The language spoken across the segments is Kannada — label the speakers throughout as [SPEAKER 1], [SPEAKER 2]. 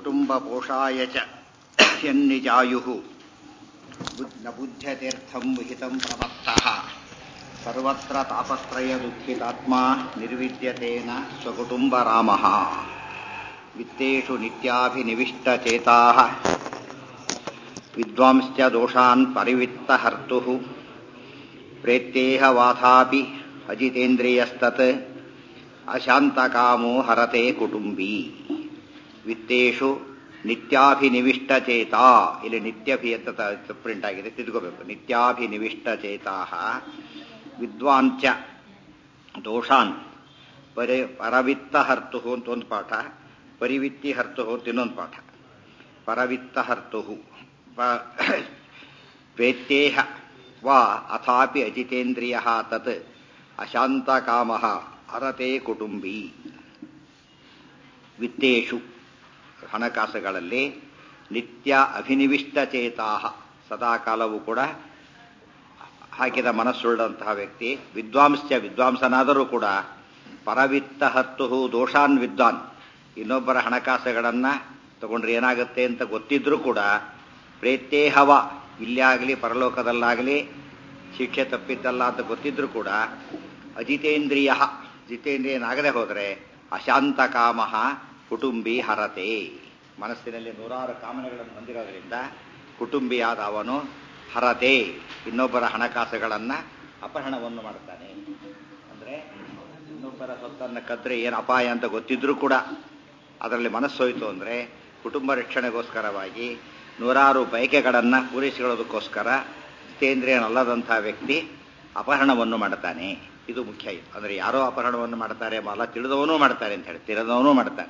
[SPEAKER 1] ಕುಟುಂಬಪೋಷಾಯ ಚ ಯನ್ನಿಜಾಯುಃ ಬುದ್- ನ ಬುದ್ಧ್ಯತೀರ್ಥಂ ವಿಹಿತಂ ಪ್ರಮತ್ತಃ ಸರ್ವತ್ರ ತಾಪತ್ರಯ ದುಃಖಿತಾತ್ಮ ನಿರ್ವಿದ್ಯತೇನ ಸ್ವಕುಟುಂಬರಾಮಃ ವಿತ್ತೇಷು ನಿತ್ಯಾಭಿನಿವಿಷ್ಟಚೇತಾಃ ವಿದ್ವಾಂಶ್ಚ ದೋಷಾನ್ ಪರಿವಿತ್ತಹರ್ತುಃ ಪ್ರೇತ್ಯೇಹ ವಾಥಾಪಿ ಅಜಿತೇಂದ್ರಿಯಸ್ತತ್ ಅಶಾಂತಕಾಮೋ ಹರತೆ ಕುಟುಂಬಿ ವಿತ್ತೇಷು ನಿತ್ಯಾಭಿನಿವಿಷ್ಟಚೇತ ಇಲ್ಲಿ ನಿತ್ಯಭಿ ಅಂತ ಪ್ರಿಂಟ್ ಆಗಿದೆ ತಿದ್ಕೋಬೇಕು ನಿತ್ಯಾಭಿನಿವಿಷ್ಟಚೇತಾ ವಿದ್ವಾಂಚ ದೋಷಾನ್ ಪರಿ ಪರವಿತ್ತಹರ್ತು ಅಂತ ಒಂದು ಪಾಠ ಪರಿವಿತ್ತಿ ಹರ್ತು ಅಂತ ಇನ್ನೊಂದು ಪಾಠ ಪರವಿತ್ತಹರ್ತು ವೇತ್ತೇಹ ವಾ ಅಥಾಪಿ ಅಜಿತೇಂದ್ರಿಯ ತತ್ ಅಶಾಂತಕಾಮ ಹರತೆ ಕುಟುಂಬಿ ವಿತ್ತೇಷು ಹಣಕಾಸುಗಳಲ್ಲಿ ನಿತ್ಯ ಅಭಿನಿವಿಷ್ಟಚೇತಾ ಸದಾಕಾಲವೂ ಕೂಡ ಹಾಕಿದ ಮನಸ್ಸುಳ್ಳಂತಹ ವ್ಯಕ್ತಿ ವಿದ್ವಾಂಶ್ಚ ವಿದ್ವಾಂಸನಾದರೂ ಕೂಡ ಪರವಿತ್ತ ಹತ್ತು ದೋಷಾನ್ ವಿದ್ವಾನ್ ಇನ್ನೊಬ್ಬರ ಹಣಕಾಸುಗಳನ್ನು ತಗೊಂಡ್ರೆ ಏನಾಗುತ್ತೆ ಅಂತ ಗೊತ್ತಿದ್ರೂ ಕೂಡ ಪ್ರೇತ್ಯೇಹವ ಇಲ್ಲೇ ಆಗಲಿ ಪರಲೋಕದಲ್ಲಾಗಲಿ ಶಿಕ್ಷೆ ತಪ್ಪಿದ್ದಲ್ಲ ಅಂತ ಗೊತ್ತಿದ್ರೂ ಕೂಡ ಅಜಿತೇಂದ್ರಿಯ ಜಿತೇಂದ್ರಿಯನಾಗದೆ ಹೋದರೆ ಅಶಾಂತ ಕಾಮ ಕುಟುಂಬಿ ಹರತೆ ಮನಸ್ಸಿನಲ್ಲಿ ನೂರಾರು ಕಾಮನೆಗಳನ್ನು ಹೊಂದಿರೋದ್ರಿಂದ ಕುಟುಂಬಿಯಾದ ಅವನು ಹರತೆ ಇನ್ನೊಬ್ಬರ ಹಣಕಾಸುಗಳನ್ನು ಅಪಹರಣವನ್ನು ಮಾಡುತ್ತಾನೆ ಅಂದರೆ ಇನ್ನೊಬ್ಬರ ಸೊತ್ತನ್ನು ಕದ್ರೆ ಏನು ಅಪಾಯ ಅಂತ ಗೊತ್ತಿದ್ರೂ ಕೂಡ ಅದರಲ್ಲಿ ಮನಸ್ಸೋಯ್ತು ಅಂದರೆ ಕುಟುಂಬ ರಕ್ಷಣೆಗೋಸ್ಕರವಾಗಿ ನೂರಾರು ಬಯಕೆಗಳನ್ನು ಪೂರೈಸಿಕೊಳ್ಳೋದಕ್ಕೋಸ್ಕರ ಜಿತೇಂದ್ರಿಯನಲ್ಲದಂಥ ವ್ಯಕ್ತಿ ಅಪಹರಣವನ್ನು ಮಾಡುತ್ತಾನೆ ಇದು ಮುಖ್ಯ ಇದು ಅಂದರೆ ಯಾರೋ ಅಪಹರಣವನ್ನು ಮಾಡ್ತಾರೆ ಅಲ್ಲ ತಿಳಿದವನೂ ಮಾಡ್ತಾರೆ ಅಂತ ಹೇಳಿ ತಿಳಿದವನೂ ಮಾಡ್ತಾನೆ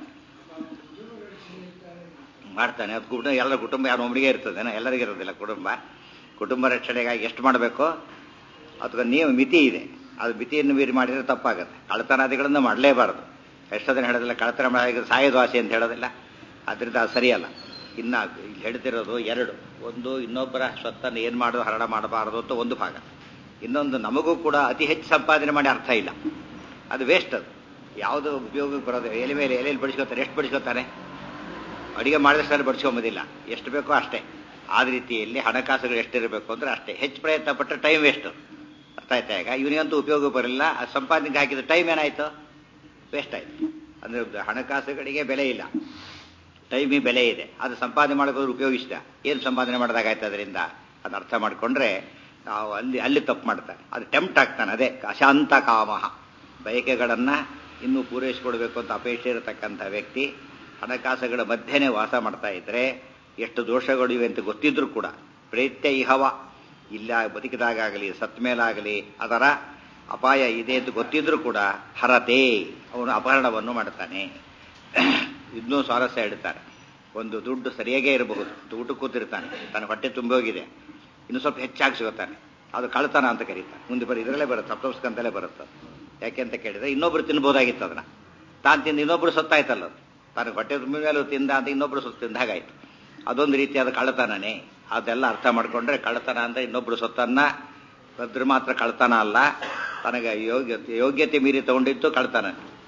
[SPEAKER 1] ಮಾಡ್ತಾನೆ ಅದು ಕುಟುಂಬ ಎಲ್ಲರ ಕುಟುಂಬ ಯಾರು ಒಬ್ಬರಿಗೆ ಇರ್ತದೇನೋ ಎಲ್ಲರಿಗೂ ಇರೋದಿಲ್ಲ ಕುಟುಂಬ ಕುಟುಂಬ ರಕ್ಷಣೆಗಾಗಿ ಎಷ್ಟು ಮಾಡಬೇಕು ಅದಕ್ಕೆ ನೀವು ಮಿತಿ ಇದೆ ಅದು ಮಿತಿಯನ್ನು ಮೀರಿ ಮಾಡಿದರೆ ತಪ್ಪಾಗುತ್ತೆ ಕಳತನಾದಿಗಳನ್ನು ಮಾಡಲೇಬಾರದು ಎಷ್ಟೋ ದಿನ ಹೇಳೋದಿಲ್ಲ ಕಳತನ ಮಾಡಿದ್ರೆ ಸಾಯೋದು ಆಸೆ ಅಂತ ಹೇಳೋದಿಲ್ಲ ಅದರಿಂದ ಅದು ಸರಿಯಲ್ಲ ಇನ್ನು ಇಲ್ಲಿ ಹೇಳ್ತಿರೋದು ಎರಡು ಒಂದು ಇನ್ನೊಬ್ಬರ ಸ್ವತ್ತನ್ನು ಏನು ಮಾಡೋದು ಹರಣ ಮಾಡಬಾರದು ಅಂತ ಒಂದು ಭಾಗ ಇನ್ನೊಂದು ನಮಗೂ ಕೂಡ ಅತಿ ಹೆಚ್ಚು ಸಂಪಾದನೆ ಮಾಡಿ ಅರ್ಥ ಇಲ್ಲ ಅದು ವೇಸ್ಟ್ ಅದು ಯಾವುದು ಉಪಯೋಗಕ್ಕೆ ಬರೋದು ಎಲೆ ಮೇಲೆ ಎಲೆಯಲ್ಲಿ ಬಡಿಸ್ಕೊತಾರೆ ಎಷ್ಟು ಬಡಿಸ್ಕೊತಾರೆ ಅಡಿಗೆ ಮಾಡಿದಷ್ಟು ಬಡಿಸ್ಕೊಂಬೋದಿಲ್ಲ ಎಷ್ಟು ಬೇಕೋ ಅಷ್ಟೇ ಆದ ರೀತಿಯಲ್ಲಿ ಹಣಕಾಸುಗಳು ಎಷ್ಟಿರಬೇಕು ಅಂದ್ರೆ ಅಷ್ಟೇ ಹೆಚ್ಚು ಪ್ರಯತ್ನ ಪಟ್ಟರೆ ಟೈಮ್ ವೇಸ್ಟು ಅರ್ಥ ಆಯ್ತಾ ಈಗ ಇವನಿಗಂತೂ ಉಪಯೋಗ ಬರಲಿಲ್ಲ ಆ ಸಂಪಾದನೆಗೆ ಹಾಕಿದ ಟೈಮ್ ಏನಾಯಿತು ವೇಸ್ಟ್ ಆಯಿತು ಅಂದರೆ ಹಣಕಾಸುಗಳಿಗೆ ಬೆಲೆ ಇಲ್ಲ ಟೈಮಿಗೆ ಬೆಲೆ ಇದೆ ಅದು ಸಂಪಾದನೆ ಮಾಡೋಕ್ಕೋದ್ರೆ ಉಪಯೋಗಿಸಿದ ಏನು ಸಂಪಾದನೆ ಮಾಡಿದಾಗಾಯ್ತು ಅದರಿಂದ ಅದು ಅರ್ಥ ಮಾಡಿಕೊಂಡ್ರೆ ನಾವು ಅಲ್ಲಿ ಅಲ್ಲಿ ತಪ್ಪು ಮಾಡ್ತಾನೆ ಅದು ಟೆಂಪ್ಟ್ ಆಗ್ತಾನೆ ಅದೇ ಅಶಾಂತ ಕಾಮ ಬಯಕೆಗಳನ್ನು ಇನ್ನೂ ಪೂರೈಸಿಕೊಡ್ಬೇಕು ಅಂತ ಅಪೇಕ್ಷೆ ಇರತಕ್ಕಂಥ ವ್ಯಕ್ತಿ ಹಣಕಾಸುಗಳ ಮಧ್ಯೆನೇ ವಾಸ ಮಾಡ್ತಾ ಇದ್ರೆ ಎಷ್ಟು ದೋಷಗಳಿವೆ ಅಂತ ಗೊತ್ತಿದ್ರೂ ಕೂಡ ಪ್ರೇತ್ಯ ಇಹವ ಇಲ್ಲ ಬದುಕಿದಾಗಲಿ ಸತ್ ಮೇಲಾಗಲಿ ಅದರ ಅಪಾಯ ಇದೆ ಅಂತ ಗೊತ್ತಿದ್ರೂ ಕೂಡ ಹರತೆ ಅವನು ಅಪಹರಣವನ್ನು ಮಾಡ್ತಾನೆ ಇನ್ನೂ ಸ್ವಾರಸ್ಯ ಹೇಳ್ತಾರೆ ಒಂದು ದುಡ್ಡು ಸರಿಯಾಗೇ ಇರಬಹುದು ಊಟ ಕೂತಿರ್ತಾನೆ ತನ್ನ ಹೊಟ್ಟೆ ತುಂಬಿ ಹೋಗಿದೆ ಇನ್ನು ಸ್ವಲ್ಪ ಹೆಚ್ಚಾಗಿ ಸಿಗುತ್ತಾನೆ ಅದು ಕಳ್ತನ ಅಂತ ಕರೀತಾರೆ ಮುಂದೆ ಬರೀ ಇದರಲ್ಲೇ ಬರುತ್ತೆ ಸಪ್ತಂಸ್ಕಂತಲೇ ಬರುತ್ತೆ ಯಾಕೆ ಅಂತ ಕೇಳಿದ್ರೆ ಇನ್ನೊಬ್ರು ತಿನ್ಬೋದಾಗಿತ್ತು ಅದನ್ನ ತಾನು ತಿಂದು ಇನ್ನೊಬ್ರು ಸತ್ತಾಯ್ತಲ್ಲ ಅದು ತನಗೆ ಹೊಟ್ಟೆ ತುಂಬಿದ ಮೇಲೆ ತಿಂದ ಅಂತ ಇನ್ನೊಬ್ರು ಸೊತ್ತು ತಿಂದಾಗಾಯ್ತು ಅದೊಂದು ರೀತಿಯಾದ ಕಳ್ಳತನನೇ ಅದೆಲ್ಲ ಅರ್ಥ ಮಾಡ್ಕೊಂಡ್ರೆ ಕಳ್ಳತನ ಅಂದ್ರೆ ಇನ್ನೊಬ್ರು ಸೊತ್ತನ್ನ ಕದ್ರೆ ಮಾತ್ರ ಕಳ್ತನ ಅಲ್ಲ ತನಗೆ ಯೋಗ್ಯತೆ ಯೋಗ್ಯತೆ ಮೀರಿ ತಗೊಂಡಿತ್ತು ಕಳ್ತನ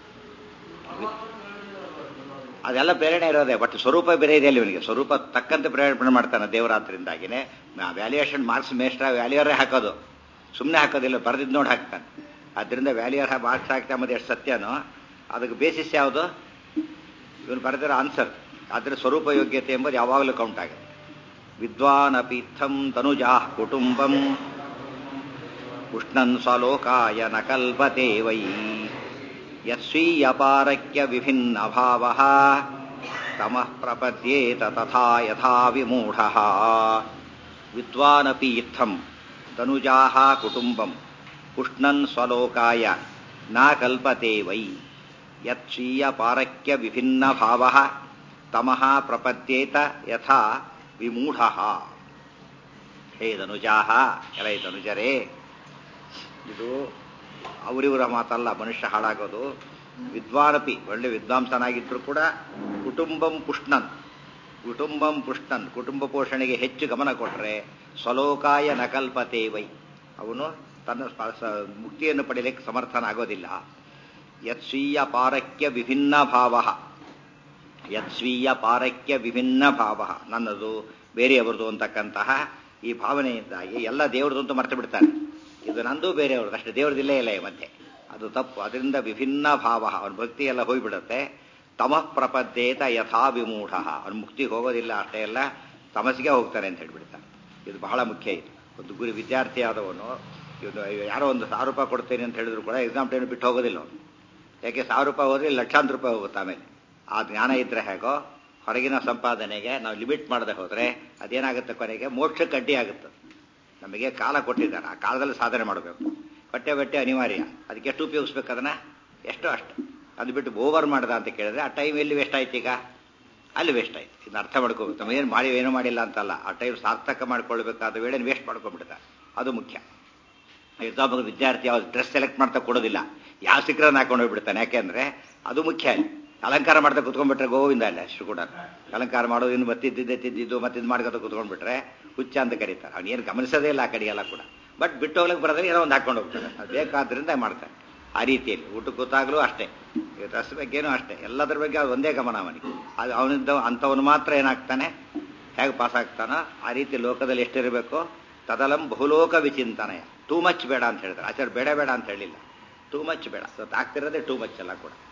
[SPEAKER 1] ಅದೆಲ್ಲ ಪ್ರೇರಣೆ ಇರೋದೆ ಬಟ್ ಸ್ವರೂಪ ಬೇರೆ ಇದೆ ಅಲ್ಲಿ ಇವನಿಗೆ ಸ್ವರೂಪ ತಕ್ಕಂತೆ ಪ್ರೇರಣೆ ಮಾಡ್ತಾನೆ ದೇವರಾತ್ರಿಂದಾಗಿನೇ ವ್ಯಾಲ್ಯೂಯೇಷನ್ ಮಾರ್ಕ್ಸ್ ಮೇಸ್ಟ್ರ ವ್ಯಾಲ್ಯೂಯರೇ ಹಾಕೋದು ಸುಮ್ಮನೆ ಹಾಕೋದಿಲ್ಲ ಬರೆದಿದ್ದು ನೋಡಿ ಹಾಕ್ತಾನೆ ಅದರಿಂದ ವ್ಯಾಲ್ಯೂಯರ್ ಮಾರ್ಕ್ಸ್ ಹಾಕ್ತಾ ಮತ್ತೆ ಎಷ್ಟು ಸತ್ಯನೋ ಅದಕ್ಕೆ ಬೇಸಿಸ್ ಯಾವುದು ಇವನು ಬರೆದಿರೋ ಆನ್ಸರ್ ಆದರೆ ಸ್ವರೂಪ ಯೋಗ್ಯತೆ ಎಂಬುದು ಯಾವಾಗಲೂ ಕೌಂಟ್ ಆಗುತ್ತೆ ವಿದ್ವಾನ್ ಅಪೀಥಂ ತನುಜಾ ಕುಟುಂಬಂ ಉಷ್ಣನ್ ಸ್ವಲೋಕಾಯ ನ ಕಲ್ಪತೆ ವೈ ಯಸ್ವೀಯಪಾರಕ್ಯ ವಿಭಿನ್ನ ಭಾವ ತಮಃ ಪ್ರಪದ್ಯೇತ ತಥಾ ಯಥಾ ವಿಮೂಢ ವಿದ್ವಾನಪಿ ಇತ್ತಂ ತನುಜಾ ಕುಟುಂಬಂ ಉಷ್ಣನ್ ಸ್ವಲೋಕಾಯ ನ ಕಲ್ಪತೆ ವೈ ಯತ್ಸ್ವೀಯಪಾರಕ್ಯ ವಿಭಿನ್ನ ಭಾವ ತಮಃ ಪ್ರಪದ್ಯೇತ ಯಥಾ ವಿಮೂಢ ಹೇ ಧನುಜಾಹ ಎಲೈ ಧನುಜರೇ ಇದು ಅವರಿವರ ಮಾತಲ್ಲ ಮನುಷ್ಯ ಹಾಳಾಗೋದು ವಿದ್ವಾನಪಿ ಒಳ್ಳೆ ವಿದ್ವಾಂಸನಾಗಿದ್ದರೂ ಕೂಡ ಕುಟುಂಬಂ ಪುಷ್ಣನ್ ಕುಟುಂಬಂ ಪುಷ್ಣನ್ ಕುಟುಂಬ ಪೋಷಣೆಗೆ ಹೆಚ್ಚು ಗಮನ ಕೊಟ್ಟರೆ ಸ್ವಲೋಕಾಯ ನಕಲ್ಪತೆ ವೈ ಅವನು ತನ್ನ ಮುಕ್ತಿಯನ್ನು ಪಡೆಯಲಿಕ್ಕೆ ಸಮರ್ಥನಾಗೋದಿಲ್ಲ ಯತ್ಸ್ವೀಯ ಪಾರಕ್ಯ ವಿಭಿನ್ನ ಭಾವ ಯತ್ ಸ್ವೀಯ ಪಾರಕ್ಯ ವಿಭಿನ್ನ ಭಾವ ನನ್ನದು ಬೇರೆಯವರದು ಅಂತಕ್ಕಂತಹ ಈ ಭಾವನೆಯಿಂದಾಗಿ ಎಲ್ಲ ದೇವ್ರದ್ದು ಅಂತ ಮರ್ತು ಬಿಡ್ತಾನೆ ಇದು ನಂದು ಬೇರೆಯವ್ರದ್ದು ಅಷ್ಟೇ ದೇವ್ರದಿಲ್ಲೇ ಇಲ್ಲ ಈ ಮಧ್ಯೆ ಅದು ತಪ್ಪು ಅದರಿಂದ ವಿಭಿನ್ನ ಭಾವ ಅವನ ಭಕ್ತಿ ಎಲ್ಲ ಹೋಗ್ಬಿಡುತ್ತೆ ತಮಃ ಪ್ರಪದ್ದೇತ ಯಥಾ ವಿಮೂಢ ಅವನು ಮುಕ್ತಿಗೆ ಹೋಗೋದಿಲ್ಲ ಅಷ್ಟೇ ಎಲ್ಲ ತಮಸ್ಸಿಗೆ ಹೋಗ್ತಾನೆ ಅಂತ ಹೇಳ್ಬಿಡ್ತಾನೆ ಇದು ಬಹಳ ಮುಖ್ಯ ಇದು ಒಂದು ಗುರಿ ವಿದ್ಯಾರ್ಥಿ ಆದವನು ಇವನು ಯಾರೋ ಒಂದು ಸಾವಿರ ರೂಪಾಯಿ ಕೊಡ್ತೇನೆ ಅಂತ ಹೇಳಿದ್ರು ಕೂಡ ಎಕ್ಸಾಮ್ ಟೈಮ್ ಬಿಟ್ಟು ಹೋಗೋದಿಲ್ಲ ಅವನು ಯಾಕೆ ಸಾವಿರ ರೂಪಾಯಿ ಹೋದ್ರೆ ಲಕ್ಷಾಂತರ ರೂಪಾಯಿ ಹೋಗುತ್ತೆ ಆಮೇಲೆ ಆ ಜ್ಞಾನ ಇದ್ರೆ ಹೇಗೋ ಹೊರಗಿನ ಸಂಪಾದನೆಗೆ ನಾವು ಲಿಮಿಟ್ ಮಾಡದೆ ಹೋದ್ರೆ ಅದೇನಾಗುತ್ತೆ ಕೊನೆಗೆ ಮೋಕ್ಷಕ್ಕೆ ಅಡ್ಡಿ ಆಗುತ್ತೆ ನಮಗೆ ಕಾಲ ಕೊಟ್ಟಿದ್ದಾರೆ ಆ ಕಾಲದಲ್ಲಿ ಸಾಧನೆ ಮಾಡಬೇಕು ಬಟ್ಟೆ ಬಟ್ಟೆ ಅನಿವಾರ್ಯ ಅದಕ್ಕೆ ಎಷ್ಟು ಉಪಯೋಗಿಸ್ಬೇಕು ಅದನ್ನ ಎಷ್ಟು ಅಷ್ಟು ಅದು ಬಿಟ್ಟು ಓವರ್ ಮಾಡ್ದ ಅಂತ ಕೇಳಿದ್ರೆ ಆ ಟೈಮ್ ಎಲ್ಲಿ ವೇಸ್ಟ್ ಆಯ್ತು ಈಗ ಅಲ್ಲಿ ವೇಸ್ಟ್ ಆಯ್ತು ಇದನ್ನ ಅರ್ಥ ಮಾಡ್ಕೋಬೇಕು ನಾವು ಏನು ಮಾಡಿ ಏನೂ ಮಾಡಿಲ್ಲ ಅಂತಲ್ಲ ಆ ಟೈಮ್ ಸಾರ್ಥಕ ಮಾಡ್ಕೊಳ್ಬೇಕಾದ ವೇಳೆ ವೇಸ್ಟ್ ಮಾಡ್ಕೊಂಡ್ಬಿಡ್ತಾರೆ ಅದು ಮುಖ್ಯ ಎಕ್ಸಾಮ್ ವಿದ್ಯಾರ್ಥಿ ಯಾವ ಡ್ರೆಸ್ ಸೆಲೆಕ್ಟ್ ಮಾಡ್ತಾ ಕೊಡೋದಿಲ್ಲ ಯಾವ ಸಿಕ್ಕರನ್ನ ಹಾಕೊಂಡು ಹೋಗ್ಬಿಡ್ತಾನೆ ಯಾಕೆಂದ್ರೆ ಅದು ಮುಖ್ಯ ಅಲ್ಲಿ ಅಲಂಕಾರ ಮಾಡ್ತಾ ಕುತ್ಕೊಂಡ್ಬಿಟ್ರೆ ಗೋವಿಂದ ಅಲ್ಲ ಅಷ್ಟು ಕೂಡ ಅಲಂಕಾರ ಮಾಡೋದು ಇನ್ನು ಮತ್ತಿದ್ದಿದ್ದೆ ತಿದ್ದಿದ್ದು ಮತ್ತಿದ್ದು ಮಾಡ್ಕೊತ ಕುತ್ಕೊಂಡ್ಬಿಟ್ರೆ ಹುಚ್ಚ ಅಂತ ಕರೀತಾರೆ ಅವ್ನು ಏನು ಗಮನಿಸೋದೇ ಇಲ್ಲ ಆ ಕಡೆಗೆಲ್ಲ ಕೂಡ ಬಟ್ ಬಿಟ್ಟು ಹೋಗ್ಲಿಕ್ಕೆ ಬರೋದ್ರೆ ಏನೋ ಒಂದು ಹಾಕೊಂಡು ಹೋಗ್ತಾರೆ ಅದು ಬೇಕಾದ್ರಿಂದ ಮಾಡ್ತಾರೆ ಆ ರೀತಿಯಲ್ಲಿ ಊಟ ಕೂತಾಗಲೂ ಅಷ್ಟೇ ಡ್ರೆಸ್ ಬಗ್ಗೆನೂ ಅಷ್ಟೇ ಎಲ್ಲದರ ಬಗ್ಗೆ ಅದು ಒಂದೇ ಗಮನ ಅವನಿಗೆ ಅದು ಅವನಿಂದ ಅಂಥವನು ಮಾತ್ರ ಏನಾಗ್ತಾನೆ ಹೇಗೆ ಪಾಸ್ ಆಗ್ತಾನೋ ಆ ರೀತಿ ಲೋಕದಲ್ಲಿ ಎಷ್ಟಿರಬೇಕು ತದಲಂ ಬಹುಲೋಕ ವಿಚಿಂತನಯ ಟೂ ಮಚ್ ಬೇಡ ಅಂತ ಹೇಳ್ತಾರೆ ಆಚಾರ್ಯ ಬೇಡ ಬೇಡ ಅಂತ ಹೇಳಿಲ್ಲ ಟೂ ಮಚ್ ಬೇಡ ಸತ್ ಆಗ್ತಿರೋದೇ ಟೂ ಮಚ್ ಎಲ್ಲ ಕೂಡ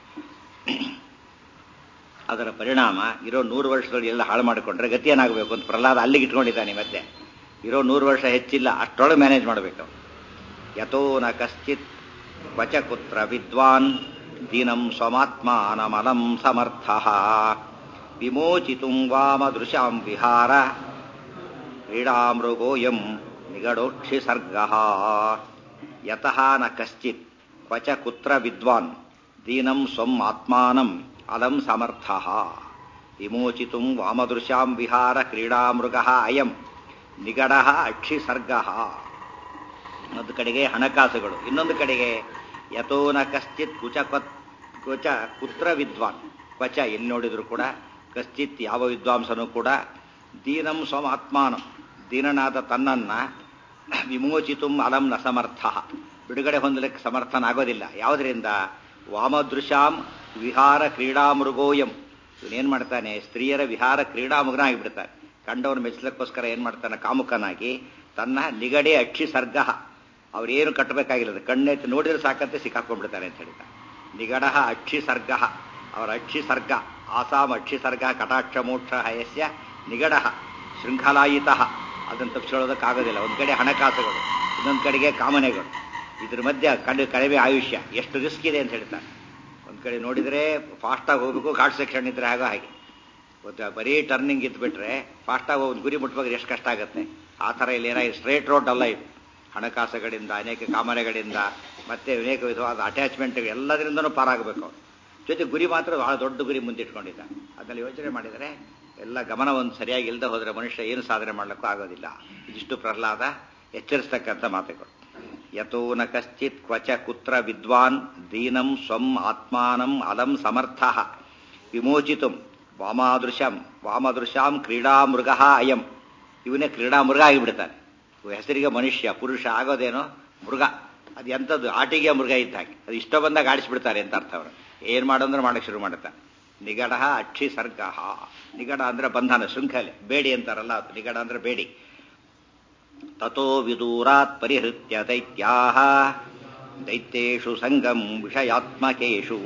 [SPEAKER 1] ಅದರ ಪರಿಣಾಮ ಇರೋ ನೂರು ವರ್ಷದಲ್ಲಿ ಎಲ್ಲ ಹಾಳು ಮಾಡಿಕೊಂಡ್ರೆ ಗತಿ ಏನಾಗಬೇಕು ಅಂತ ಪ್ರಹ್ಲಾದ ಅಲ್ಲಿಗೆ ಇಟ್ಕೊಂಡಿದ್ದಾನೆ ಮತ್ತೆ ಇರೋ ನೂರು ವರ್ಷ ಹೆಚ್ಚಿಲ್ಲ ಅಷ್ಟರೊಳಗೆ ಮ್ಯಾನೇಜ್ ಮಾಡಬೇಕು ಯಥೋ ನ ಕಶ್ಚಿತ್ ಕ್ವಚ ಕುತ್ರ ವಿದ್ವಾನ್ ದೀನಂ ಸ್ವಮಾತ್ಮಾನಮಲಂ ಸಮರ್ಥ ವಿಮೋಚಿತು ವಾಮದೃಶಾಂ ವಿಹಾರ ಕ್ರೀಡಾಮೃಗೋಯಂ ನಿಗಡೋಕ್ಷಿ ಸರ್ಗ ಯತಃ ನ ಕಶ್ಚಿತ್ ಕ್ವಚ ಕುತ್ರ ವಿದ್ವಾನ್ ದೀನಂ ಸ್ವಂ ಆತ್ಮಾನಂ ಅಲಂ ಸಮರ್ಥ ವಿಮೋಚಿತು ವಾಮದೃಶಾಂ ವಿಹಾರ ಕ್ರೀಡಾಮೃಗ ಅಯಂ ನಿಗಡ ಅಕ್ಷಿ ಸರ್ಗ ಒಂದು ಕಡೆಗೆ ಹಣಕಾಸುಗಳು ಇನ್ನೊಂದು ಕಡೆಗೆ ಯಥೋ ನ ಕಶ್ಚಿತ್ ಕುಚ ಕುಚ ಕುತ್ರ ವಿದ್ವಾನ್ ಕ್ವಚ ಎಲ್ಲಿ ನೋಡಿದ್ರು ಕೂಡ ಕಶ್ಚಿತ್ ಯಾವ ವಿದ್ವಾಂಸನೂ ಕೂಡ ದೀನಂ ಸ್ವಂ ಆತ್ಮಾನಂ ದೀನನಾದ ತನ್ನನ್ನ ವಿಮೋಚಿತು ಅಲಂ ನ ಸಮರ್ಥ ಬಿಡುಗಡೆ ಹೊಂದಲಿಕ್ಕೆ ಸಮರ್ಥನಾಗೋದಿಲ್ಲ ಯಾವುದರಿಂದ ವಾಮದೃಶಾಂ ವಿಹಾರ ಕ್ರೀಡಾಮೃಗೋಯಂ ಇವನೇನ್ ಮಾಡ್ತಾನೆ ಸ್ತ್ರೀಯರ ವಿಹಾರ ಕ್ರೀಡಾಮೃಗನ ಆಗಿಬಿಡ್ತಾನೆ ಕಂಡವನು ಮೆಚ್ಚಲಕ್ಕೋಸ್ಕರ ಏನ್ ಮಾಡ್ತಾನೆ ಕಾಮುಕನಾಗಿ ತನ್ನ ನಿಗಡೆ ಅಕ್ಷಿ ಸರ್ಗ ಅವ್ರೇನು ಕಟ್ಟಬೇಕಾಗಿಲ್ಲ ಕಣ್ಣೆತ್ತಿ ನೋಡಿದ್ರೆ ಸಾಕಂತೆ ಸಿಕ್ಕಾಕೊಂಡ್ಬಿಡ್ತಾನೆ ಅಂತ ಹೇಳ್ತಾರೆ ನಿಗಡ ಅಕ್ಷಿ ಸರ್ಗ ಅವರ ಅಕ್ಷಿ ಸರ್ಗ ಆಸಾಂ ಅಕ್ಷಿ ಸರ್ಗ ಕಟಾಕ್ಷ ಮೋಕ್ಷ ಹಯಸ್ಯ ನಿಗಡ ಶೃಂಖಲಾಯಿತ ಅದನ್ನು ತಪ್ಪಿಸ್ಕೊಳ್ಳೋದಕ್ಕಾಗೋದಿಲ್ಲ ಒಂದು ಕಡೆ ಹಣಕಾಸುಗಳು ಇನ್ನೊಂದು ಕಡೆಗೆ ಕಾಮನೆಗಳು ಇದ್ರ ಮಧ್ಯೆ ಕಂಡು ಕಡಿಮೆ ಆಯುಷ್ಯ ಎಷ್ಟು ರಿಸ್ಕ್ ಇದೆ ಅಂತ ಹೇಳ್ತಾರೆ ಒಂದು ಕಡೆ ನೋಡಿದರೆ ಫಾಸ್ಟಾಗಿ ಹೋಗ್ಬೇಕು ಘಾಟ್ ಸೆಕ್ಷನ್ ಇದ್ರೆ ಆಗೋ ಹಾಗೆ ಒಂದು ಬರೀ ಟರ್ನಿಂಗ್ ಇದ್ಬಿಟ್ರೆ ಫಾಸ್ಟಾಗಿ ಒಂದು ಗುರಿ ಮುಟ್ಬೇಕಾದ್ರೆ ಎಷ್ಟು ಕಷ್ಟ ಆಗುತ್ತೆ ಆ ಥರ ಇಲ್ಲಿ ಏನಾಗಿ ಸ್ಟ್ರೇಟ್ ರೋಡ್ ಅಲ್ಲ ಇದು ಹಣಕಾಸುಗಳಿಂದ ಅನೇಕ ಕಾಮನೆಗಳಿಂದ ಮತ್ತೆ ಅನೇಕ ವಿಧವಾದ ಅಟ್ಯಾಚ್ಮೆಂಟ್ ಎಲ್ಲದರಿಂದನೂ ಪಾರಾಗಬೇಕು ಅವ್ರು ಜೊತೆ ಗುರಿ ಮಾತ್ರ ಬಹಳ ದೊಡ್ಡ ಗುರಿ ಮುಂದಿಟ್ಕೊಂಡಿದ್ದ ಅದನ್ನು ಯೋಚನೆ ಮಾಡಿದರೆ ಎಲ್ಲ ಗಮನ ಒಂದು ಸರಿಯಾಗಿ ಇಲ್ಲದೆ ಹೋದರೆ ಮನುಷ್ಯ ಏನು ಸಾಧನೆ ಮಾಡಲಿಕ್ಕೂ ಆಗೋದಿಲ್ಲ ಇದಿಷ್ಟು ಪ್ರಹ್ಲಾದ ಎಚ್ಚರಿಸ್ತಕ್ಕಂಥ ಮಾತುಗಳು ಯಥೋ ನ ಕಶ್ಚಿತ್ ಕ್ವಚ ಕುತ್ರ ವಿದ್ವಾನ್ ದೀನಂ ಸ್ವಂ ಆತ್ಮಾನಂ ಅಲಂ ಸಮರ್ಥ ವಿಮೋಚಿತು ವಾಮಾದೃಶಂ ವಾಮದೃಶಾಂ ಕ್ರೀಡಾಮೃಗ ಅಯಂ ಇವನೇ ಕ್ರೀಡಾಮೃಗ ಆಗಿಬಿಡ್ತಾನೆ ಹೆಸರಿಗೆ ಮನುಷ್ಯ ಪುರುಷ ಆಗೋದೇನೋ ಮೃಗ ಅದು ಎಂಥದ್ದು ಆಟಿಗೆ ಮೃಗ ಇದ್ದ ಹಾಗೆ ಅದು ಇಷ್ಟ ಬಂದಾಗ ಆಡಿಸ್ಬಿಡ್ತಾರೆ ಅಂತ ಅರ್ಥ ಅವರು ಏನು ಮಾಡೋಂದ್ರೆ ಮಾಡಕ್ಕೆ ಶುರು ಮಾಡುತ್ತಾರೆ ನಿಗಡ ಅಕ್ಷಿ ಸರ್ಗ ನಿಗಡ ಅಂದ್ರೆ ಬಂಧನ ಶೃಂಖಲೆ ಬೇಡಿ ಅಂತಾರಲ್ಲ ಅದು ನಿಗಡ ಅಂದ್ರೆ ಬೇಡಿ ತಥೋ ವಿದೂರಾತ್ ಪರಿಹೃತ್ಯ ದೈತ್ಯಾ ದೈತ್ಯೇಷು ಸಂಗಂ ವಿಷಯಾತ್ಮಕೇಶು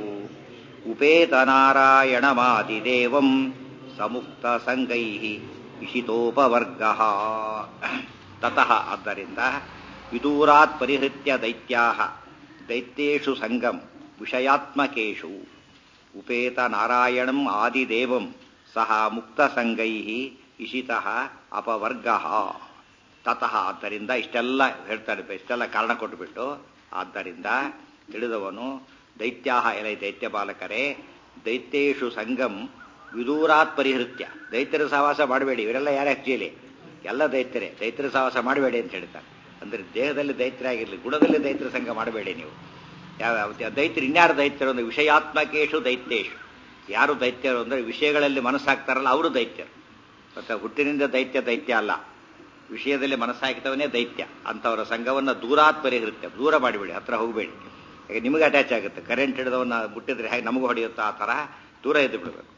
[SPEAKER 1] ಉಪೇತನಾರಾಯಣಮಾದಿದೇವಂ ಸಮುಕ್ತ ಸಂಗೈ ಇಷಿತೋಪವರ್ಗ ತತಃ ಆದ್ದರಿಂದ ವಿದೂರಾತ್ ಪರಿಹೃತ್ಯ ದೈತ್ಯಾ ದೈತ್ಯೇಷು ಸಂಗಂ ವಿಷಯಾತ್ಮಕೇಶು ಉಪೇತ ನಾರಾಯಣಂ ಆದಿದೇವಂ ಸಹ ಮುಕ್ತ ಸಂಗೈ ಇಷಿತಃ ಅಪವರ್ಗ ತತಃ ಆದ್ದರಿಂದ ಇಷ್ಟೆಲ್ಲ ಹೇಳ್ತಾರೆ ಇಷ್ಟೆಲ್ಲ ಕಾರಣ ಕೊಟ್ಟುಬಿಟ್ಟು ಆದ್ದರಿಂದ ತಿಳಿದವನು ದೈತ್ಯಾಹ ಎಲೈ ದೈತ್ಯ ಬಾಲಕರೇ ದೈತ್ಯೇಶು ಸಂಗಂ ವಿದೂರಾತ್ ಪರಿಹೃತ್ಯ ದೈತ್ಯರ ಸಹವಾಸ ಮಾಡಬೇಡಿ ಇವರೆಲ್ಲ ಯಾರು ಆಕ್ಚುಲಿ ಎಲ್ಲ ದೈತ್ಯರೇ ದೈತ್ಯರ ಸಹವಾಸ ಮಾಡಬೇಡಿ ಅಂತ ಹೇಳ್ತಾರೆ ಅಂದ್ರೆ ದೇಹದಲ್ಲಿ ದೈತ್ಯರಾಗಿರಲಿ ಗುಣದಲ್ಲಿ ದೈತ್ಯರ ಸಂಘ ಮಾಡಬೇಡಿ ನೀವು ಯಾವ ದೈತ್ಯರು ಇನ್ಯಾರು ದೈತ್ಯರು ಅಂದ್ರೆ ವಿಷಯಾತ್ಮಕೇಶು ದೈತ್ಯೇಶು ಯಾರು ದೈತ್ಯರು ಅಂದ್ರೆ ವಿಷಯಗಳಲ್ಲಿ ಮನಸ್ಸಾಗ್ತಾರಲ್ಲ ಅವರು ದೈತ್ಯರು ಮತ್ತೆ ಹುಟ್ಟಿನಿಂದ ದೈತ್ಯ ದೈತ್ಯ ಅಲ್ಲ ವಿಷಯದಲ್ಲಿ ಮನಸ್ಸಾಗ್ತವನೇ ದೈತ್ಯ ಅಂತವರ ಸಂಘವನ್ನು ದೂರಾತ್ ಪರಿಹೃತ್ಯ ದೂರ ಮಾಡಿಬಿಡಿ ಹತ್ರ ಹೋಗಬೇಡಿ ಈಗ ನಿಮಗೆ ಅಟ್ಯಾಚ್ ಆಗುತ್ತೆ ಕರೆಂಟ್ ಹಿಡಿದವನ್ನ ಮುಟ್ಟಿದ್ರೆ ಹೇಗೆ ನಮಗೂ ಹೊಡೆಯುತ್ತಾ ಆ ಥರ ದೂರ ಎದ್ದು ಬಿಡಬೇಕು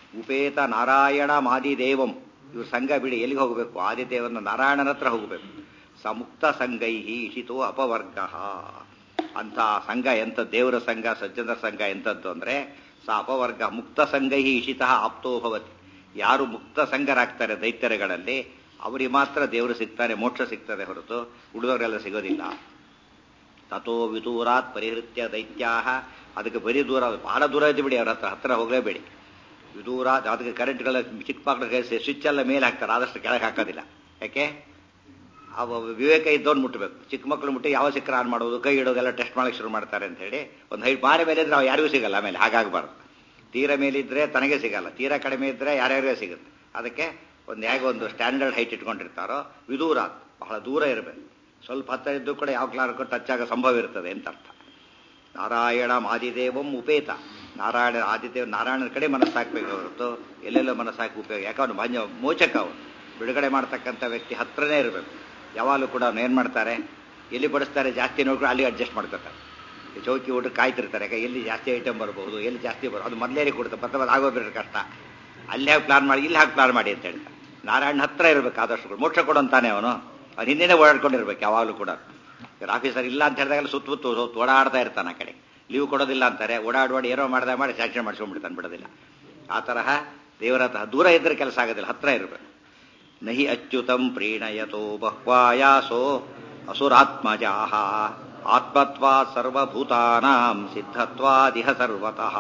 [SPEAKER 1] ಉಪೇತ ನಾರಾಯಣ ಮಾದಿದೇವಂ ಇವ್ರ ಸಂಘ ಬಿಡಿ ಎಲ್ಲಿಗೆ ಹೋಗಬೇಕು ಆದಿದೇವನ ನಾರಾಯಣನ ಹತ್ರ ಹೋಗಬೇಕು ಸಮುಕ್ತ ಸಂಗೈಹಿ ಇಷಿತೋ ಅಪವರ್ಗ ಅಂತ ಸಂಘ ಎಂತ ದೇವರ ಸಂಘ ಸಜ್ಜನರ ಸಂಘ ಎಂತದ್ದು ಅಂದ್ರೆ ಸ ಅಪವರ್ಗ ಮುಕ್ತ ಸಂಗೈಹಿ ಇಷಿತ ಆಪ್ತೋ ಭವತಿ ಯಾರು ಮುಕ್ತ ಸಂಘರಾಗ್ತಾರೆ ದೈತ್ಯರುಗಳಲ್ಲಿ ಅವರಿಗೆ ಮಾತ್ರ ದೇವರು ಸಿಗ್ತಾರೆ ಮೋಕ್ಷ ಸಿಗ್ತದೆ ಹೊರತು ಉಳಿದವರೆಲ್ಲ ಸಿಗೋದಿಲ್ಲ ತಥೋ ವಿದೂರಾತ್ ಪರಿಹೃತ್ಯ ದೈತ್ಯಾ ಅದಕ್ಕೆ ಬರೀ ದೂರ ಬಹಳ ದೂರ ಇದ್ದು ಬಿಡಿ ಅವ್ರ ಹತ್ರ ಹತ್ರ ಹೋಗಲೇಬೇಡಿ ವಿದೂರ ಅದಕ್ಕೆ ಕರೆಂಟ್ಗಳ ಚಿಕ್ಕ ಮಕ್ಕಳಿಗೆ ಸ್ವಿಚ್ ಎಲ್ಲ ಮೇಲೆ ಹಾಕ್ತಾರೆ ಆದಷ್ಟು ಕೆಳಗೆ ಹಾಕೋದಿಲ್ಲ ಯಾಕೆ ಅವ ವಿವೇಕ ಇದ್ದವ್ನು ಮುಟ್ಟಬೇಕು ಚಿಕ್ಕ ಮಕ್ಕಳು ಮುಟ್ಟಿ ಯಾವ ಸಿಕ್ಕರ ಆನ್ ಮಾಡೋದು ಕೈ ಇಡೋದೆಲ್ಲ ಟೆಸ್ಟ್ ಮಾಡಕ್ಕೆ ಶುರು ಮಾಡ್ತಾರೆ ಅಂತ ಹೇಳಿ ಒಂದು ಹೈಟ್ ಬಾರಿ ಮೇಲೆ ಇದ್ರೆ ನಾವು ಯಾರಿಗೂ ಸಿಗಲ್ಲ ಆಮೇಲೆ ಹಾಗಾಗಬಾರ್ದು ತೀರ ಮೇಲಿದ್ರೆ ತನಗೆ ಸಿಗಲ್ಲ ತೀರ ಕಡಿಮೆ ಇದ್ರೆ ಯಾರ್ಯಾರಿಗೂ ಸಿಗುತ್ತೆ ಅದಕ್ಕೆ ಒಂದು ಹೇಗೆ ಒಂದು ಸ್ಟ್ಯಾಂಡರ್ಡ್ ಹೈಟ್ ಇಟ್ಕೊಂಡಿರ್ತಾರೋ ವಿದೂರ ಬಹಳ ದೂರ ಇರಬೇಕು ಸ್ವಲ್ಪ ಹತ್ತ ಇದ್ದು ಕೂಡ ಯಾವ ಕ್ಲಾರ್ಕು ಟಚ್ ಆಗೋ ಸಂಭವ ಇರ್ತದೆ ಅಂತ ಅರ್ಥ ನಾರಾಯಣ ಆದಿದೇವಂ ಉಪೇತ ನಾರಾಯಣ ಆದಿದೇವ ನಾರಾಯಣನ ಕಡೆ ಮನಸ್ಸಾಕ್ಬೇಕು ಹೊರತು ಎಲ್ಲೆಲ್ಲೋ ಮನಸ್ಸಾಕಿ ಉಪಯೋಗ ಯಾಕೆ ಅವನು ಭಂಜ ಮೋಚಕ ಅವನು ಬಿಡುಗಡೆ ಮಾಡ್ತಕ್ಕಂಥ ವ್ಯಕ್ತಿ ಹತ್ರನೇ ಇರಬೇಕು ಯಾವಾಗಲೂ ಕೂಡ ಅವ್ನು ಏನು ಮಾಡ್ತಾರೆ ಎಲ್ಲಿ ಬಡಿಸ್ತಾರೆ ಜಾಸ್ತಿ ನೋಡ್ಕೊಂಡು ಅಲ್ಲಿ ಅಡ್ಜಸ್ಟ್ ಮಾಡ್ಕೊತಾರೆ ಈ ಚೌಕಿ ಊಟ ಕಾಯ್ತಿರ್ತಾರೆ ಯಾಕೆ ಎಲ್ಲಿ ಜಾಸ್ತಿ ಐಟಮ್ ಬರ್ಬೋದು ಎಲ್ಲಿ ಜಾಸ್ತಿ ಬರೋ ಅದು ಮೊದಲೇ ಕೊಡ್ತಾರೆ ಮತ್ತೆ ಮತ್ತೆ ಆಗೋಬಿಟ್ರೆ ಕಷ್ಟ ಅಲ್ಲಿ ಹಾಕಿ ಪ್ಲಾನ್ ಮಾಡಿ ಇಲ್ಲಿ ಹಾಕಿ ಪ್ಲಾನ್ ಮಾಡಿ ಅಂತ ಹೇಳ್ತಾರೆ ನಾರಾಯಣ ಹತ್ರ ಇರಬೇಕು ಆದಷ್ಟು ಮೋಕ್ಷ ಕೊಡೋಂತಾನೆ ಅವನು ಅವ್ನು ಹಿಂದೆನೇ ಓಡಾಡ್ಕೊಂಡಿರ್ಬೇಕು ಯಾವಾಗಲೂ ಕೂಡ ಇವ್ರ ಆಫೀಸರ್ ಇಲ್ಲ ಅಂತ ಹೇಳಿದಾಗ ಸುತ್ತಮುತ್ತ ಸುತ್ತ ಓಡಾಡ್ತಾ ಇರ್ತಾನೆ ಆ ಕಡೆ ಲೀವ್ ಕೊಡೋದಿಲ್ಲ ಅಂತಾರೆ ಓಡಾಡುವಾಡಿ ಏನೋ ಮಾಡ್ದೆ ಮಾಡಿ ಸ್ಯಾಕ್ಷನ್ ಮಾಡಿಸ್ಕೊಂಡ್ಬಿಡ್ತಾನೆ ಬಿಡೋದಿಲ್ಲ ಆ ತರಹ ದೇವರ ಹತ್ರ ದೂರ ಇದ್ರೆ ಕೆಲಸ ಆಗೋದಿಲ್ಲ ಹತ್ರ ಇರಬೇಕು ನಹಿ ಅಚ್ಯುತಂ ಪ್ರೀಣಯತೋ ಬಹ್ವಾಯಾಸೋ ಅಸುರಾತ್ಮಜಾಹ ಆತ್ಮತ್ವಾ ಸರ್ವಭೂತಾನಾಂ ಸಿದ್ಧತ್ವಾದಿಹ ಸರ್ವತಃ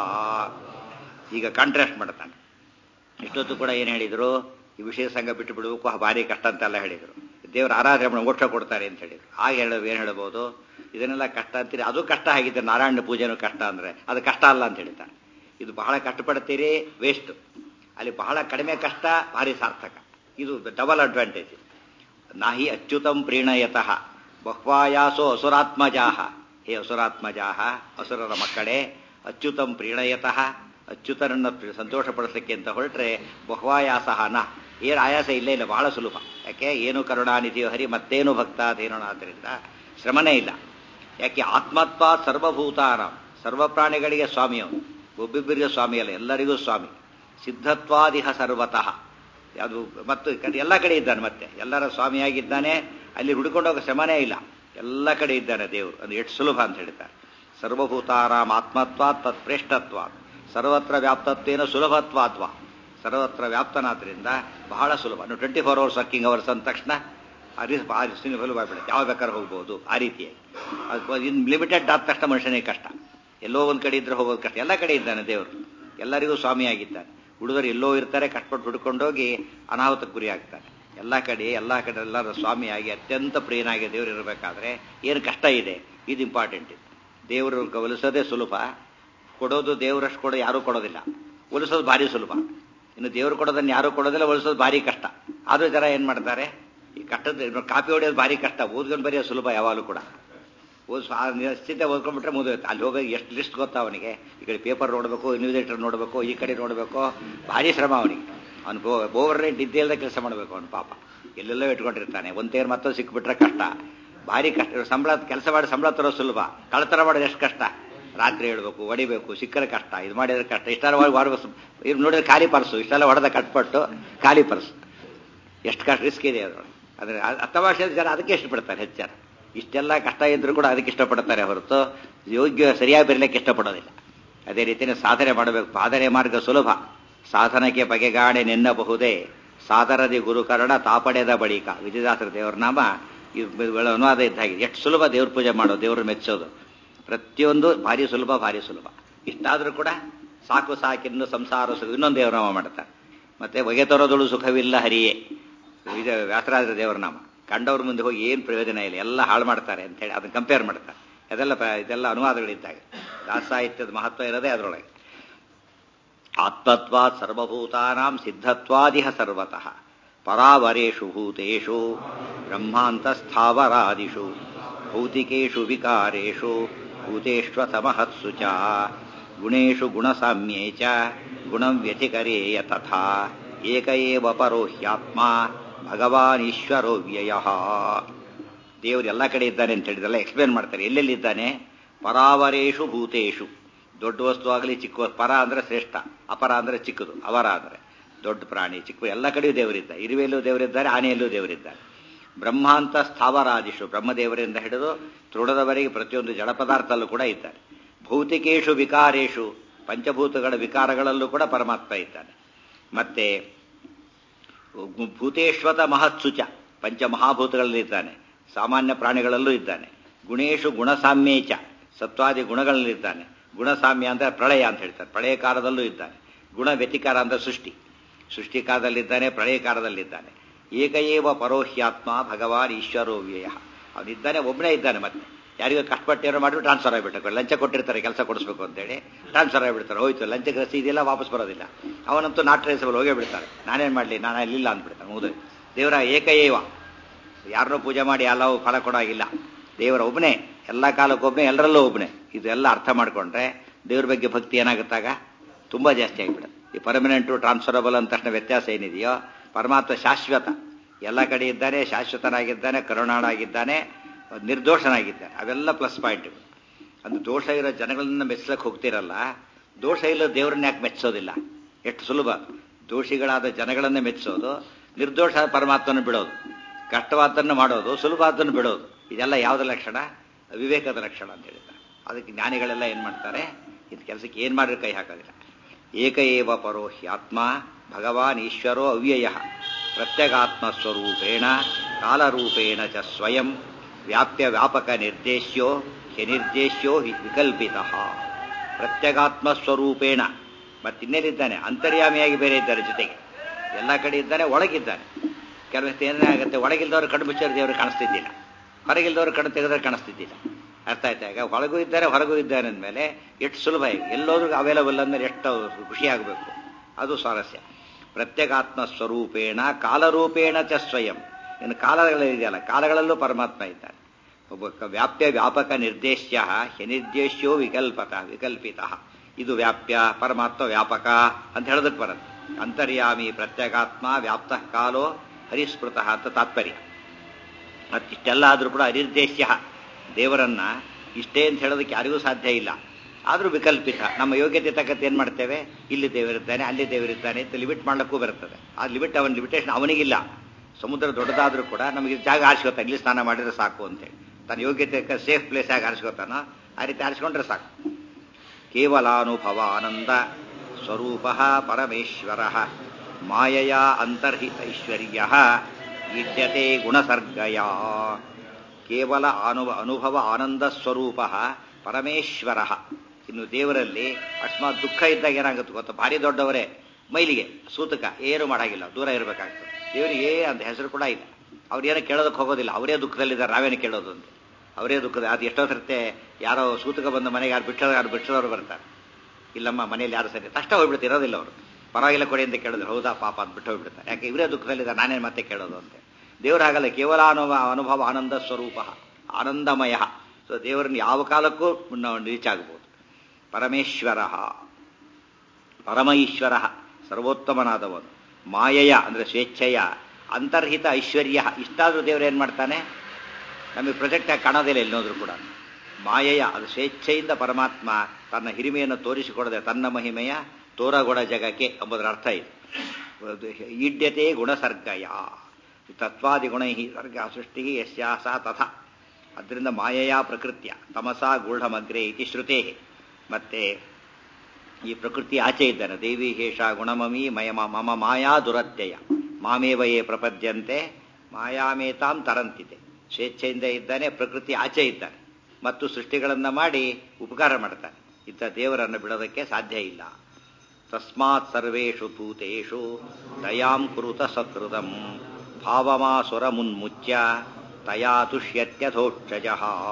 [SPEAKER 1] ಈಗ ಕಾಂಟ್ರಾಸ್ಟ್ ಮಾಡ್ತಾನೆ ಇಷ್ಟೊತ್ತು ಕೂಡ ಏನು ಹೇಳಿದ್ರು ಈ ವಿಷಯ ಸಂಘ ಬಿಟ್ಟು ಬಿಡಬೇಕು ಭಾರಿ ಕಷ್ಟ ಅಂತೆಲ್ಲ ಹೇಳಿದರು ದೇವರ ಆರಾಧನೆ ಮಾಡಿ ಮೋಕ್ಷ ಕೊಡ್ತಾರೆ ಅಂತ ಹೇಳಿದ್ರು ಆಗ ಹೇಳೋದು ಏನು ಹೇಳ್ಬೋದು ಇದನ್ನೆಲ್ಲ ಕಷ್ಟ ಅಂತೀರಿ ಅದು ಕಷ್ಟ ಆಗಿದೆ ನಾರಾಯಣ ಪೂಜೆನೂ ಕಷ್ಟ ಅಂದರೆ ಅದು ಕಷ್ಟ ಅಲ್ಲ ಅಂತ ಹೇಳ್ತಾರೆ ಇದು ಬಹಳ ಕಷ್ಟಪಡ್ತೀರಿ ವೇಸ್ಟ್ ಅಲ್ಲಿ ಬಹಳ ಕಡಿಮೆ ಕಷ್ಟ ಭಾರಿ ಸಾರ್ಥಕ ಇದು ಡಬಲ್ ಅಡ್ವಾಂಟೇಜ್ ನಾಹಿ ಅಚ್ಯುತಂ ಪ್ರೀಣಯತಃ ಬಹ್ವಾಯಾಸೋ ಅಸುರಾತ್ಮಜಾಹ ಹೇ ಅಸುರಾತ್ಮಜಾಹ ಅಸುರರ ಮಕ್ಕಳೇ ಅಚ್ಯುತಂ ಪ್ರೀಣಯತಃ ಅಚ್ಯುತನನ್ನ ಸಂತೋಷಪಡಿಸಲಿಕ್ಕೆ ಅಂತ ಹೊರಟ್ರೆ ಬಹ್ವಾಯಾಸಹ ನ ಏನು ಆಯಾಸ ಇಲ್ಲೇ ಇಲ್ಲ ಬಹಳ ಸುಲಭ ಯಾಕೆ ಏನು ಕರುಣಾನಿಧಿಯೋ ಹರಿ ಮತ್ತೇನು ಭಕ್ತ ಅದೇನೋ ಆದ್ದರಿಂದ ಶ್ರಮನೇ ಇಲ್ಲ ಯಾಕೆ ಆತ್ಮತ್ವ ಸರ್ವಭೂತಾನ ಸರ್ವ ಪ್ರಾಣಿಗಳಿಗೆ ಸ್ವಾಮಿಯವನು ಒಬ್ಬೊಬ್ಬರಿಗೆ ಸ್ವಾಮಿ ಅಲ್ಲ ಎಲ್ಲರಿಗೂ ಸ್ವಾಮಿ ಸಿದ್ಧತ್ವಾದಿಹ ಸರ್ವತಃ ಅದು ಮತ್ತು ಎಲ್ಲ ಕಡೆ ಇದ್ದಾನೆ ಮತ್ತೆ ಎಲ್ಲರ ಸ್ವಾಮಿಯಾಗಿದ್ದಾನೆ ಅಲ್ಲಿ ಹುಡುಕೊಂಡೋಗೋ ಶ್ರಮನೇ ಇಲ್ಲ ಎಲ್ಲ ಕಡೆ ಇದ್ದಾನೆ ದೇವರು ಅದು ಎಷ್ಟು ಸುಲಭ ಅಂತ ಹೇಳ್ತಾರೆ ಸರ್ವಭೂತಾರಾಮ್ ಆತ್ಮತ್ವ ತತ್ಪ್ರೇಷ್ಠತ್ವ ಸರ್ವತ್ರ ವ್ಯಾಪ್ತತ್ವೇನ ಸುಲಭತ್ವಾತ್ವ ಸರ್ವತ್ರ ವ್ಯಾಪ್ತನಾದ್ರಿಂದ ಬಹಳ ಸುಲಭ ನೀವು twenty four hours working hours ಅಂದ ತಕ್ಷಣ ಅರಿ ಸುಲಭ ಆಗ್ಬಿಡುತ್ತೆ ಯಾವ ಬೇಕಾದ್ರೆ ಹೋಗ್ಬೋದು ಆ ರೀತಿಯಾಗಿ ಅದು ಇನ್ನು ಲಿಮಿಟೆಡ್ ಆದ ತಕ್ಷಣ ಮನುಷ್ಯನಿಗೆ ಕಷ್ಟ ಎಲ್ಲೋ ಒಂದು ಕಡೆ ಇದ್ರೆ ಹೋಗೋದು ಕಷ್ಟ ಎಲ್ಲ ಕಡೆ ಇದ್ದಾನೆ ದೇವರು ಎಲ್ಲರಿಗೂ ಸ್ವಾಮಿಯಾಗಿದ್ದಾನೆ ಹುಡುಗರು ಎಲ್ಲೋ ಇರ್ತಾರೆ ಕಟ್ಪಟ್ಟು ಹುಡ್ಕೊಂಡೋಗಿ ಅನಾಹುತಕ್ಕೆ ಗುರಿ ಆಗ್ತಾರೆ ಎಲ್ಲ ಕಡೆ ಎಲ್ಲ ಕಡೆ ಎಲ್ಲರ ಸ್ವಾಮಿಯಾಗಿ ಅತ್ಯಂತ ಪ್ರಿಯನಾಗಿ ದೇವರು ಇರಬೇಕಾದ್ರೆ ಏನು ಕಷ್ಟ ಇದೆ ಇದು ಇಂಪಾರ್ಟೆಂಟ್ ಇದೆ ದೇವರು ಒಲಿಸೋದೇ ಸುಲಭ ಕೊಡೋದು ದೇವರಷ್ಟು ಕೊಡೋ ಯಾರೂ ಕೊಡೋದಿಲ್ಲ ಒಲಿಸೋದು ಭಾರಿ ಸುಲಭ ಇನ್ನು ದೇವರು ಕೊಡೋದನ್ನು ಯಾರೂ ಕೊಡೋದಿಲ್ಲ ಒಲಿಸೋದು ಭಾರಿ ಕಷ್ಟ ಆದರೂ ಜನ ಏನು ಮಾಡ್ತಾರೆ ಈ ಕಟ್ಟದ ಕಾಪಿ ಹೊಡೆಯೋದು ಭಾರಿ ಕಷ್ಟ ಓದ್ಕೊಂಡು ಬರೆಯೋ ಸುಲಭ ಯಾವಾಗಲೂ ಕೂಡ ಓದ್ ನಿಶ್ಚಿತ ಓದ್ಕೊಂಡ್ಬಿಟ್ರೆ ಮುಗಿದೋಯ್ತು ಅಲ್ಲಿ ಹೋಗಿ ಎಷ್ಟು ಲಿಸ್ಟ್ ಗೊತ್ತಾ ಅವನಿಗೆ ಈ ಕಡೆ ಪೇಪರ್ ನೋಡಬೇಕು ನ್ಯೂಸ್ ಲೆಟರ್ ನೋಡಬೇಕು ಈ ಕಡೆ ನೋಡಬೇಕು ಭಾರಿ ಶ್ರಮ ಅವನಿಗೆ ಅವನು ಓವರ್ ರೇಟ್ ಇದ್ದೇ ಇಲ್ಲದೆ ಕೆಲಸ ಮಾಡಬೇಕು ಅವನು ಪಾಪ ಎಲ್ಲೆಲ್ಲೋ ಇಟ್ಕೊಂಡಿರ್ತಾನೆ ಒಂದು ತೇರು ಮತ್ತೊಂದು ಸಿಕ್ಬಿಟ್ರೆ ಕಷ್ಟ ಭಾರಿ ಕಷ್ಟ ಸಂಬಳ ಕೆಲಸ ಮಾಡಿ ಸಂಬಳ ತರೋ ಸುಲಭ ಕಳ್ತನ ಮಾಡೋದು ಎಷ್ಟು ಕಷ್ಟ ರಾತ್ರಿ ಹೇಳ್ಬೇಕು ಹೊಡಿಬೇಕು ಸಿಕ್ಕರೆ ಕಷ್ಟ ಇದು ಮಾಡಿದ್ರೆ ಕಷ್ಟ ಇಷ್ಟೆಲ್ಲ ವಾರ ಇದು ನೋಡಿದ್ರೆ ಖಾಲಿ ಪರ್ಸು ಇಷ್ಟೆಲ್ಲ ಹೊಡೆದ ಕಟ್ಪಟ್ಟು ಖಾಲಿ ಪರ್ಸು ಎಷ್ಟು ಕಷ್ಟ ರಿಸ್ಕ್ ಇದೆ ಅದು ಆದರೆ ಅತ್ತವಾಕ್ಷದ ಜನ ಅದಕ್ಕೆ ಇಷ್ಟಪಡ್ತಾರೆ ಹೆಚ್ಚಾರ ಇಷ್ಟೆಲ್ಲ ಕಷ್ಟ ಇದ್ರೂ ಕೂಡ ಅದಕ್ಕೆ ಇಷ್ಟಪಡ್ತಾರೆ ಹೊರತು ಯೋಗ್ಯ ಸರಿಯಾಗಿ ಬರಲಿಕ್ಕೆ ಇಷ್ಟಪಡೋದಿಲ್ಲ ಅದೇ ರೀತಿಯ ಸಾಧನೆ ಮಾಡಬೇಕು ಸಾಧನೆ ಮಾರ್ಗ ಸುಲಭ ಸಾಧನಕ್ಕೆ ಬಗೆಗಾಣೆ ನೆನ್ನಬಹುದೇ ಸಾದರದಿ ಗುರುಕರಣ ತಾಪಡೆದ ಬಳಿಕ ವಿಜಯದಾಸರ ದೇವರ ನಾಮ ಅನುವಾದ ಇದ್ದಾಗಿದೆ ಎಷ್ಟು ಸುಲಭ ದೇವ್ರ ಪೂಜೆ ಮಾಡೋದು ದೇವ್ರ ಮೆಚ್ಚೋದು ಪ್ರತಿಯೊಂದು ಭಾರಿ ಸುಲಭ ಭಾರಿ ಸುಲಭ ಇಷ್ಟಾದರೂ ಕೂಡ ಸಾಕು ಸಾಕಿನ್ನು ಸಂಸಾರ ಸುಖ ಇನ್ನೊಂದು ದೇವರನಾಮ ಮಾಡ್ತಾರೆ ಮತ್ತೆ ಹೊಗೆ ತರೋದಳು ಸುಖವಿಲ್ಲ ಹರಿಯೇ ಇದು ವ್ಯಾಸರಾಜರ ದೇವರ ನಾಮ ಕಂಡವ್ರ ಮುಂದೆ ಹೋಗಿ ಏನು ಪ್ರಯೋಜನ ಇಲ್ಲ ಎಲ್ಲ ಹಾಳು ಮಾಡ್ತಾರೆ ಅಂತ ಹೇಳಿ ಅದನ್ನ ಕಂಪೇರ್ ಮಾಡ್ತಾರೆ ಅದೆಲ್ಲ ಇದೆಲ್ಲ ಅನುವಾದಗಳಿದ್ದಾಗ ದಾಸಾಹಿತ್ಯದ ಮಹತ್ವ ಇರೋದೇ ಅದರೊಳಗೆ ಆತ್ಮತ್ವಾ ಸರ್ವಭೂತಾನಾಂ ಸಿದ್ಧತ್ವಾದಿಹ ಸರ್ವತಃ ಪರಾವರೇಷು ಭೂತೇಷು ಬ್ರಹ್ಮಾಂತಸ್ಥಾವರಾದಿಷು ಭೌತಿಕೇಷು ವಿಕಾರೇಷು ಭೂತೇಷ್ವತಮಹತ್ಸು ಚ ಗುಣೇಶು ಗುಣಸಾಮ್ಯೇ ಚ ಗುಣಂ ವ್ಯತಿಕರೇಯ ತಥಾ ಏಕ ಏವ ಪರೋ ಹ್ಯಾತ್ಮ ಭಗವಾನ್ ಈಶ್ವರೋ ವ್ಯಯ ದೇವರು ಎಲ್ಲ ಕಡೆ ಇದ್ದಾನೆ ಅಂತ ಹೇಳಿದಲ್ಲ ಎಕ್ಸ್ಪ್ಲೇನ್ ಮಾಡ್ತಾರೆ ಎಲ್ಲೆಲ್ಲಿದ್ದಾನೆ ಪರಾವರೇಷು ಭೂತೇಷು ದೊಡ್ಡ ವಸ್ತು ಆಗಲಿ ಚಿಕ್ಕ ವಸ್ತು ಪರ ಅಂದರೆ ಶ್ರೇಷ್ಠ ಅಪರ ಅಂದರೆ ಚಿಕ್ಕದು ಅವರ ಅಂದರೆ ದೊಡ್ಡ ಪ್ರಾಣಿ ಚಿಕ್ಕ ಎಲ್ಲ ಕಡೆಯೂ ದೇವರಿದ್ದಾರೆ ಇರುವೆಯಲ್ಲೂ ದೇವರಿದ್ದಾರೆ ಆನೆಯಲ್ಲೂ ದೇವರಿದ್ದಾರೆ ಬ್ರಹ್ಮಾಂತ ಸ್ಥಾವರಾದಿಶು ಬ್ರಹ್ಮದೇವರಿಂದ ಹಿಡಿದು ತೃಣದವರೆಗೆ ಪ್ರತಿಯೊಂದು ಜಡ ಪದಾರ್ಥದಲ್ಲೂ ಕೂಡ ಇದ್ದಾರೆ ಭೌತಿಕೇಶು ವಿಕಾರೇಶು ಪಂಚಭೂತಗಳ ವಿಕಾರಗಳಲ್ಲೂ ಕೂಡ ಪರಮಾತ್ಮ ಇದ್ದಾನೆ ಮತ್ತೆ ಭೂತೇಶ್ವತ ಮಹತ್ಸುಚ ಪಂಚಮಹಾಭೂತಗಳಲ್ಲಿ ಇದ್ದಾನೆ ಸಾಮಾನ್ಯ ಪ್ರಾಣಿಗಳಲ್ಲೂ ಇದ್ದಾನೆ ಗುಣೇಶು ಗುಣಸಾಮ್ಯೇಚ ಸತ್ವಾದಿ ಗುಣಗಳಲ್ಲಿದ್ದಾನೆ ಗುಣಸಾಮ್ಯ ಅಂದರೆ ಪ್ರಳಯ ಅಂತ ಹೇಳ್ತಾರೆ ಪ್ರಳಯ ಕಾಲದಲ್ಲೂ ಇದ್ದಾನೆ ಗುಣ ವ್ಯತಿಕಾರ ಅಂದರೆ ಸೃಷ್ಟಿ ಸೃಷ್ಟಿಕಾಲದಲ್ಲಿದ್ದಾನೆ ಪ್ರಳಯ ಕಾಲದಲ್ಲಿದ್ದಾನೆ ಏಕಏವ ಪರೋಹ್ಯಾತ್ಮ ಭಗವಾನ್ ಈಶ್ವರೋ ವ್ಯಯ ಅವನಿದ್ದಾನೆ ಒಬ್ಬನೇ ಇದ್ದಾನೆ ಮತ್ತೆ ಯಾರಿಗೂ ಕಷ್ಟಪಟ್ಟು ಏನೋ ಮಾಡಿಬಿಟ್ಟು ಟ್ರಾನ್ಸ್ಫರ್ ಆಗಿಬಿಟ್ಟು ಲಂಚ ಕೊಟ್ಟಿರ್ತಾರೆ ಕೆಲಸ ಕೊಡಿಸ್ಬೇಕು ಅಂತೇಳಿ ಟ್ರಾನ್ಸ್ಫರ್ ಆಗಿಬಿಡ್ತಾರೆ ಹೋಯ್ತು ಲಂಚಕ್ಕೆ ರಸೀದಿ ಇದೆಲ್ಲ ವಾಪಸ್ ಬರೋದಿಲ್ಲ ಅವನಂತೂ ನಾಟ್ ಟ್ರೇಸಬಲ್ ಹೋಗೇ ಬಿಡ್ತಾರೆ ನಾನೇನು ಮಾಡಲಿ ನಾನು ಅಲ್ಲಿಲ್ಲ ಅಂದ್ಬಿಡ್ತಾನೆ ಹೌದು ದೇವರ ಏಕಏವ ಯಾರನ್ನೂ ಪೂಜೆ ಮಾಡಿ ಎಲ್ಲವೂ ಫಲ ಕೊಡೋಗಿಲ್ಲ ದೇವರ ಒಬ್ಬನೇ ಎಲ್ಲ ಕಾಲಕ್ಕೊಬ್ಬನೇ ಎಲ್ಲರಲ್ಲೂ ಒಬ್ಬನೇ ಇದೆಲ್ಲ ಅರ್ಥ ಮಾಡಿಕೊಂಡ್ರೆ ದೇವ್ರ ಬಗ್ಗೆ ಭಕ್ತಿ ಏನಾಗುತ್ತಾಗ ತುಂಬ ಜಾಸ್ತಿ ಆಗಿಬಿಡುತ್ತೆ ಈ ಪರ್ಮನೆಂಟು ಟ್ರಾನ್ಸ್ಫರಬಲ್ ಅಂತ ತಕ್ಷಣ ವ್ಯತ್ಯಾಸ ಏನಿದೆಯೋ ಪರಮಾತ್ಮ ಶಾಶ್ವತ ಎಲ್ಲ ಕಡೆ ಇದ್ದಾನೆ ಶಾಶ್ವತನಾಗಿದ್ದಾನೆ ಕರುಣಾಳಾಗಿದ್ದಾನೆ ನಿರ್ದೋಷನಾಗಿದ್ದಾನೆ ಅವೆಲ್ಲ ಪ್ಲಸ್ ಪಾಯಿಂಟ್ಗಳು ಅದು ದೋಷ ಇರೋ ಜನಗಳನ್ನ ಮೆಚ್ಚಲಕ್ಕೆ ಹೋಗ್ತಿರಲ್ಲ ದೋಷ ಇಲ್ಲ ದೇವರನ್ನ ಯಾಕೆ ಮೆಚ್ಚೋದಿಲ್ಲ ಎಷ್ಟು ಸುಲಭ ದೋಷಿಗಳಾದ ಜನಗಳನ್ನೇ ಮೆಚ್ಚೋದು ನಿರ್ದೋಷ ಪರಮಾತ್ಮನ ಬಿಡೋದು ಕಷ್ಟವಾದನ್ನು ಮಾಡೋದು ಸುಲಭವಾದನ್ನು ಬಿಡೋದು ಇದೆಲ್ಲ ಯಾವುದ ಲಕ್ಷಣ ವಿವೇಕದ ಲಕ್ಷಣ ಅಂತ ಹೇಳಿದ್ದಾರೆ ಅದಕ್ಕೆ ಜ್ಞಾನಿಗಳೆಲ್ಲ ಏನು ಮಾಡ್ತಾರೆ ಇದು ಕೆಲಸಕ್ಕೆ ಏನು ಮಾಡಿದ್ರೆ ಕೈ ಹಾಕೋದಿಲ್ಲ ಏಕ ಏವ ಪರೋ ಹ್ಯಾತ್ಮ ಭಗವಾನ್ ಈಶ್ವರೋ ಅವ್ಯಯ ಪ್ರತ್ಯಗಾತ್ಮ ಸ್ವರೂಪೇಣ ಕಾಲರೂಪೇಣ ಚ ಸ್ವಯಂ ವ್ಯಾಪ್ಯ ವ್ಯಾಪಕ ನಿರ್ದೇಶ್ಯೋ ಹ್ಯನಿರ್ದೇಶ್ಯೋ ವಿಕಲ್ಪಿತ ಪ್ರತ್ಯಗಾತ್ಮ ಸ್ವರೂಪೇಣ ಮತ್ತಿನ್ನೇನಿದ್ದಾನೆ ಅಂತರ್ಯಾಮಿಯಾಗಿ ಬೇರೆ ಇದ್ದಾರೆ ಜೊತೆಗೆ ಎಲ್ಲ ಕಡೆ ಇದ್ದಾನೆ ಒಳಗಿದ್ದಾನೆ ಕೆಲವು ಏನಾಗುತ್ತೆ ಒಳಗಿಲ್ದವ್ರು ಕಣ್ಣು ಮುಚ್ಚಾರ ದೇವರು ಕಾಣಿಸ್ತಿದ್ದಿಲ್ಲ ಹೊರಗಿಲ್ದವ್ರು ಕಣ್ಣು ತೆಗೆದ್ರೆ ಕಾಣಿಸ್ತಿದ್ದಿಲ್ಲ ಅರ್ಥ ಆಯ್ತಾ ಈಗ ಒಳಗೂ ಇದ್ದಾರೆ ಹೊರಗೂ ಇದ್ದಾರೆ ಅಂದಮೇಲೆ ಎಷ್ಟು ಸುಲಭ ಈಗ ಎಲ್ಲೋದ್ರೂ ಅವೈಲಬಲ್ ಅಂದಮೇಲೆ ಎಷ್ಟು ಖುಷಿ ಆಗಬೇಕು ಅದು ಸ್ವಾರಸ್ಯ ಪ್ರತ್ಯಗಾತ್ಮ ಸ್ವರೂಪೇಣ ಕಾಲರೂಪೇಣ ಚ ಸ್ವಯಂ ಇನ್ನು ಕಾಲಗಳಿದೆಯಲ್ಲ ಕಾಲಗಳಲ್ಲೂ ಪರಮಾತ್ಮ ಇದ್ದಾನೆ ಒಬ್ಬ ವ್ಯಾಪ್ಯ ವ್ಯಾಪಕ ನಿರ್ದೇಶ್ಯ ಹ್ಯನಿರ್ದೇಶ್ಯೋ ವಿಕಲ್ಪತ ವಿಕಲ್ಪಿತ ಇದು ವ್ಯಾಪ್ಯ ಪರಮಾತ್ಮ ವ್ಯಾಪಕ ಅಂತ ಹೇಳೋದಕ್ಕೆ ಬರುತ್ತೆ ಅಂತರ್ಯಾಮಿ ಪ್ರತ್ಯಗಾತ್ಮ ವ್ಯಾಪ್ತ ಕಾಲೋ ಹರಿಸ್ಮೃತ ಅಂತ ತಾತ್ಪರ್ಯ ಮತ್ತಿಷ್ಟೆಲ್ಲ ಆದರೂ ಕೂಡ ಅನಿರ್ದೇಶ್ಯ ದೇವರನ್ನ ಇಷ್ಟೇ ಅಂತ ಹೇಳೋದಕ್ಕೆ ಯಾರಿಗೂ ಸಾಧ್ಯ ಇಲ್ಲ ಆದರೂ ವಿಕಲ್ಪಿತ ನಮ್ಮ ಯೋಗ್ಯತೆ ತಕ್ಕಂತೆ ಏನು ಮಾಡ್ತೇವೆ ಇಲ್ಲಿ ದೇವರಿದ್ದಾನೆ ಅಲ್ಲಿ ದೇವರಿದ್ದಾನೆ ಅಂತ ಲಿಮಿಟ್ ಮಾಡ್ಲಿಕ್ಕೂ ಬರ್ತದೆ ಆ ಲಿಮಿಟ್ ಅವನ ಲಿಮಿಟೇಷನ್ ಅವನಿಗಿಲ್ಲ ಸಮುದ್ರ ದೊಡ್ಡದಾದರೂ ಕೂಡ ನಮಗೆ ಜಾಗ ಆರಿಸ್ಕೋತಾನೆ ಇಲ್ಲಿ ಸ್ನಾನ ಮಾಡಿದ್ರೆ ಸಾಕು ಅಂತೇಳಿ ತನ್ನ ಯೋಗ್ಯತೆ ಸೇಫ್ ಪ್ಲೇಸ್ ಆಗಿ ಆರಿಸ್ಕೋತಾನೋ ಆ ರೀತಿ ಆರಿಸ್ಕೊಂಡ್ರೆ ಸಾಕು ಕೇವಲಾನುಭವ ಆನಂದ ಸ್ವರೂಪ ಪರಮೇಶ್ವರ ಮಾಯಯ ಅಂತರ್ಹಿತ ಐಶ್ವರ್ಯ ವಿದ್ಯತೆ ಗುಣಸರ್ಗಯ ಕೇವಲ ಅನುಭ ಅನುಭವ ಆನಂದ ಸ್ವರೂಪ ಪರಮೇಶ್ವರ ಇನ್ನು ದೇವರಲ್ಲಿ ಅಕಸ್ಮಾತ್ ದುಃಖ ಇದ್ದಾಗ ಏನಾಗುತ್ತೆ ಗೊತ್ತಾ ಭಾರಿ ದೊಡ್ಡವರೇ ಮೈಲಿಗೆ ಸೂತಕ ಏನು ಮಾಡಾಗಿಲ್ಲ ದೂರ ಇರಬೇಕಾಗ್ತದೆ ದೇವರಿಗೆ ಅಂತ ಹೆಸರು ಕೂಡ ಇಲ್ಲ ಅವ್ರೇನೋ ಕೇಳೋದಕ್ಕೆ ಹೋಗೋದಿಲ್ಲ ಅವರೇ ದುಃಖದಲ್ಲಿದ್ದಾರೆ ನಾವೇನು ಕೇಳೋದು ಅಂತ ಅವರೇ ದುಃಖದ ಅದು ಎಷ್ಟೋ ಸರ್ತೆ ಯಾರೋ ಸೂತಕ ಬಂದ ಮನೆಗೆ ಯಾರು ಬಿಟ್ಟದ ಯಾರು ಬಿಟ್ಟದವ್ರು ಬರ್ತಾರೆ ಇಲ್ಲಮ್ಮ ಮನೇಲಿ ಯಾರು ಸರಿ ತಷ್ಟ ಹೋಗ್ಬಿಡ್ತಾರೆ ಇರೋದಿಲ್ಲ ಅವರು ಪರವಾಗಿಲ್ಲ ಕೊಡಿ ಅಂತ ಕೇಳಿದ್ರೆ ಹೌದಾ ಪಾಪ ಅಂತ ಬಿಟ್ಟು ಹೋಗ್ಬಿಡ್ತಾರೆ ಯಾಕೆ ಇವರೇ ದುಃಖದಲ್ಲಿದ್ದಾರೆ ನಾನೇನು ಮತ್ತೆ ಕೇಳೋದು ಅಂತ ದೇವರು ಹಾಗಲ್ಲ ಕೇವಲ ಅನುಭವ ಅನುಭವ ಆನಂದ ಸ್ವರೂಪ ಆನಂದಮಯ ಸೊ ದೇವರನ್ನು ಯಾವ ಕಾಲಕ್ಕೂ ನಾವು ರೀಚ್ ಆಗ್ಬೋದು ಪರಮೇಶ್ವರ ಪರಮ ಈಶ್ವರ ಸರ್ವೋತ್ತಮನಾದವನು ಮಾಯಯ ಅಂದರೆ ಸ್ವೇಚ್ಛೆಯ ಅಂತರ್ಹಿತ ಐಶ್ವರ್ಯ ಇಷ್ಟಾದರೂ ದೇವರು ಏನು ಮಾಡ್ತಾನೆ ನಮಗೆ ಪ್ರೊಜೆಕ್ಟ್ ಆಗಿ ಕಾಣೋದಿಲ್ಲ ಎಲ್ಲೋದ್ರೂ ಕೂಡ ಮಾಯೆಯ ಅದು ಸ್ವೇಚ್ಛೆಯಿಂದ ಪರಮಾತ್ಮ ತನ್ನ ಹಿರಿಮೆಯನ್ನು ತೋರಿಸಿಕೊಡದೆ ತನ್ನ ಮಹಿಮೆಯ ತೋರಗೊಡ ಜಗಕ್ಕೆ ಎಂಬುದರ ಅರ್ಥ ಇದು ಈಡ್ಯತೆ ಗುಣಸರ್ಗಯ ತತ್ವಾದಿ ಗುಣ ಸರ್ಗ ಸೃಷ್ಟಿ ಯಶ್ಯಾಸ ತಥ ಅದರಿಂದ ಮಾಯೆಯ ಪ್ರಕೃತ್ಯ ತಮಸ ಗೂಢಮಗ್ರೆ ಇತಿ ಶ್ರುತೇ ಮತ್ತೆ ಈ ಪ್ರಕೃತಿ ಆಚೆ ಇದ್ದಾನೆ ದೇವಿ ಹೇಷ ಗುಣಮಮಿ ಮಯ ಮಮ ಮಾಯಾ ದುರತ್ಯಯ ಮಾಮೇವಯೇ ಪ್ರಪದ್ಯಂತೆ ಮಾಯಾಮೇತಾಂ ತರಂತಿದೆ ಸ್ವೇಚ್ಛೆಯಿಂದ ಇದ್ದಾನೆ ಪ್ರಕೃತಿ ಆಚೆ ಇದ್ದಾನೆ ಮತ್ತು ಸೃಷ್ಟಿಗಳನ್ನು ಮಾಡಿ ಉಪಕಾರ ಮಾಡ್ತಾನೆ ಇಂಥ ದೇವರನ್ನು ಬಿಡೋದಕ್ಕೆ ಸಾಧ್ಯ ಇಲ್ಲ ತಸ್ಮಾತ್ ಸರ್ವೇಷು ಭೂತೇಷು ದಯಾಂ ಕುರುತ ಸಕೃತಂ ಭಾವಮಾಸುರ ಮುನ್ಮುಚ್ಯ ತಯಾ ತುಷ್ಯತ್ಯಥೋಕ್ಷಜ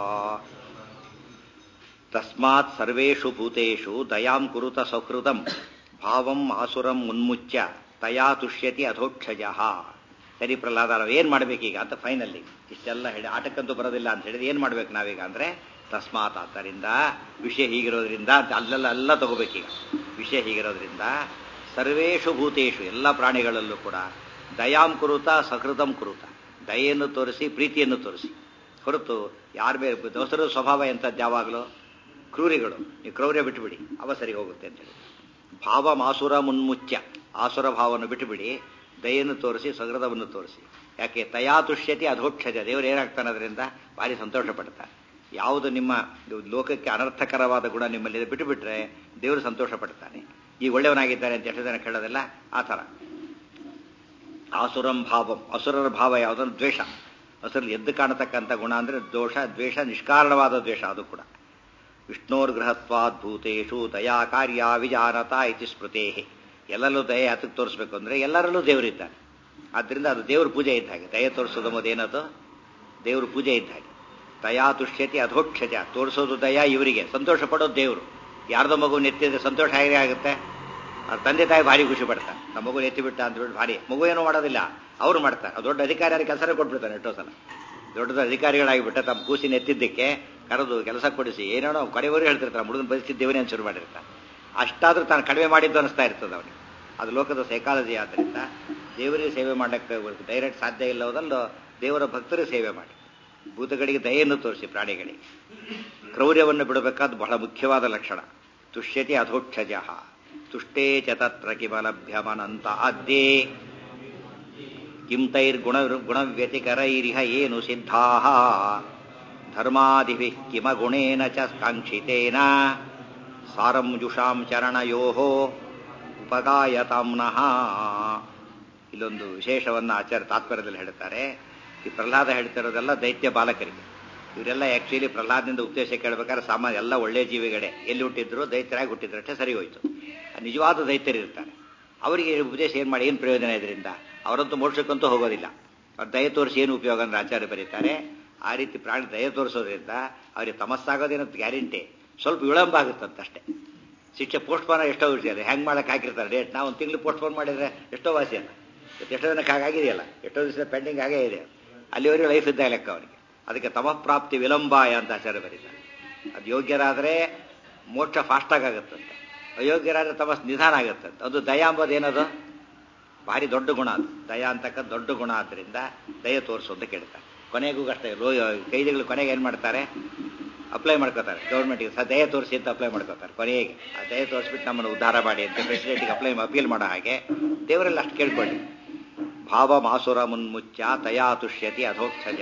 [SPEAKER 1] ತಸ್ಮಾತ್ ಸರ್ವೇಷು ಭೂತೇಷು ದಯಾಂ ಕುರುತ ಸಕೃತಂ ಭಾವಂ ಆಸುರಂ ಮುನ್ಮುಚ್ಯ ತಯಾ ತುಷ್ಯತಿ ಅಧೋಕ್ಷಜ ಸರಿ ಪ್ರಹ್ಲಾದ ಏನು ಮಾಡ್ಬೇಕೀಗ ಅಂತ ಫೈನಲ್ಲಿ ಇಷ್ಟೆಲ್ಲ ಹೇಳಿ ಆಟಕ್ಕಂತೂ ಬರೋದಿಲ್ಲ ಅಂತ ಹೇಳಿದ್ರೆ ಏನು ಮಾಡ್ಬೇಕು ನಾವೀಗ ಅಂದರೆ ತಸ್ಮಾತ್ ಆದ್ದರಿಂದ ವಿಷಯ ಹೀಗಿರೋದ್ರಿಂದ ಅಲ್ಲೆಲ್ಲ ಎಲ್ಲ ತಗೋಬೇಕೀಗ ವಿಷಯ ಹೀಗಿರೋದ್ರಿಂದ ಸರ್ವೇಷು ಭೂತೇಷು ಎಲ್ಲ ಪ್ರಾಣಿಗಳಲ್ಲೂ ಕೂಡ ದಯಾಂ ಕುರುತ ಸಕೃತಂ ಕುರುತ ದಯೆಯನ್ನು ತೋರಿಸಿ ಪ್ರೀತಿಯನ್ನು ತೋರಿಸಿ ಹೊರತು ಯಾರ ಮೇಲೆ ದೋಸರ ಸ್ವಭಾವ ಎಂಥದ್ದು ಯಾವಾಗಲೂ ಕ್ರೂರಿಗಳು ನೀವು ಕ್ರೌರ್ಯ ಬಿಟ್ಟುಬಿಡಿ ಅವ ಸರಿ ಹೋಗುತ್ತೆ ಅಂತೇಳಿ ಭಾವ ಮಾಸುರ ಮುನ್ಮುಚ್ಯ ಆಸುರ ಭಾವವನ್ನು ಬಿಟ್ಟುಬಿಡಿ ದಯೆಯನ್ನು ತೋರಿಸಿ ಸಗೃದವನ್ನು ತೋರಿಸಿ ಯಾಕೆ ತಯಾತುಷ್ಯತಿ ಅಧೋಕ್ಷಜ ದೇವರು ಏನಾಗ್ತಾನೆ ಅದರಿಂದ ಭಾರಿ ಸಂತೋಷ ಪಡ್ತಾನೆ ಯಾವುದು ನಿಮ್ಮ ಲೋಕಕ್ಕೆ ಅನರ್ಥಕರವಾದ ಗುಣ ನಿಮ್ಮಲ್ಲಿ ಬಿಟ್ಟುಬಿಟ್ರೆ ದೇವರು ಸಂತೋಷ ಪಡ್ತಾನೆ ಈ ಒಳ್ಳೆಯವನಾಗಿದ್ದಾನೆ ಅಂತ ಎಷ್ಟು ಜನ ಕೇಳೋದಿಲ್ಲ ಆ ಥರ ಆಸುರಂ ಭಾವಂ ಅಸುರರ ಭಾವ ಯಾವುದಂದ್ರೆ ದ್ವೇಷ ಅಸುರಲ್ಲಿ ಎದ್ದು ಕಾಣತಕ್ಕಂಥ ಗುಣ ಅಂದರೆ ದೋಷ ದ್ವೇಷ ನಿಷ್ಕಾರಣವಾದ ದ್ವೇಷ ಅದು ಕೂಡ ವಿಷ್ಣೋರ್ಗೃಹತ್ವಾದ್ಭೂತೇಶು ದಯಾ ಕಾರ್ಯ ವಿಜಾನತ ಇತಿ ಸ್ಮೃತೇ ಎಲ್ಲರಲ್ಲೂ ದಯೆ ಹತ್ತಕ್ಕೆ ತೋರಿಸ್ಬೇಕು ಅಂದರೆ ಎಲ್ಲರಲ್ಲೂ ದೇವರಿದ್ದಾನೆ ಆದ್ದರಿಂದ ಅದು ದೇವ್ರ ಪೂಜೆ ಇದ್ದ ಹಾಗೆ ದಯೆ ತೋರಿಸೋದು ಮೊದೇನದು ದೇವ್ರ ಪೂಜೆ ಇದ್ದ ಹಾಗೆ ದಯಾ ತುಷ್ಯತಿ ಅಧೋಕ್ಷಜ ತೋರಿಸೋದು ದಯಾ ಇವರಿಗೆ ಸಂತೋಷ ಪಡೋದು ದೇವರು ಯಾರ್ದೋ ಮಗು ನೆತ್ತಿದ್ರೆ ಸಂತೋಷ ಹೇಗೆ ಆಗುತ್ತೆ ಅವ್ರ ತಂದೆ ತಾಯಿ ಭಾರಿ ಖುಷಿ ಪಡ್ತಾರೆ ನಮ್ಮ ಮಗು ಎತ್ತಿ ಬಿಟ್ಟ ಅಂತ ಹೇಳಿ ಭಾರಿ ಮಗು ಏನೂ ಮಾಡೋದಿಲ್ಲ ಅವ್ರು ಮಾಡ್ತಾರೆ ಅವ್ರು ದೊಡ್ಡ ಅಧಿಕಾರಿ ಕೆಲಸನೇ ಕೊಟ್ಬಿಡ್ತಾರೆ ಎಷ್ಟೋ ಸಲ ದೊಡ್ಡ ಅಧಿಕಾರಿಗಳಾಗಿಬಿಟ್ಟ ತಮ್ಮ ಕೂಸಿನ ಎತ್ತಿದ್ದಕ್ಕೆ ಕರೆದು ಕೆಲಸ ಕೊಡಿಸಿ ಏನೇನೋ ಕಡೆವರೆಗೂ ಹೇಳ್ತಿರ್ತಾರೆ ಮುಡುಗನ ಪರಿಸ್ಥಿತಿ ದೇವರೇ ಶುರು ಮಾಡಿರ್ತಾರೆ ಅಷ್ಟಾದ್ರೂ ತಾನು ಕಡಿಮೆ ಮಾಡಿದ್ದು ಅನಿಸ್ತಾ ಇರ್ತದೆ ಅವನಿಗೆ ಅದು ಲೋಕದ ಸೈಕಾಲಜಿ ಆದ್ದರಿಂದ ದೇವರಿಗೆ ಸೇವೆ ಮಾಡಕ್ಕೆ ಡೈರೆಕ್ಟ್ ಸಾಧ್ಯ ಇಲ್ಲದಲ್ಲೋ ದೇವರ ಭಕ್ತರಿಗೆ ಸೇವೆ ಮಾಡಿ ಭೂತಗಳಿಗೆ ದಯೆಯನ್ನು ತೋರಿಸಿ ಪ್ರಾಣಿಗಳಿಗೆ ಕ್ರೌರ್ಯವನ್ನು ಬಿಡಬೇಕಾದ ಬಹಳ ಮುಖ್ಯವಾದ ಲಕ್ಷಣ ತುಷ್ಯತಿ ಅಧೋಕ್ಷಜ ತುಷ್ಟೇ ಚ ತತ್ರ ಕಿಮಲಭ್ಯಮನಂತ ಅದ್ದೇ ಕಿಂ ತೈರ್ಗುಣ ಗುಣವ್ಯತಿಕರೈರಿಹ ಏನು ಸಿದ್ಧಾ ಧರ್ಮಾದಿಭಿ ಕಿಮ ಗುಣೇನ ಚ ಕಾಂಕ್ಷಿತೇನ ಸಾರಂ ಜುಷಾಂ ಚರಣಯೋ ಉಪಗಾಯತಾಂನಃ ಇಲ್ಲೊಂದು ವಿಶೇಷವನ್ನು ಆಚಾರ್ಯ ತಾತ್ಪರ್ಯದಲ್ಲಿ ಹೇಳ್ತಾರೆ ಈ ಪ್ರಹ್ಲಾದ ಹೇಳ್ತಿರೋದೆಲ್ಲ ದೈತ್ಯ ಬಾಲಕರಿಗೆ ಇವರೆಲ್ಲ ಆಕ್ಚುಲಿ ಪ್ರಹ್ಲಾದನಿಂದ ಉಪದೇಶ ಕೇಳಬೇಕಾದ್ರೆ ಸಾಮಾನ್ಯ ಎಲ್ಲ ಒಳ್ಳೆ ಜೀವಿಗಳೇ ಎಲ್ಲಿ ಹುಟ್ಟಿದ್ರು ದೈತ್ಯರಾಗಿ ಹುಟ್ಟಿದ್ರು ಅಷ್ಟೇ ಸರಿ ಹೋಯ್ತು ನಿಜವಾದ ದೈತ್ಯರು ಇರ್ತಾರೆ ಅವರಿಗೆ ಉಪದೇಶ ಏನು ಮಾಡಿ ಏನು ಪ್ರಯೋಜನ ಇದರಿಂದ ಅವರಂತೂ ಮೋಕ್ಷಕ್ಕಂತೂ ಹೋಗೋದಿಲ್ಲ ಅವ್ರು ದಯ ತೋರಿಸಿ ಏನು ಉಪಯೋಗ ಅಂದ್ರೆ ಆಚಾರ್ಯ ಬರೀತಾರೆ ಆ ರೀತಿ ಪ್ರಾಣಿ ದಯ ತೋರಿಸೋದ್ರಿಂದ ಅವರಿಗೆ ತಮಸ್ಸಾಗೋದೇನೋ ಗ್ಯಾರಂಟಿ ಸ್ವಲ್ಪ ವಿಳಂಬ ಆಗುತ್ತಂತಷ್ಟೇ ಶಿಕ್ಷೆ ಪೋಸ್ಟ್ಪೋನ್ ಎಷ್ಟೋ ಇರ್ತಾರೆ ಹೆಂಗೆ ಮಾಡಕ್ಕೆ ಹಾಕಿರ್ತಾರೆ ಡೇಟ್ ನಾವು ಒಂದು ತಿಂಗಳು ಪೋಸ್ಟ್ಪೋನ್ ಮಾಡಿದ್ರೆ ಎಷ್ಟೋ ವಾಸಿ ಅಲ್ಲ ಎಷ್ಟೋ ದಿನಕ್ಕೆ ಹಾಗಾಗಿದೆಯಲ್ಲ ಎಷ್ಟೋ ದಿವಸ ಪೆಂಡಿಂಗ್ ಆಗೇ ಇದೆ ಅಲ್ಲಿವರೆಗೂ ಲೈಫ್ ಇದ್ದಾಗ ಲೆಕ್ಕ ಅವರಿಗೆ ಅದಕ್ಕೆ ತಮಃಪ್ರಾಪ್ತಿ ವಿಳಂಬಾಯ ಅಂತ ಆಚಾರ್ಯ ಬರೀತಾರೆ ಅದು ಯೋಗ್ಯರಾದರೆ ಮೋಕ್ಷ ಫಾಸ್ಟಾಗಿ ಆಗುತ್ತಂತೆ ಅಯೋಗ್ಯರಾದರೆ ತಮಸ್ ನಿಧಾನ ಆಗುತ್ತಂತೆ ಅದು ದಯಾ ಅಂಬೋದು ಏನದು ಭಾರಿ ದೊಡ್ಡ ಗುಣ ಅದು ದಯಾ ಅಂತಕ್ಕ ದೊಡ್ಡ ಗುಣ ಆದ್ದರಿಂದ ದಯ ತೋರಿಸು ಅಂತ ಕೇಳ್ತಾರೆ ಕೊನೆಗೂ ಅಷ್ಟೇ ಲೋ ಕೈದಿಗಳು ಕೊನೆಗೆ ಏನು ಮಾಡ್ತಾರೆ ಅಪ್ಲೈ ಮಾಡ್ಕೋತಾರೆ ಗೌರ್ಮೆಂಟ್ಗೆ ಸ ದಯ ತೋರಿಸಿ ಅಂತ ಅಪ್ಲೈ ಮಾಡ್ಕೋತಾರೆ ಕೊನೆಗೆ ಆ ದಯ ತೋರಿಸ್ಬಿಟ್ಟು ನಮ್ಮನ್ನು ಉದ್ಧಾರ ಮಾಡಿ ಅಂತ ಪ್ರೆಸಿಡೆಂಟ್ಗೆ ಅಪ್ಲೈ ಅಪೀಲ್ ಮಾಡೋ ಹಾಗೆ ದೇವರೆಲ್ಲ ಅಷ್ಟು ಕೇಳ್ಕೊಳ್ಳಿ ಭಾವ ಮಾಸುರ ಮುನ್ಮುಚ್ಚ ತಯಾ ತುಷ್ಯತಿ ಅಧೋಕ್ಷಜ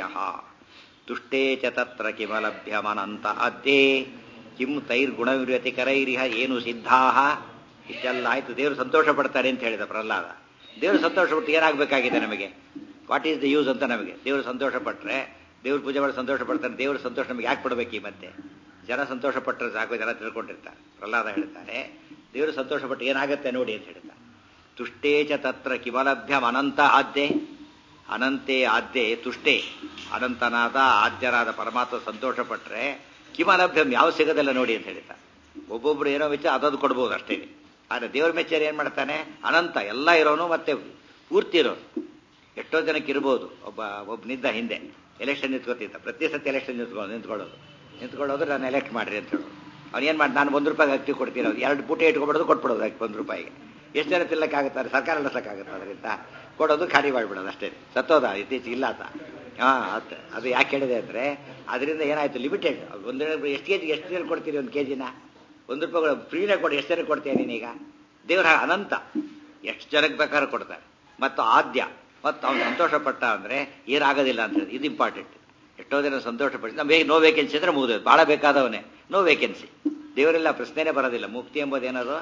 [SPEAKER 1] ತುಷ್ಟೇ ಚ ತತ್ರ ಕಿಮಲಭ್ಯಮನಂತ ಅದ್ದೇ ಕಿಂ ತೈರ್ಗುಣವಿರತಿಕರೈರಿಹ ಏನು ಸಿದ್ಧಾ ಇಷ್ಟೆಲ್ಲ ಆಯ್ತು ದೇವರು ಸಂತೋಷ ಪಡ್ತಾರೆ ಅಂತ ಹೇಳಿದ ಪ್ರಹ್ಲಾದ ದೇವರು ಸಂತೋಷ ಪಟ್ಟು ಏನಾಗಬೇಕಾಗಿದೆ ನಮಗೆ ವಾಟ್ ಈಸ್ ದ ಯೂಸ್ ಅಂತ ನಮಗೆ ದೇವರು ಸಂತೋಷ ಪಟ್ಟರೆ ದೇವ್ರ ಪೂಜೆ ಮಾಡಿ ಸಂತೋಷ ಪಡ್ತಾರೆ ದೇವ್ರ ಸಂತೋಷ ನಮಗೆ ಯಾಕೆ ಪಡಬೇಕು ಈ ಮತ್ತೆ ಜನ ಸಂತೋಷ ಪಟ್ಟರೆ ಸಾಕು ಜನ ತಿಳ್ಕೊಂಡಿರ್ತಾರೆ ಪ್ರಹ್ಲಾದ ಹೇಳ್ತಾರೆ ದೇವರು ಸಂತೋಷ ಪಟ್ಟು ಏನಾಗುತ್ತೆ ನೋಡಿ ಅಂತ ಹೇಳ್ತಾರೆ ತುಷ್ಟೇ ಚ ತತ್ರ ಕಿಮಲಭ್ಯಂ ಅನಂತ ಆದ್ಯೆ ಅನಂತೆ ಆದ್ಯೆ ತುಷ್ಟೇ ಅನಂತನಾದ ಆದ್ಯರಾದ ಪರಮಾತ್ಮ ಸಂತೋಷ ಪಟ್ಟರೆ ಕಿಮಲಭ್ಯಂ ಯಾವ ಸಿಗೋದಿಲ್ಲ ನೋಡಿ ಅಂತ ಹೇಳ್ತಾರೆ ಒಬ್ಬೊಬ್ರು ಏನೋ ವೆಚ್ಚ ಅದದು ಕೊಡ್ಬೋದು ಅಷ್ಟೇ ಆದರೆ ದೇವ್ರ ಮೆಚ್ಚರ್ ಏನು ಮಾಡ್ತಾನೆ ಅನಂತ ಎಲ್ಲ ಇರೋನು ಮತ್ತೆ ಪೂರ್ತಿ ಇರೋನು ಎಷ್ಟೋ ಜನಕ್ಕೆ ಇರ್ಬೋದು ಒಬ್ಬ ಒಬ್ಬ ನಿದ್ದ ಹಿಂದೆ ಎಲೆಕ್ಷನ್ ನಿಂತ್ಕೋತಿದ್ದ ಪ್ರತಿ ಸತಿ ಎಲೆಕ್ಷನ್ ನಿಂತ್ಕೊಳ್ಳೋದು ನಿಂತ್ಕೊಳ್ಳೋದು ನಿಂತ್ಕೊಳ್ಳೋದು ನಾನು ಎಲೆಕ್ಟ್ ಮಾಡ್ರಿ ಅಂತ ಹೇಳೋದು ಅವ್ನು ಏನು ಮಾಡಿ ನಾನು ಒಂದು ರೂಪಾಯಿಗೆ ಅಕ್ಕಿ ಕೊಡ್ತೀನಿ ಎರಡು ಪೂಟೆ ಇಟ್ಕೊಬಿಡೋದು ಕೊಟ್ಬಿಡೋದು ಅದಕ್ಕೆ ಒಂದು ರೂಪಾಯಿಗೆ ಎಷ್ಟು ಜನ ತಿನ್ನಕ್ಕಾಗುತ್ತಾರೆ ಸರ್ಕಾರ ನಡೆಸೋಕ್ಕಾಗುತ್ತೆ ಅದರಿಂದ ಕೊಡೋದು ಖಾಲಿ ಮಾಡಿಬಿಡೋದು ಅಷ್ಟೇ ಸತ್ತೋದ ಇತ್ತೀಚೆಗೆ ಇಲ್ಲ ಆತ ಹಾಂ ಅದು ಅದು ಯಾಕೆ ಹೇಳಿದೆ ಅಂದರೆ ಅದರಿಂದ ಏನಾಯಿತು ಲಿಮಿಟೆಡ್ ಒಂದು ಎಷ್ಟು ಕೆ ಜಿ ಎಷ್ಟು ಜನ ಕೊಡ್ತೀರಿ ಒಂದು ಕೆ ಜಿನ ಒಂದು ರೂಪಾಯಿ ಫ್ರೀನೇ ಕೊಡಿ ಎಷ್ಟು ಜನಕ್ಕೆ ಕೊಡ್ತೀಯ ನೀನೀಗ ದೇವರ ಅನಂತ ಎಷ್ಟು ಜನಕ್ಕೆ ಬೇಕಾದ್ರೂ ಕೊಡ್ತಾರೆ ಮತ್ತು ಆದ್ಯ ಮತ್ತು ಅವ್ನು ಸಂತೋಷ ಪಟ್ಟ ಅಂದರೆ ಏನಾಗೋದಿಲ್ಲ ಅಂತ ಹೇಳಿ ಇದು ಇಂಪಾರ್ಟೆಂಟ್ ಎಷ್ಟೋ ಜನ ಸಂತೋಷ ಪಟ್ಟು ನಮಗೆ ನೋ ವೇಕೆನ್ಸಿ ಅಂದರೆ ಮುಗಿದೋದು ಭಾಳ ಬೇಕಾದವನೇ ನೋ ವೇಕೆನ್ಸಿ ದೇವರೆಲ್ಲ ಪ್ರಶ್ನೆನೇ ಬರೋದಿಲ್ಲ ಮುಕ್ತಿ ಎಂಬುದೇನದು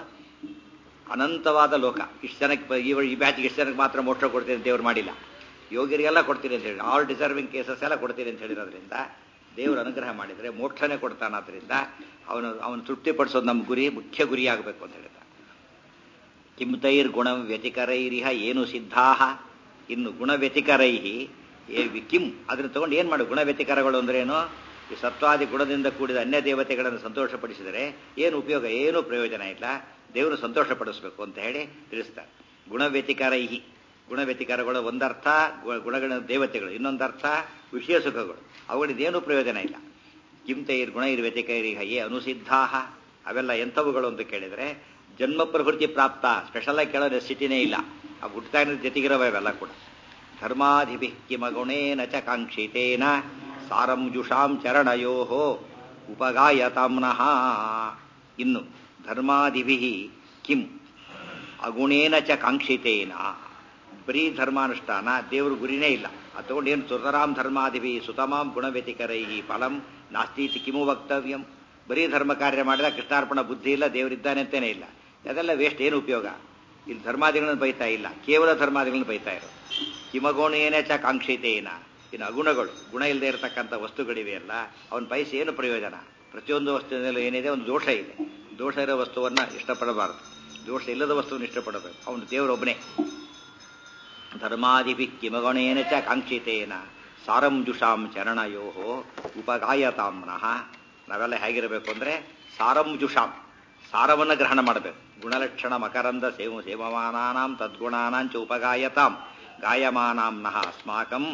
[SPEAKER 1] ಅನಂತವಾದ ಲೋಕ ಇಷ್ಟು ಜನಕ್ಕೆ ಈ ಈ ಬ್ಯಾಚ್ಗೆ ಇಷ್ಟು ಜನಕ್ಕೆ ಮಾತ್ರ ಮೋಕ್ಷ ಕೊಡ್ತೀನಿ ಅಂತ ದೇವ್ರು ಮಾಡಿಲ್ಲ ಯೋಗಿರಿಗೆಲ್ಲ ಕೊಡ್ತೀನಿ ಅಂತ ಹೇಳಿ ಆಲ್ ಡಿಸರ್ವಿಂಗ್ ಕೇಸಸ್ ಎಲ್ಲ ಕೊಡ್ತೀನಿ ಅಂತ ಹೇಳಿರೋದ್ರಿಂದ ದೇವರು ಅನುಗ್ರಹ ಮಾಡಿದರೆ ಮೋಕ್ಷನೇ ಕೊಡ್ತಾನಾದ್ರಿಂದ ಅವನು ಅವನು ತೃಪ್ತಿಪಡಿಸೋದು ನಮ್ಮ ಗುರಿ ಮುಖ್ಯ ಗುರಿ ಆಗಬೇಕು ಅಂತ ಹೇಳಿದ ಕಿಂತೈರ್ ಗುಣ ವ್ಯತಿಕರೈರಿಹ ಏನು ಸಿದ್ಧಾ ಇನ್ನು ಗುಣ ವ್ಯತಿಕರೈಹಿ ಕಿಂ ಅದನ್ನು ತಗೊಂಡು ಏನು ಮಾಡು ಗುಣ ವ್ಯತಿಕರಗಳು ಅಂದ್ರೇನು ಈ ಸತ್ವಾದಿ ಗುಣದಿಂದ ಕೂಡಿದ ಅನ್ಯ ದೇವತೆಗಳನ್ನು ಸಂತೋಷಪಡಿಸಿದರೆ ಏನು ಉಪಯೋಗ ಏನೂ ಪ್ರಯೋಜನ ಇಲ್ಲ ದೇವರು ಸಂತೋಷ ಪಡಿಸಬೇಕು ಅಂತ ಹೇಳಿ ತಿಳಿಸ್ತಾರೆ ಗುಣವ್ಯತಿಕರೈಹಿ ಗುಣವ್ಯತಿಕರಗಳು ಒಂದರ್ಥ ಗುಣಗಳ ದೇವತೆಗಳು ಇನ್ನೊಂದರ್ಥ ವಿಷಯ ಸುಖಗಳು ಅವುಗಳಿಂದೇನೂ ಪ್ರಯೋಜನ ಇಲ್ಲ ಕಿಂತೈರ್ ಗುಣೈರ್ ವ್ಯತಿಕೈರಿಹ ಏ ಅನುಸಿದ್ಧಾ ಅವೆಲ್ಲ ಎಂಥವುಗಳು ಅಂತ ಕೇಳಿದರೆ ಜನ್ಮ ಪ್ರಕೃತಿ ಪ್ರಾಪ್ತ ಸ್ಪೆಷಲ್ ಆಗಿ ಕೇಳೋ ನೆಸಿಟಿನೇ ಇಲ್ಲ ಆ ಹುಟ್ಟುತ್ತಾಗಿನ ಜೊತೆಗಿರವ ಇವೆಲ್ಲ ಕೂಡ ಧರ್ಮಾಧಿಪಿ ಕಿಮ ಗುಣೇನ ಚ ಕಾಂಕ್ಷಿತೇನ ಸಾರಂ ಜುಷಾಂ ಚರಣಯೋ ಉಪಗಾಯತಾಮ್ನಃ ಇನ್ನು ಧರ್ಮಾದಿಭಿ ಕಿಂ ಅಗುಣೇನ ಚ ಕಾಂಕ್ಷಿತೇನ ಬರೀ ಧರ್ಮಾನುಷ್ಠಾನ ದೇವ್ರ ಗುರಿನೇ ಇಲ್ಲ ಅದು ತಗೊಂಡು ಏನು ಸುತರಾಮ್ ಧರ್ಮಾದಿಭಿ ಸುತಮಾಂ ಗುಣವ್ಯತಿಕರೈ ಫಲಂ ನಾಸ್ತೀತಿ ಕಿಮು ವಕ್ತವ್ಯಂ ಬರೀ ಧರ್ಮ ಕಾರ್ಯ ಮಾಡಿದ ಕೃಷ್ಣಾರ್ಪಣ ಬುದ್ಧಿ ಇಲ್ಲ ದೇವರಿದ್ದಾನೆ ಅಂತೇನೇ ಇಲ್ಲ ಅದೆಲ್ಲ ವೇಸ್ಟ್ ಏನು ಉಪಯೋಗ ಇಲ್ಲಿ ಧರ್ಮಾದಿಗಳನ್ನು ಬೈತಾ ಇಲ್ಲ ಕೇವಲ ಧರ್ಮಾದಿಗಳನ್ನು ಬೈತಾ ಇರೋ ಕಿಮಗುಣೇನ ಚ ಕಾಂಕ್ಷಿತೇನ ಇನ್ನು ಅಗುಣಗಳು ಗುಣ ಇಲ್ಲದೆ ಇರತಕ್ಕಂಥ ವಸ್ತುಗಳಿವೆಯಲ್ಲ ಅವನ ಬಯಸಿ ಏನು ಪ್ರಯೋಜನ ಪ್ರತಿಯೊಂದು ವಸ್ತುವಿನಲ್ಲೂ ಏನಿದೆ ಒಂದು ದೋಷ ಇದೆ ದೋಷ ಇರೋ ವಸ್ತುವನ್ನ ಇಷ್ಟಪಡಬಾರದು ದೋಷ ಇಲ್ಲದ ವಸ್ತುವನ್ನು ಇಷ್ಟಪಡಬೇಕು ಅವನು ದೇವರೊಬ್ಬನೇ ಧರ್ಮಾದಿಭಿ ಕಿಮಗುಣೇನ ಚ ಕಾಂಕ್ಷಿತೇನ ಸಾರಂಜುಷಾಂ ಚರಣಯೋ ಉಪಗಾಯತಾಮ್ನಃ ನಾವೆಲ್ಲ ಹೇಗಿರಬೇಕು ಅಂದರೆ ಸಾರಂಜುಷಾಂ ಸಾರವನ್ನು ಗ್ರಹಣ ಮಾಡಬೇಕು ಗುಣಲಕ್ಷಣ ಮಕರಂದ ಸೇವ ಸೇವಮಾನಾಂ ತದ್ಗುಣಾನಾಂಚ ಉಪಗಾಯತಾಂ ಗಾಯಮಾನಾಂನಃ ಅಸ್ಮಾಕಂ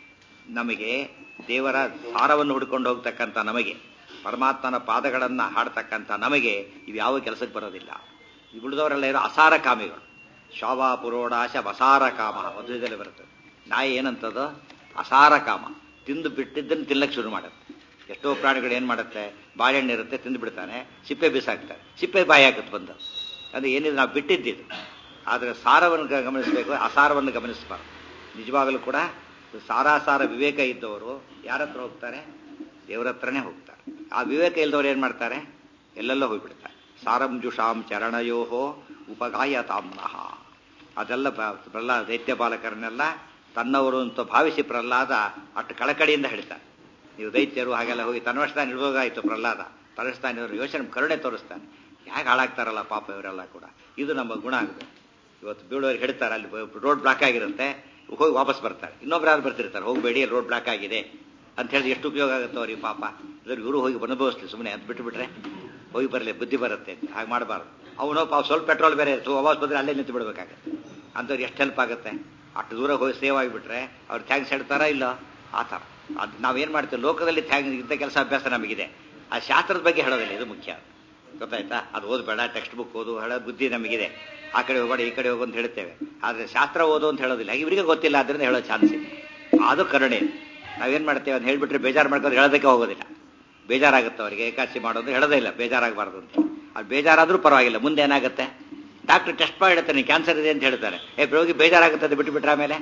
[SPEAKER 1] ನಮಗೆ ದೇವರ ಸಾರವನ್ನು ಹುಡ್ಕೊಂಡು ಹೋಗ್ತಕ್ಕಂಥ ನಮಗೆ ಪರಮಾತ್ಮನ ಪಾದಗಳನ್ನು ಹಾಡ್ತಕ್ಕಂಥ ನಮಗೆ ಇವು ಯಾವ ಕೆಲಸಕ್ಕೆ ಬರೋದಿಲ್ಲ ಈ ಉಳಿದವರೆಲ್ಲ ಇರೋ ಅಸಾರ ಕಾಮಿಗಳು ಶಾವ ಪುರೋಡಾಶ ವಸಾರ ಕಾಮ ಮದುವೆದಲ್ಲಿ ಬರ್ತದೆ ನಾಯಿ ಏನಂತದು ಅಸಾರ ಕಾಮ ತಿಂದು ಬಿಟ್ಟಿದ್ದನ್ನು ತಿನ್ನಕ್ಕೆ ಶುರು ಮಾಡುತ್ತೆ ಎಷ್ಟೋ ಪ್ರಾಣಿಗಳು ಏನು ಮಾಡುತ್ತೆ ಬಾಳೆಹಣ್ಣು ಇರುತ್ತೆ ತಿಂದು ಬಿಡ್ತಾನೆ ಸಿಪ್ಪೆ ಬಿಸಾಕ್ತಾರೆ ಸಿಪ್ಪೆ ಬಾಯಿ ಹಾಕುತ್ತೆ ಬಂದು ಅದು ಏನಿದೆ ನಾವು ಬಿಟ್ಟಿದ್ದಿದ್ದು ಆದರೆ ಸಾರವನ್ನು ಗಮನಿಸಬೇಕು ಅಸಾರವನ್ನು ಗಮನಿಸಬಾರ್ದು ನಿಜವಾಗಲೂ ಕೂಡ ಸಾರಾಸಾರ ವಿವೇಕ ಇದ್ದವರು ಯಾರ ಹತ್ರ ಹೋಗ್ತಾರೆ ದೇವರ ಹತ್ರನೇ ಹೋಗ್ತಾರೆ ಆ ವಿವೇಕ ಇಲ್ಲದವ್ರು ಏನು ಮಾಡ್ತಾರೆ ಎಲ್ಲೆಲ್ಲೋ ಹೋಗ್ಬಿಡ್ತಾರೆ ಸಾರಂಜುಷಾಂ ಚರಣಯೋಹೋ ಉಪಗಾಯತಾಮ್ನಃ ಅದೆಲ್ಲ ಪ್ರಹ್ಲಾದ ದೈತ್ಯ ಬಾಲಕರನ್ನೆಲ್ಲ ತನ್ನವರು ಅಂತ ಭಾವಿಸಿ ಪ್ರಹ್ಲಾದ ಅಷ್ಟು ಕಳಕಳಿಯಿಂದ ಹೇಳ್ತಾರೆ ನೀವು ದೈತ್ಯರು ಹಾಗೆಲ್ಲ ಹೋಗಿ ತನ್ನವಷ್ಟಾನ ಇಡಬೇಕಾಯಿತು ಪ್ರಹ್ಲಾದ ತನ್ನವಷ್ಟಾನ ಯೋಚನೆ ಕರುಣೆ ತೋರಿಸ್ತಾನೆ ಹೇಗೆ ಹಾಳಾಗ್ತಾರಲ್ಲ ಪಾಪ ಇವರೆಲ್ಲ ಕೂಡ ಇದು ನಮ್ಮ ಗುಣ ಆಗುತ್ತೆ ಇವತ್ತು ಬೀಳೋರಿಗೆ ಹೇಳ್ತಾರೆ ಅಲ್ಲಿ ರೋಡ್ ಬ್ಲಾಕ್ ಆಗಿರುತ್ತೆ ಹೋಗಿ ವಾಪಸ್ ಬರ್ತಾರೆ ಇನ್ನೊಬ್ರು ಯಾರು ಬರ್ತಿರ್ತಾರೆ ಹೋಗಬೇಡಿ ರೋಡ್ ಬ್ಲಾಕ್ ಆಗಿದೆ ಅಂತ ಹೇಳಿ ಎಷ್ಟು ಉಪಯೋಗ ಆಗುತ್ತೆ ಅವ್ರಿಗೆ ಪಾಪ ಇದ್ರ ಇವರು ಹೋಗಿ ಅನುಭವಿಸ್ಲಿ ಸುಮ್ಮನೆ ಅಂತ ಬಿಟ್ಟುಬಿಟ್ರೆ ಹೋಗಿ ಬರಲಿ ಬುದ್ಧಿ ಬರುತ್ತೆ ಅಂತ ಹಾಗೆ ಮಾಡಬಾರ್ದು ಅವನು ಪಾಪ ಸ್ವಲ್ಪ ಪೆಟ್ರೋಲ್ ಬೇರೆ ಇತ್ತು ವಾಪಸ್ ಬಂದರೆ ಅಲ್ಲೇ ನಿಂತು ಬಿಡಬೇಕಾಗತ್ತೆ ಅಂಥವ್ರು ಎಷ್ಟು ಹೆಲ್ಪ್ ಆಗುತ್ತೆ ಅಷ್ಟು ದೂರ ಹೋಗಿ ಸೇವ್ ಆಗಿಬಿಟ್ರೆ ಅವ್ರು ಥ್ಯಾಂಕ್ಸ್ ಹೇಳ್ತಾರಾ ಇಲ್ಲ ಆ ಥರ ಅದು ನಾವೇನು ಮಾಡ್ತೀವಿ ಲೋಕದಲ್ಲಿ ಥ್ಯಾಂಕ್ ಇಂಥ ಕೆಲಸ ಅಭ್ಯಾಸ ನಮಗಿದೆ ಆ ಶಾಸ್ತ್ರದ ಬಗ್ಗೆ ಹೇಳೋದಿಲ್ಲ ಇದು ಮುಖ್ಯ ಗೊತ್ತಾಯ್ತಾ ಅದು ಓದಬೇಡ ಟೆಕ್ಸ್ಟ್ ಬುಕ್ ಓದು ಹೇಳೋ ಬುದ್ಧಿ ನಮಗಿದೆ ಆ ಕಡೆ ಹೋಗಬೇಡ ಈ ಕಡೆ ಹೋಗು ಅಂತ ಹೇಳ್ತೇವೆ ಆದರೆ ಶಾಸ್ತ್ರ ಓದು ಅಂತ ಹೇಳೋದಿಲ್ಲ ಇವರಿಗೆ ಗೊತ್ತಿಲ್ಲ ಅದರಿಂದ ಹೇಳೋ ಚಾನ್ಸ್ ಇದೆ ಅದು ಕರುಣೆ ನಾವೇನು ಮಾಡ್ತೇವೆ ಅಂತ ಹೇಳ್ಬಿಟ್ರೆ ಬೇಜಾರು ಮಾಡ್ಕೊಂಡು ಹೇಳೋದಕ್ಕೆ ಹೋಗೋದಿಲ್ಲ ಬೇಜಾರಾಗುತ್ತೆ ಅವರಿಗೆ ಏಕಾಸಿ ಮಾಡೋದು ಹೇಳೋದೇ ಇಲ್ಲ ಬೇಜಾರಾಗಬಾರ್ದು ಅಂತ ಅದು ಬೇಜಾರಾದರೂ ಪರವಾಗಿಲ್ಲ ಮುಂದೆ ಏನಾಗುತ್ತೆ ಡಾಕ್ಟರ್ ಟೆಸ್ಟ್ ಮಾಡಿ ಹೇಳ್ತಾನೆ ಕ್ಯಾನ್ಸರ್ ಇದೆ ಅಂತ ಹೇಳ್ತಾರೆ ಏ ರೋಗಿ ಬೇಜಾರಾಗುತ್ತೆ ಅದು ಬಿಟ್ಟುಬಿಟ್ರೆ ಆಮೇಲೆ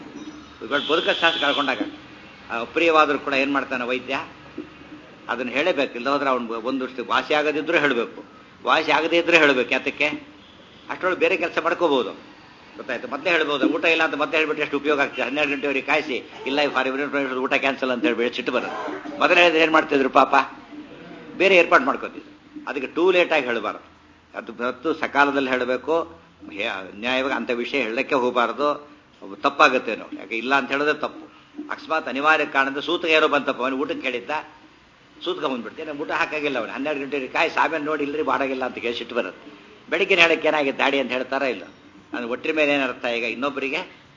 [SPEAKER 1] ಇವಾಗ ಬದುಕ ಚಾನ್ಸ್ ಕಳ್ಕೊಂಡಾಗ ಅಪ್ರಿಯವಾದರೂ ಕೂಡ ಏನು ಮಾಡ್ತಾನೆ ವೈದ್ಯ ಅದನ್ನು ಹೇಳಬೇಕು ಇಲ್ಲ ಹೋದ್ರೆ ಅವ್ನು ಒಂದಷ್ಟು ವಾಸಿ ಆಗದಿದ್ರೂ ಹೇಳಬೇಕು ವಾಸಿ ಆಗದೇ ಇದ್ರೂ ಹೇಳಬೇಕು ಯಾತಕ್ಕೆ ಅಷ್ಟರೊಳಗೆ ಬೇರೆ ಕೆಲಸ ಮಾಡ್ಕೋಬಹುದು ಗೊತ್ತಾಯ್ತು ಮತ್ತೆ ಹೇಳ್ಬೋದು ಊಟ ಇಲ್ಲ ಅಂತ ಮತ್ತೆ ಹೇಳ್ಬಿಟ್ಟು ಎಷ್ಟು ಉಪಯೋಗ ಆಗ್ತದೆ ಹನ್ನೆರಡು ಗಂಟೆವರೆಗೆ ಕಾಯಿಸಿ ಇಲ್ಲ ಫಾರ್ ಊಟ ಕ್ಯಾನ್ಸಲ್ ಅಂತ ಹೇಳ್ಬಿಟ್ಟು ಸಿಟ್ಟು ಬರೋದು ಮೊದಲೇ ಹೇಳಿದ್ರೆ ಏನು ಮಾಡ್ತಿದ್ರು ಪಾಪ ಬೇರೆ ಏರ್ಪಾಡು ಮಾಡ್ಕೋತಿದ್ರು ಅದಕ್ಕೆ ಟೂ ಲೇಟಾಗಿ ಹೇಳಬಾರ್ದು ಅದು ಹೊತ್ತು ಸಕಾಲದಲ್ಲಿ ಹೇಳಬೇಕು ನ್ಯಾಯವಾಗಿ ಅಂಥ ವಿಷಯ ಹೇಳಕ್ಕೆ ಹೋಗಬಾರ್ದು ತಪ್ಪಾಗುತ್ತೆ ನಾವು ಯಾಕೆ ಇಲ್ಲ ಅಂತ ಹೇಳೋದೇ ತಪ್ಪು ಅಕಸ್ಮಾತ್ ಅನಿವಾರ್ಯ ಕಾರಣದಿಂದ ಸೂತಕ ಯಾರೋ ಬಂತಪ್ಪ ಅವನು ಊಟಕ್ಕೆ ಕೇಳಿದ್ದ ಸೂತ್ಕ ಬಂದ್ಬಿಡ್ತೇನೆ ಊಟ ಹಾಕಾಗಿಲ್ಲ ಅವನು ಹನ್ನೆರಡು ಗಂಟೆ ಕಾಯಿ ಸಾಮೇಲೆ ನೋಡಿ ಇಲ್ಲರಿ ಬಾಡಾಗಿಲ್ಲ ಅಂತ ಕೇಳಿ ಸಿಟ್ಟು ಬರುತ್ತೆ ಬೆಳಿಗ್ಗೆ ಹೇಳಕ್ಕೆ ಏನಾಗಿದೆ ದಾಡಿ ಅಂತ ಹೇಳ್ತಾರಾ ಇಲ್ಲ ನಾನು ಒಟ್ಟಿನ ಮೇಲೆ ಏನರ್ಥ ಈಗ ಇನ್ನೊಬ್ಬರಿಗೆ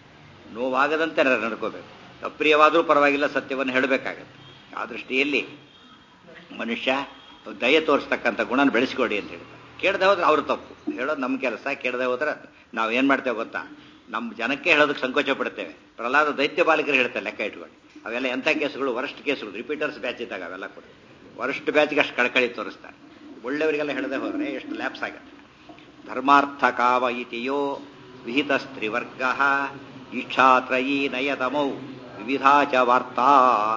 [SPEAKER 1] ನೋವಾಗದಂತೆ ನಡ್ಕೋಬೇಕು ಅಪ್ರಿಯವಾದರೂ ಪರವಾಗಿಲ್ಲ ಸತ್ಯವನ್ನು ಹೇಳಬೇಕಾಗತ್ತೆ ಆ ದೃಷ್ಟಿಯಲ್ಲಿ ಮನುಷ್ಯ ದಯ ತೋರಿಸ್ತಕ್ಕಂಥ ಗುಣನ ಬೆಳೆಸ್ಕೊಡಿ ಅಂತ ಹೇಳ್ತಾರೆ ಕೇಳದೆ ಹೋದ್ರೆ ಅವ್ರ ತಪ್ಪು ಹೇಳೋದು ನಮ್ಮ ಕೆಲಸ ಕೇಳದೆ ಹೋದ್ರೆ ನಾವು ಏನು ಮಾಡ್ತೇವೆ ಗೊತ್ತಾ ನಮ್ಮ ಜನಕ್ಕೆ ಹೇಳೋದಕ್ಕೆ ಸಂಕೋಚ ಪಡ್ತೇವೆ ಪ್ರಹ್ಲಾದ ದೈತ್ಯ ಬಾಲಕರು ಹೇಳ್ತಾರೆ ಲೆಕ್ಕ ಇಟ್ಕೊಂಡು ಅವೆಲ್ಲ ಎಂಥ ಕೇಸುಗಳು ವರಸ್ಟ್ ಕೇಸುಗಳು ರಿಪೀಟರ್ಸ್ ಬ್ಯಾಚ್ ಇದ್ದಾಗ ಅವೆಲ್ಲ ಕೂಡ ವರಸ್ಟ್ ಬ್ಯಾಚ್ಗೆ ಅಷ್ಟು ಕಳಕಳಿ ತೋರಿಸ್ತಾರೆ ಒಳ್ಳೆಯವರಿಗೆಲ್ಲ ಹೇಳದೆ ಹೋದರೆ ಎಷ್ಟು ಲ್ಯಾಪ್ಸ್ ಆಗುತ್ತೆ ಧರ್ಮಾರ್ಥ ಕಾವ ಇತಿಯೋ ವಿಹಿತಸ್ತ್ರಿವರ್ಗ ಇಚ್ಛಾತ್ರಯೀ ನಯತಮೌ ವಿವಿಧಾ ಚ ವಾರ್ತಾ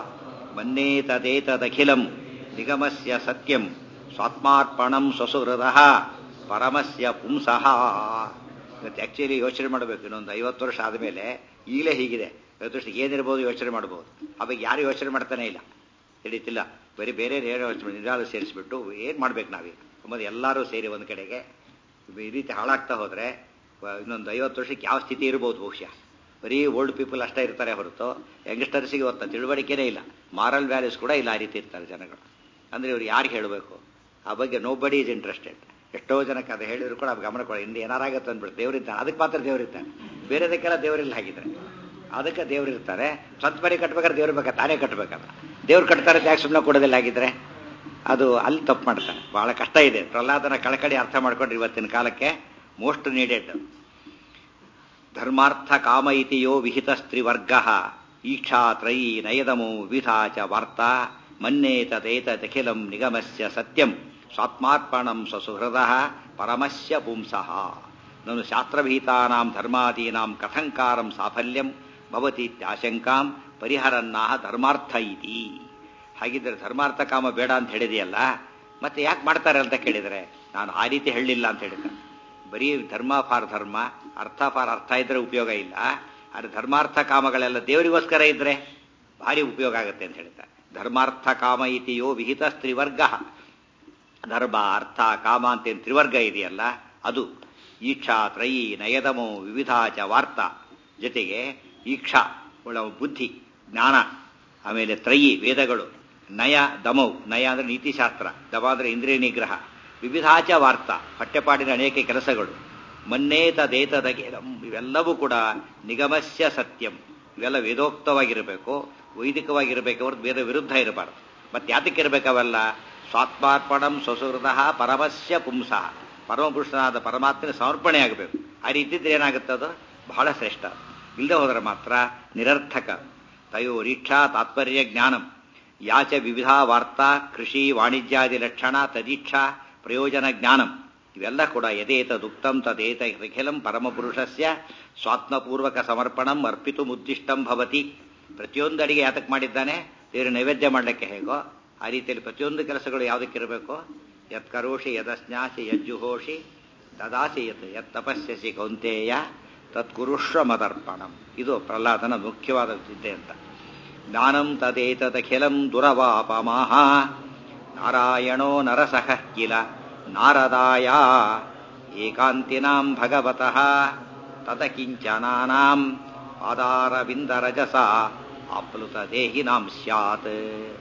[SPEAKER 1] ಮನ್ನೇತದೇತದಖಿಲಂ ನಿಗಮಸ್ಯ ಸತ್ಯಂ ಸ್ವಾತ್ಮಾರ್ಪಣಂ ಸ್ವಸುಹೃದ ಪರಮಸ್ಯ ಪುಂಸಃ ಇವತ್ತು ಆ್ಯಕ್ಚುಲಿ ಯೋಚನೆ ಮಾಡಬೇಕು ಇನ್ನೊಂದು ಐವತ್ತು ವರ್ಷ ಆದಮೇಲೆ ಈಗಲೇ ಹೀಗಿದೆ ಐವತ್ತು ವರ್ಷ ಏನಿರ್ಬೋದು ಯೋಚನೆ ಮಾಡ್ಬೋದು ಅವಾಗ ಯಾರು ಯೋಚನೆ ಮಾಡ್ತಾನೆ ಇಲ್ಲ ಹಿಡಿತಿಲ್ಲ ಬರೀ ಬೇರೆ ಏನು ಯೋಚನೆ ನಿಜಾಲು ಸೇರಿಸ್ಬಿಟ್ಟು ಏನು ಮಾಡ್ಬೇಕು ನಾವೀಗ ಮತ್ತೆ ಎಲ್ಲರೂ ಸೇರಿ ಒಂದು ಕಡೆಗೆ ಈ ರೀತಿ ಹಾಳಾಗ್ತಾ ಹೋದರೆ ಇನ್ನೊಂದು ಐವತ್ತು ವರ್ಷಕ್ಕೆ ಯಾವ ಸ್ಥಿತಿ ಇರ್ಬೋದು ಬಹುಶಃ ಬರೀ ಓಲ್ಡ್ ಪೀಪಲ್ ಅಷ್ಟೇ ಇರ್ತಾರೆ ಹೊರತು ಯಂಗ್ಸ್ಟರ್ಸಿಗೆ ಇವತ್ತು ತಿಳುವಳಿಕೆನೇ ಇಲ್ಲ ಮಾರಲ್ ವ್ಯಾಲ್ಯೂಸ್ ಕೂಡ ಇಲ್ಲ ಆ ರೀತಿ ಇರ್ತಾರೆ ಜನಗಳು ಅಂದರೆ ಇವ್ರು ಯಾರಿಗೆ ಹೇಳಬೇಕು ಆ ಬಗ್ಗೆ ನೋ ಬಡಿ ಈಸ್ ಇಂಟ್ರೆಸ್ಟೆಡ್ ಎಷ್ಟೋ ಜನಕ್ಕೆ ಅದು ಹೇಳಿದ್ರು ಕೂಡ ಅದು ಗಮನ ಕೊಡ ಹಿಂದೆ ಏನಾರಾಗತ್ತೆ ಅಂದ್ಬಿಟ್ಟು ದೇವರಿದ್ದಾನೆ ಅದಕ್ಕೆ ಮಾತ್ರ ದೇವರಿದ್ದಾನೆ ಬೇರೆದಕ್ಕೆಲ್ಲ ದೇವರಿಲ್ಲ ಹಾಗಿದ್ರೆ ಅದಕ್ಕೆ ದೇವರಿರ್ತಾರೆ ಸ್ವಂತ ಮನೆ ಕಟ್ಬೇಕಾದ್ರೆ ದೇವ್ರ ಬೇಕಾ ತಾನೇ ಕಟ್ಟಬೇಕಲ್ಲ ದೇವ್ರು ಕಟ್ತಾರೆ ಯಾಕೆ ಸುಮ್ಮನೆ ಕೊಡೋದಿಲ್ಲ ಆಗಿದ್ರೆ ಅದು ಅಲ್ಲಿ ತಪ್ಪು ಮಾಡ್ತಾನೆ ಬಹಳ ಕಷ್ಟ ಇದೆ ಪ್ರಹ್ಲಾದನ ಕಳಕಳಿ ಅರ್ಥ ಮಾಡ್ಕೊಂಡ್ರೆ ಇವತ್ತಿನ ಕಾಲಕ್ಕೆ ಮೋಸ್ಟ್ ನೀಡೆಡ್ ಧರ್ಮಾರ್ಥ ಕಾಮ ಇತಿಯೋ ವಿಹಿತ ಸ್ತ್ರೀವರ್ಗ ಈಕ್ಷಾ ತ್ರಯೀ ನಯದಮೋ ವಿವಿಧ ಚ ವಾರ್ತಾ ಮನ್ನೇತದೇತದಖಿಲಂ ನಿಗಮಸ್ಯ ಸತ್ಯಂ ಸ್ವಾತ್ಮಾರ್ಪಣಂ ಸ್ವಸುಹೃದ ಪರಮಸ್ಯ ಪುಂಸಃ ನನು ಶಾಸ್ತ್ರಭೀತಾನಾಂ ಧರ್ಮಾದೀನಾಂ ಕಥಂಕಾರಂ ಸಾಫಲ್ಯಂ ಭವತೀತ್ಯಾಶಂಕಾಂ ಪರಿಹರನ್ನಾಹ ಧರ್ಮಾರ್ಥ ಇತಿ ಹಾಗಿದ್ರೆ ಧರ್ಮಾರ್ಥ ಕಾಮ ಬೇಡ ಅಂತ ಹೇಳಿದೆಯಲ್ಲ ಮತ್ತೆ ಯಾಕೆ ಮಾಡ್ತಾರೆ ಅಂತ ಕೇಳಿದರೆ ನಾನು ಆ ರೀತಿ ಹೇಳಲಿಲ್ಲ ಅಂತ ಹೇಳಿದ್ದೆ ಬರೀ ಧರ್ಮ ಫಾರ್ ಧರ್ಮ ಅರ್ಥ ಫಾರ್ ಅರ್ಥ ಇದ್ರೆ ಉಪಯೋಗ ಇಲ್ಲ ಆದರೆ ಧರ್ಮಾರ್ಥ ಕಾಮಗಳೆಲ್ಲ ದೇವರಿಗೋಸ್ಕರ ಇದ್ರೆ ಭಾರಿ ಉಪಯೋಗ ಆಗುತ್ತೆ ಅಂತ ಹೇಳ್ತಾರೆ ಧರ್ಮಾರ್ಥ ಕಾಮ ಇತಿಯೋ ವಿಹಿತ ಸ್ತ್ರೀವರ್ಗ ಧರ್ಮ ಅರ್ಥ ಕಾಮ ಅಂತೇನು ತ್ರಿವರ್ಗ ಇದೆಯಲ್ಲ ಅದು ಈಕ್ಷಾ ತ್ರಯಿ ನಯದಮೋ ವಿವಿಧಾಚ ವಾರ್ತಾ ಜೊತೆಗೆ ಈಕ್ಷಾ ಒಳ ಬುದ್ಧಿ ಜ್ಞಾನ ಆಮೇಲೆ ತ್ರಯಿ ವೇದಗಳು ನಯ ದಮೌ ನಯ ಅಂದ್ರೆ ನೀತಿಶಾಸ್ತ್ರ ದಮ ಅಂದ್ರೆ ಇಂದ್ರಿಯ ನಿಗ್ರಹ ವಿವಿಧಾಚ ವಾರ್ತಾ ಹೊಟ್ಟೆಪಾಡಿನ ಅನೇಕ ಕೆಲಸಗಳು ಮನ್ನೇತದೇತದಗೆ ಇವೆಲ್ಲವೂ ಕೂಡ ನಿಗಮಸ್ಯ ಸತ್ಯಂ ಇವೆಲ್ಲ ವೇದೋಕ್ತವಾಗಿರಬೇಕು ವೈದಿಕವಾಗಿರಬೇಕು ಹೊರತು ವೇದ ವಿರುದ್ಧ ಇರಬಾರ್ದು ಮತ್ತೆ ಯಾತಕ್ಕೆ ಇರಬೇಕವೆಲ್ಲ ಸ್ವಾತ್ಮಾರ್ಪಣಂ ಸ್ವಸುಹೃದ ಪರಮಸ್ಯ ಪುಂಸಃ ಪರಮಪುರುಷನಾದ ಪರಮಾತ್ಮನ ಸಮರ್ಪಣೆ ಆಗಬೇಕು ಆ ರೀತಿ ಇದ್ರೆ ಏನಾಗುತ್ತೆ ಅದು ಬಹಳ ಶ್ರೇಷ್ಠ ಇಲ್ಲದೆ ಹೋದರೆ ಮಾತ್ರ ನಿರರ್ಥಕ ತಯೋರೀಕ್ಷಾ ತಾತ್ಪರ್ಯ ಜ್ಞಾನಂ ಯಾಚ ವಿವಿಧ ವಾರ್ತಾ ಕೃಷಿ ವಾಣಿಜ್ಯಾದಿ ಲಕ್ಷಣ ತದೀಕ್ಷಾ ಪ್ರಯೋಜನ ಜ್ಞಾನಂ ಇವೆಲ್ಲ ಕೂಡ ಯದೇತದುಕ್ತಂ ತದೇತ ಅಖಿಲಂ ಪರಮಪುರುಷಸ್ಯ ಸ್ವಾತ್ಮಪೂರ್ವಕ ಸಮರ್ಪಣಂ ಅರ್ಪಿತು ಮುದ್ದಿಷ್ಟಂ ಭವತಿ ಪ್ರತಿಯೊಂದು ಅಡಿಗೆ ಯಾತಕ್ಕೆ ಮಾಡಿದ್ದಾನೆ ದೇವರು ನೈವೇದ್ಯ ಮಾಡಲಿಕ್ಕೆ ಹೇಗೋ ಆ ರೀತಿಯಲ್ಲಿ ಪ್ರತಿಯೊಂದು ಕೆಲಸಗಳು ಯಾವುದಕ್ಕಿರಬೇಕು ಯತ್ ಕರೋಷಿ ಯದಸ್ನಾಸಿ ಯಜ್ಜುಹೋಷಿ ದದಾಸಿ ಯತ್ ಯತ್ ತಪಸ್ಯಸಿ ಕೌಂತೇಯ ತತ್ಕುರುಷ್ವ ಮದರ್ಪಣಂ ಇದು ಪ್ರಹ್ಲಾದನ ಮುಖ್ಯವಾದ ವಿದ್ಯೆ ಅಂತ ಜ್ಞಾನಂ ತದೇತದಖಿಲಂ ದುರವಾಪಮಾಹ ನಾರಾಯಣೋ ನರಸಃ ಕಿಲ ನಾರದಾಯ ಏಕಾಂತಿನಾಂ ಭಗವತಃ ತದಕಿಂಚನಾನಾಂ ಪಾದಾರವಿಂದರಜಸ ಆಪ್ಲುತ ದೇಹಿನಾಂ ಸ್ಯಾತ್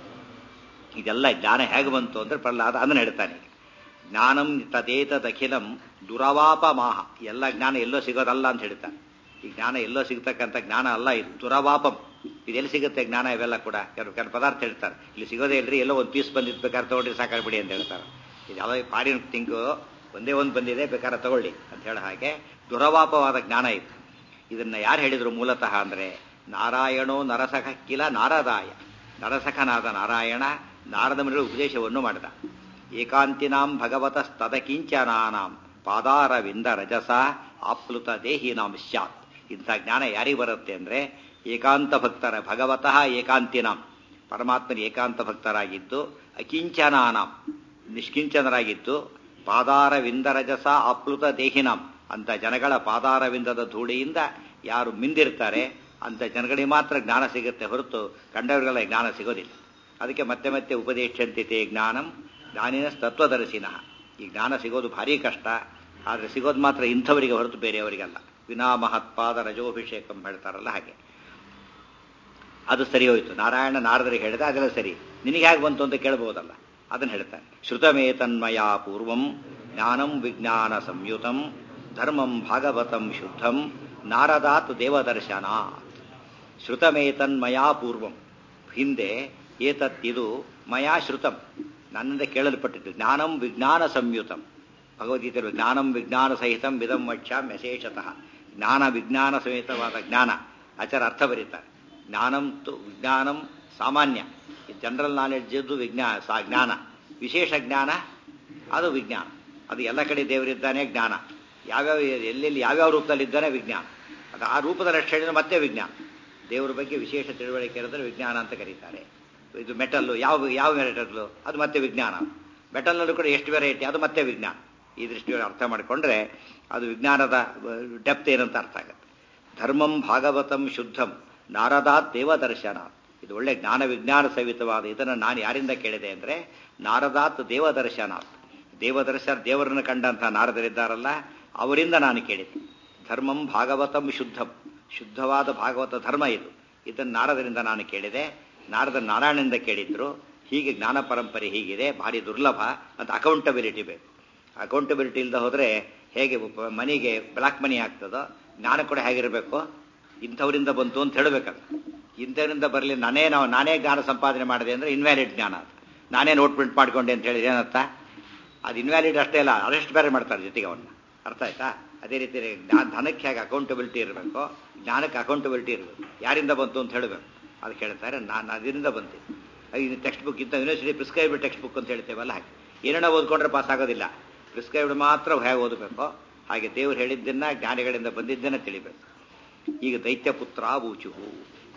[SPEAKER 1] ಇದೆಲ್ಲ ಜ್ಞಾನ ಹೇಗೆ ಬಂತು ಅಂದ್ರೆ ಪ್ರಹ್ಲಾದ ಅದನ್ನು ಹೇಳ್ತಾನೆ ಜ್ಞಾನಂ ತದೇತದಖಿಲಂ ದುರವಾಪಮಾಹ ಎಲ್ಲ ಜ್ಞಾನ ಎಲ್ಲೋ ಸಿಗೋದಲ್ಲ ಅಂತ ಹೇಳ್ತಾನೆ ಈ ಜ್ಞಾನ ಎಲ್ಲೋ ಸಿಗ್ತಕ್ಕಂಥ ಜ್ಞಾನ ಅಲ್ಲ ಇದು ದುರವಾಪಂ ಇದೆಲ್ಲಿ ಸಿಗುತ್ತೆ ಜ್ಞಾನ ಇವೆಲ್ಲ ಕೂಡ ಕೆಲವು ಕೆಲವು ಪದಾರ್ಥ ಹೇಳ್ತಾರೆ ಇಲ್ಲಿ ಸಿಗೋದೇ ಇಲ್ರಿ ಎಲ್ಲೋ ಒಂದು ಪೀಸ್ ಬಂದಿದ್ದು ಬೇಕಾದ್ರೆ ತಗೊಂಡ್ರಿ ಸಾಕಾಗ್ಬಿಡಿ ಅಂತ ಹೇಳ್ತಾರೆ ಇದು ಯಾವ ಫಾರಿನ್ ಥಿಂಕು ಒಂದೇ ಒಂದು ಬಂದಿದೆ ಬೇಕಾದ್ರೆ ತಗೊಳ್ಳಿ ಅಂತ ಹೇಳೋ ಹಾಗೆ ದುರವಾಪವಾದ ಜ್ಞಾನ ಇದು ಇದನ್ನ ಯಾರು ಹೇಳಿದ್ರು ಮೂಲತಃ ಅಂದ್ರೆ ನಾರಾಯಣೋ ನರಸಖ ಕಿಲ ನಾರದಾಯ ನರಸಖನಾದ ನಾರಾಯಣ ನಾರದ ಮೇಲೆ ಉಪದೇಶವನ್ನು ಮಾಡಿದ ಏಕಾಂತಿನಾಂ ಭಗವತಸ್ತದಕಿಂಚನಾನಾಂ ಪಾದಾರವಿಂದ ರಜಸ ಆಪ್ಲುತ ದೇಹಿನಾಂ ಸ್ಯಾತ್ ಇಂಥ ಜ್ಞಾನ ಯಾರಿಗೆ ಬರುತ್ತೆ ಅಂದ್ರೆ ಏಕಾಂತ ಭಕ್ತರ ಭಗವತಃ ಏಕಾಂತಿನಾಂ ಪರಮಾತ್ಮನ ಏಕಾಂತ ಭಕ್ತರಾಗಿದ್ದು ಅಕಿಂಚನಾನಾಂ ನಿಷ್ಕಿಂಚನರಾಗಿದ್ದು ಪಾದಾರವಿಂದರಜಸ ಆಪ್ಲುತ ದೇಹಿನಾಂ ಅಂತ ಜನಗಳ ಪಾದಾರವಿಂದದ ಧೂಳಿಯಿಂದ ಯಾರು ಮಿಂದಿರ್ತಾರೆ ಅಂತ ಜನಗಳಿಗೆ ಮಾತ್ರ ಜ್ಞಾನ ಸಿಗುತ್ತೆ ಹೊರತು ಕಂಡವರಿಗೆಲ್ಲ ಜ್ಞಾನ ಸಿಗೋದಿಲ್ಲ ಅದಕ್ಕೆ ಮತ್ತೆ ಮತ್ತೆ ಉಪದೇಶಂತಿತೆ ಜ್ಞಾನಂ ಜ್ಞಾನಿನ ತತ್ವದರ್ಶಿನಃ ಈ ಜ್ಞಾನ ಸಿಗೋದು ಭಾರಿ ಕಷ್ಟ ಆದರೆ ಸಿಗೋದು ಮಾತ್ರ ಇಂಥವರಿಗೆ ಹೊರತು ಬೇರೆಯವರಿಗಲ್ಲ ವಿನಾ ಮಹತ್ಪಾದ ರಜೋಭಿಷೇಕಂ ಹೇಳ್ತಾರಲ್ಲ ಹಾಗೆ ಅದು ಸರಿ ಹೋಯ್ತು ನಾರಾಯಣ ನಾರದರಿಗೆ ಹೇಳಿದ ಅದೆಲ್ಲ ಸರಿ ನಿನಗೆ ಹೇಗೆ ಬಂತು ಅಂತ ಕೇಳಬಹುದಲ್ಲ ಅದನ್ನು ಹೇಳ್ತಾನೆ ಶ್ರುತಮೇತನ್ಮಯ ಪೂರ್ವಂ ಜ್ಞಾನಂ ವಿಜ್ಞಾನ ಸಂಯುತಂ ಧರ್ಮಂ ಭಾಗವತಂ ಶುದ್ಧಂ ನಾರದಾತ್ ದೇವದರ್ಶನಾತ್ ಶ್ರುತಮೇತನ್ಮಯಾ ಪೂರ್ವಂ ಹಿಂದೆ ಏತತ್ತಿದು ಮಯಾ ಶ್ರುತಂ ನನ್ನಿಂದ ಕೇಳಲ್ಪಟ್ಟಿದ್ದು ಜ್ಞಾನಂ ವಿಜ್ಞಾನ ಸಂಯುತಂ ಭಗವದ್ಗೀತೆಯಲ್ಲಿ ಜ್ಞಾನಂ ವಿಜ್ಞಾನ ಸಹಿತಂ ವಿಧಂ ವಕ್ಷಾಂ ಯಶೇಷತಃ ಜ್ಞಾನ ವಿಜ್ಞಾನ ಸಮೇತವಾದ ಜ್ಞಾನ ಆಚಾರ ಅರ್ಥ ಬರೀತಾರೆ ಜ್ಞಾನಂ ತು ವಿಜ್ಞಾನಂ ಸಾಮಾನ್ಯ ಜನರಲ್ ನಾಲೆಡ್ಜ್ ವಿಜ್ಞಾನ ಸಾ ಜ್ಞಾನ ವಿಶೇಷ ಜ್ಞಾನ ಅದು ವಿಜ್ಞಾನ ಅದು ಎಲ್ಲ ಕಡೆ ದೇವರಿದ್ದಾನೆ ಜ್ಞಾನ ಯಾವ್ಯಾವ ಎಲ್ಲೆಲ್ಲಿ ಯಾವ್ಯಾವ ರೂಪದಲ್ಲಿದ್ದಾನೆ ವಿಜ್ಞಾನ ಅದು ಆ ರೂಪದ ರಕ್ಷಣೆ ಮತ್ತೆ ವಿಜ್ಞಾನ ದೇವರ ಬಗ್ಗೆ ವಿಶೇಷ ತಿಳುವಳಿಕೆ ಇರೋದ್ರೆ ವಿಜ್ಞಾನ ಅಂತ ಕರೀತಾರೆ ಇದು ಮೆಟಲ್ಲು ಯಾವ ಯಾವ ಮೆಟಲ್ಲು ಅದು ಮತ್ತೆ ವಿಜ್ಞಾನ ಮೆಟಲ್ನಲ್ಲೂ ಕೂಡ ಎಷ್ಟು ವೆರೈಟಿ ಅದು ಮತ್ತೆ ವಿಜ್ಞಾನ ಈ ದೃಷ್ಟಿಯಲ್ಲಿ ಅರ್ಥ ಮಾಡಿಕೊಂಡ್ರೆ ಅದು ವಿಜ್ಞಾನದ ಡೆಪ್ತ್ ಏನಂತ ಅರ್ಥ ಆಗುತ್ತೆ ಧರ್ಮಂ ಭಾಗವತಂ ಶುದ್ಧಂ ನಾರದಾತ್ ದೇವದರ್ಶನ ಇದು ಒಳ್ಳೆ ಜ್ಞಾನ ವಿಜ್ಞಾನ ಸಹಿತವಾದ ಇದನ್ನು ನಾನು ಯಾರಿಂದ ಕೇಳಿದೆ ಅಂದರೆ ನಾರದಾತ್ ದೇವದರ್ಶನಾತ್ ದೇವದರ್ಶನ ದೇವರನ್ನು ಕಂಡಂಥ ನಾರದರಿದ್ದಾರಲ್ಲ ಅವರಿಂದ ನಾನು ಕೇಳಿದೆ ಧರ್ಮಂ ಭಾಗವತಂ ಶುದ್ಧಂ ಶುದ್ಧವಾದ ಭಾಗವತ ಧರ್ಮ ಇದು ಇದನ್ನು ನಾರದರಿಂದ ನಾನು ಕೇಳಿದೆ ನಾರದ ನಾರಾಯಣದಿಂದ ಕೇಳಿದ್ರು ಹೀಗೆ ಜ್ಞಾನ ಪರಂಪರೆ ಹೀಗಿದೆ ಭಾರಿ ದುರ್ಲಭ ಅಂತ ಅಕೌಂಟಬಿಲಿಟಿ ಬೇಕು ಅಕೌಂಟಬಿಲಿಟಿ ಇಲ್ಲದೆ ಹೋದರೆ ಹೇಗೆ ಮನಿಗೆ ಬ್ಲಾಕ್ ಮನಿ ಆಗ್ತದೋ ಜ್ಞಾನ ಕೂಡ ಹೇಗಿರಬೇಕು ಇಂಥವರಿಂದ ಬಂತು ಅಂತ ಹೇಳಬೇಕಲ್ಲ ಇಂಥವರಿಂದ ಬರಲಿ ನಾನೇ ನಾವು ನಾನೇ ಜ್ಞಾನ ಸಂಪಾದನೆ ಮಾಡಿದೆ ಅಂದರೆ ಇನ್ವ್ಯಾಲಿಡ್ ಜ್ಞಾನ ಅದು ನಾನೇ ನೋಟ್ ಪ್ರಿಂಟ್ ಮಾಡ್ಕೊಂಡೆ ಅಂತ ಹೇಳಿ ಏನರ್ಥ ಅದು ಇನ್ವ್ಯಾಲಿಡ್ ಅಷ್ಟೇ ಅಲ್ಲ ಅರೆಸ್ಟ್ ಬೇರೆ ಮಾಡ್ತಾರೆ ಜೊತೆಗೆ ಅವನ್ನ ಅರ್ಥ ಆಯ್ತಾ ಅದೇ ರೀತಿ ಜ್ಞಾನ ಧನಕ್ಕೆ ಹೇಗೆ ಅಕೌಂಟಬಿಲಿಟಿ ಇರಬೇಕು ಜ್ಞಾನಕ್ಕೆ ಅಕೌಂಟಬಿಲಿಟಿ ಇರಬೇಕು ಯಾರಿಂದ ಬಂತು ಅಂತ ಹೇಳಬೇಕು ಅದಕ್ಕೆ ಹೇಳ್ತಾರೆ ನಾನು ಅದರಿಂದ ಬಂತೀನಿ ಇದು ಟೆಕ್ಸ್ಟ್ ಬುಕ್ ಇಂಥ ಯೂನಿವರ್ಸಿಟಿ ಪ್ರಿಸ್ಕ್ರೈಬ್ಡ್ ಟೆಕ್ಸ್ಟ್ ಬುಕ್ ಅಂತ ಹೇಳ್ತೇವಲ್ಲ ಹಾಗೆ ಏನೇನೋ ಓದ್ಕೊಂಡ್ರೆ ಪಾಸ್ ಆಗೋದಿಲ್ಲ ಪ್ರಿಸ್ಕ್ರೈಬ್ಡ್ ಮಾತ್ರ ಹೇಗೆ ಓದಬೇಕು ಹಾಗೆ ದೇವರು ಹೇಳಿದ್ದನ್ನ ಜ್ಞಾನಿಗಳಿಂದ ಬಂದಿದ್ದನ್ನ ತಿಳಿಬೇಕು ಈಗ ದೈತ್ಯಪುತ್ರ ಬೂಚುಹು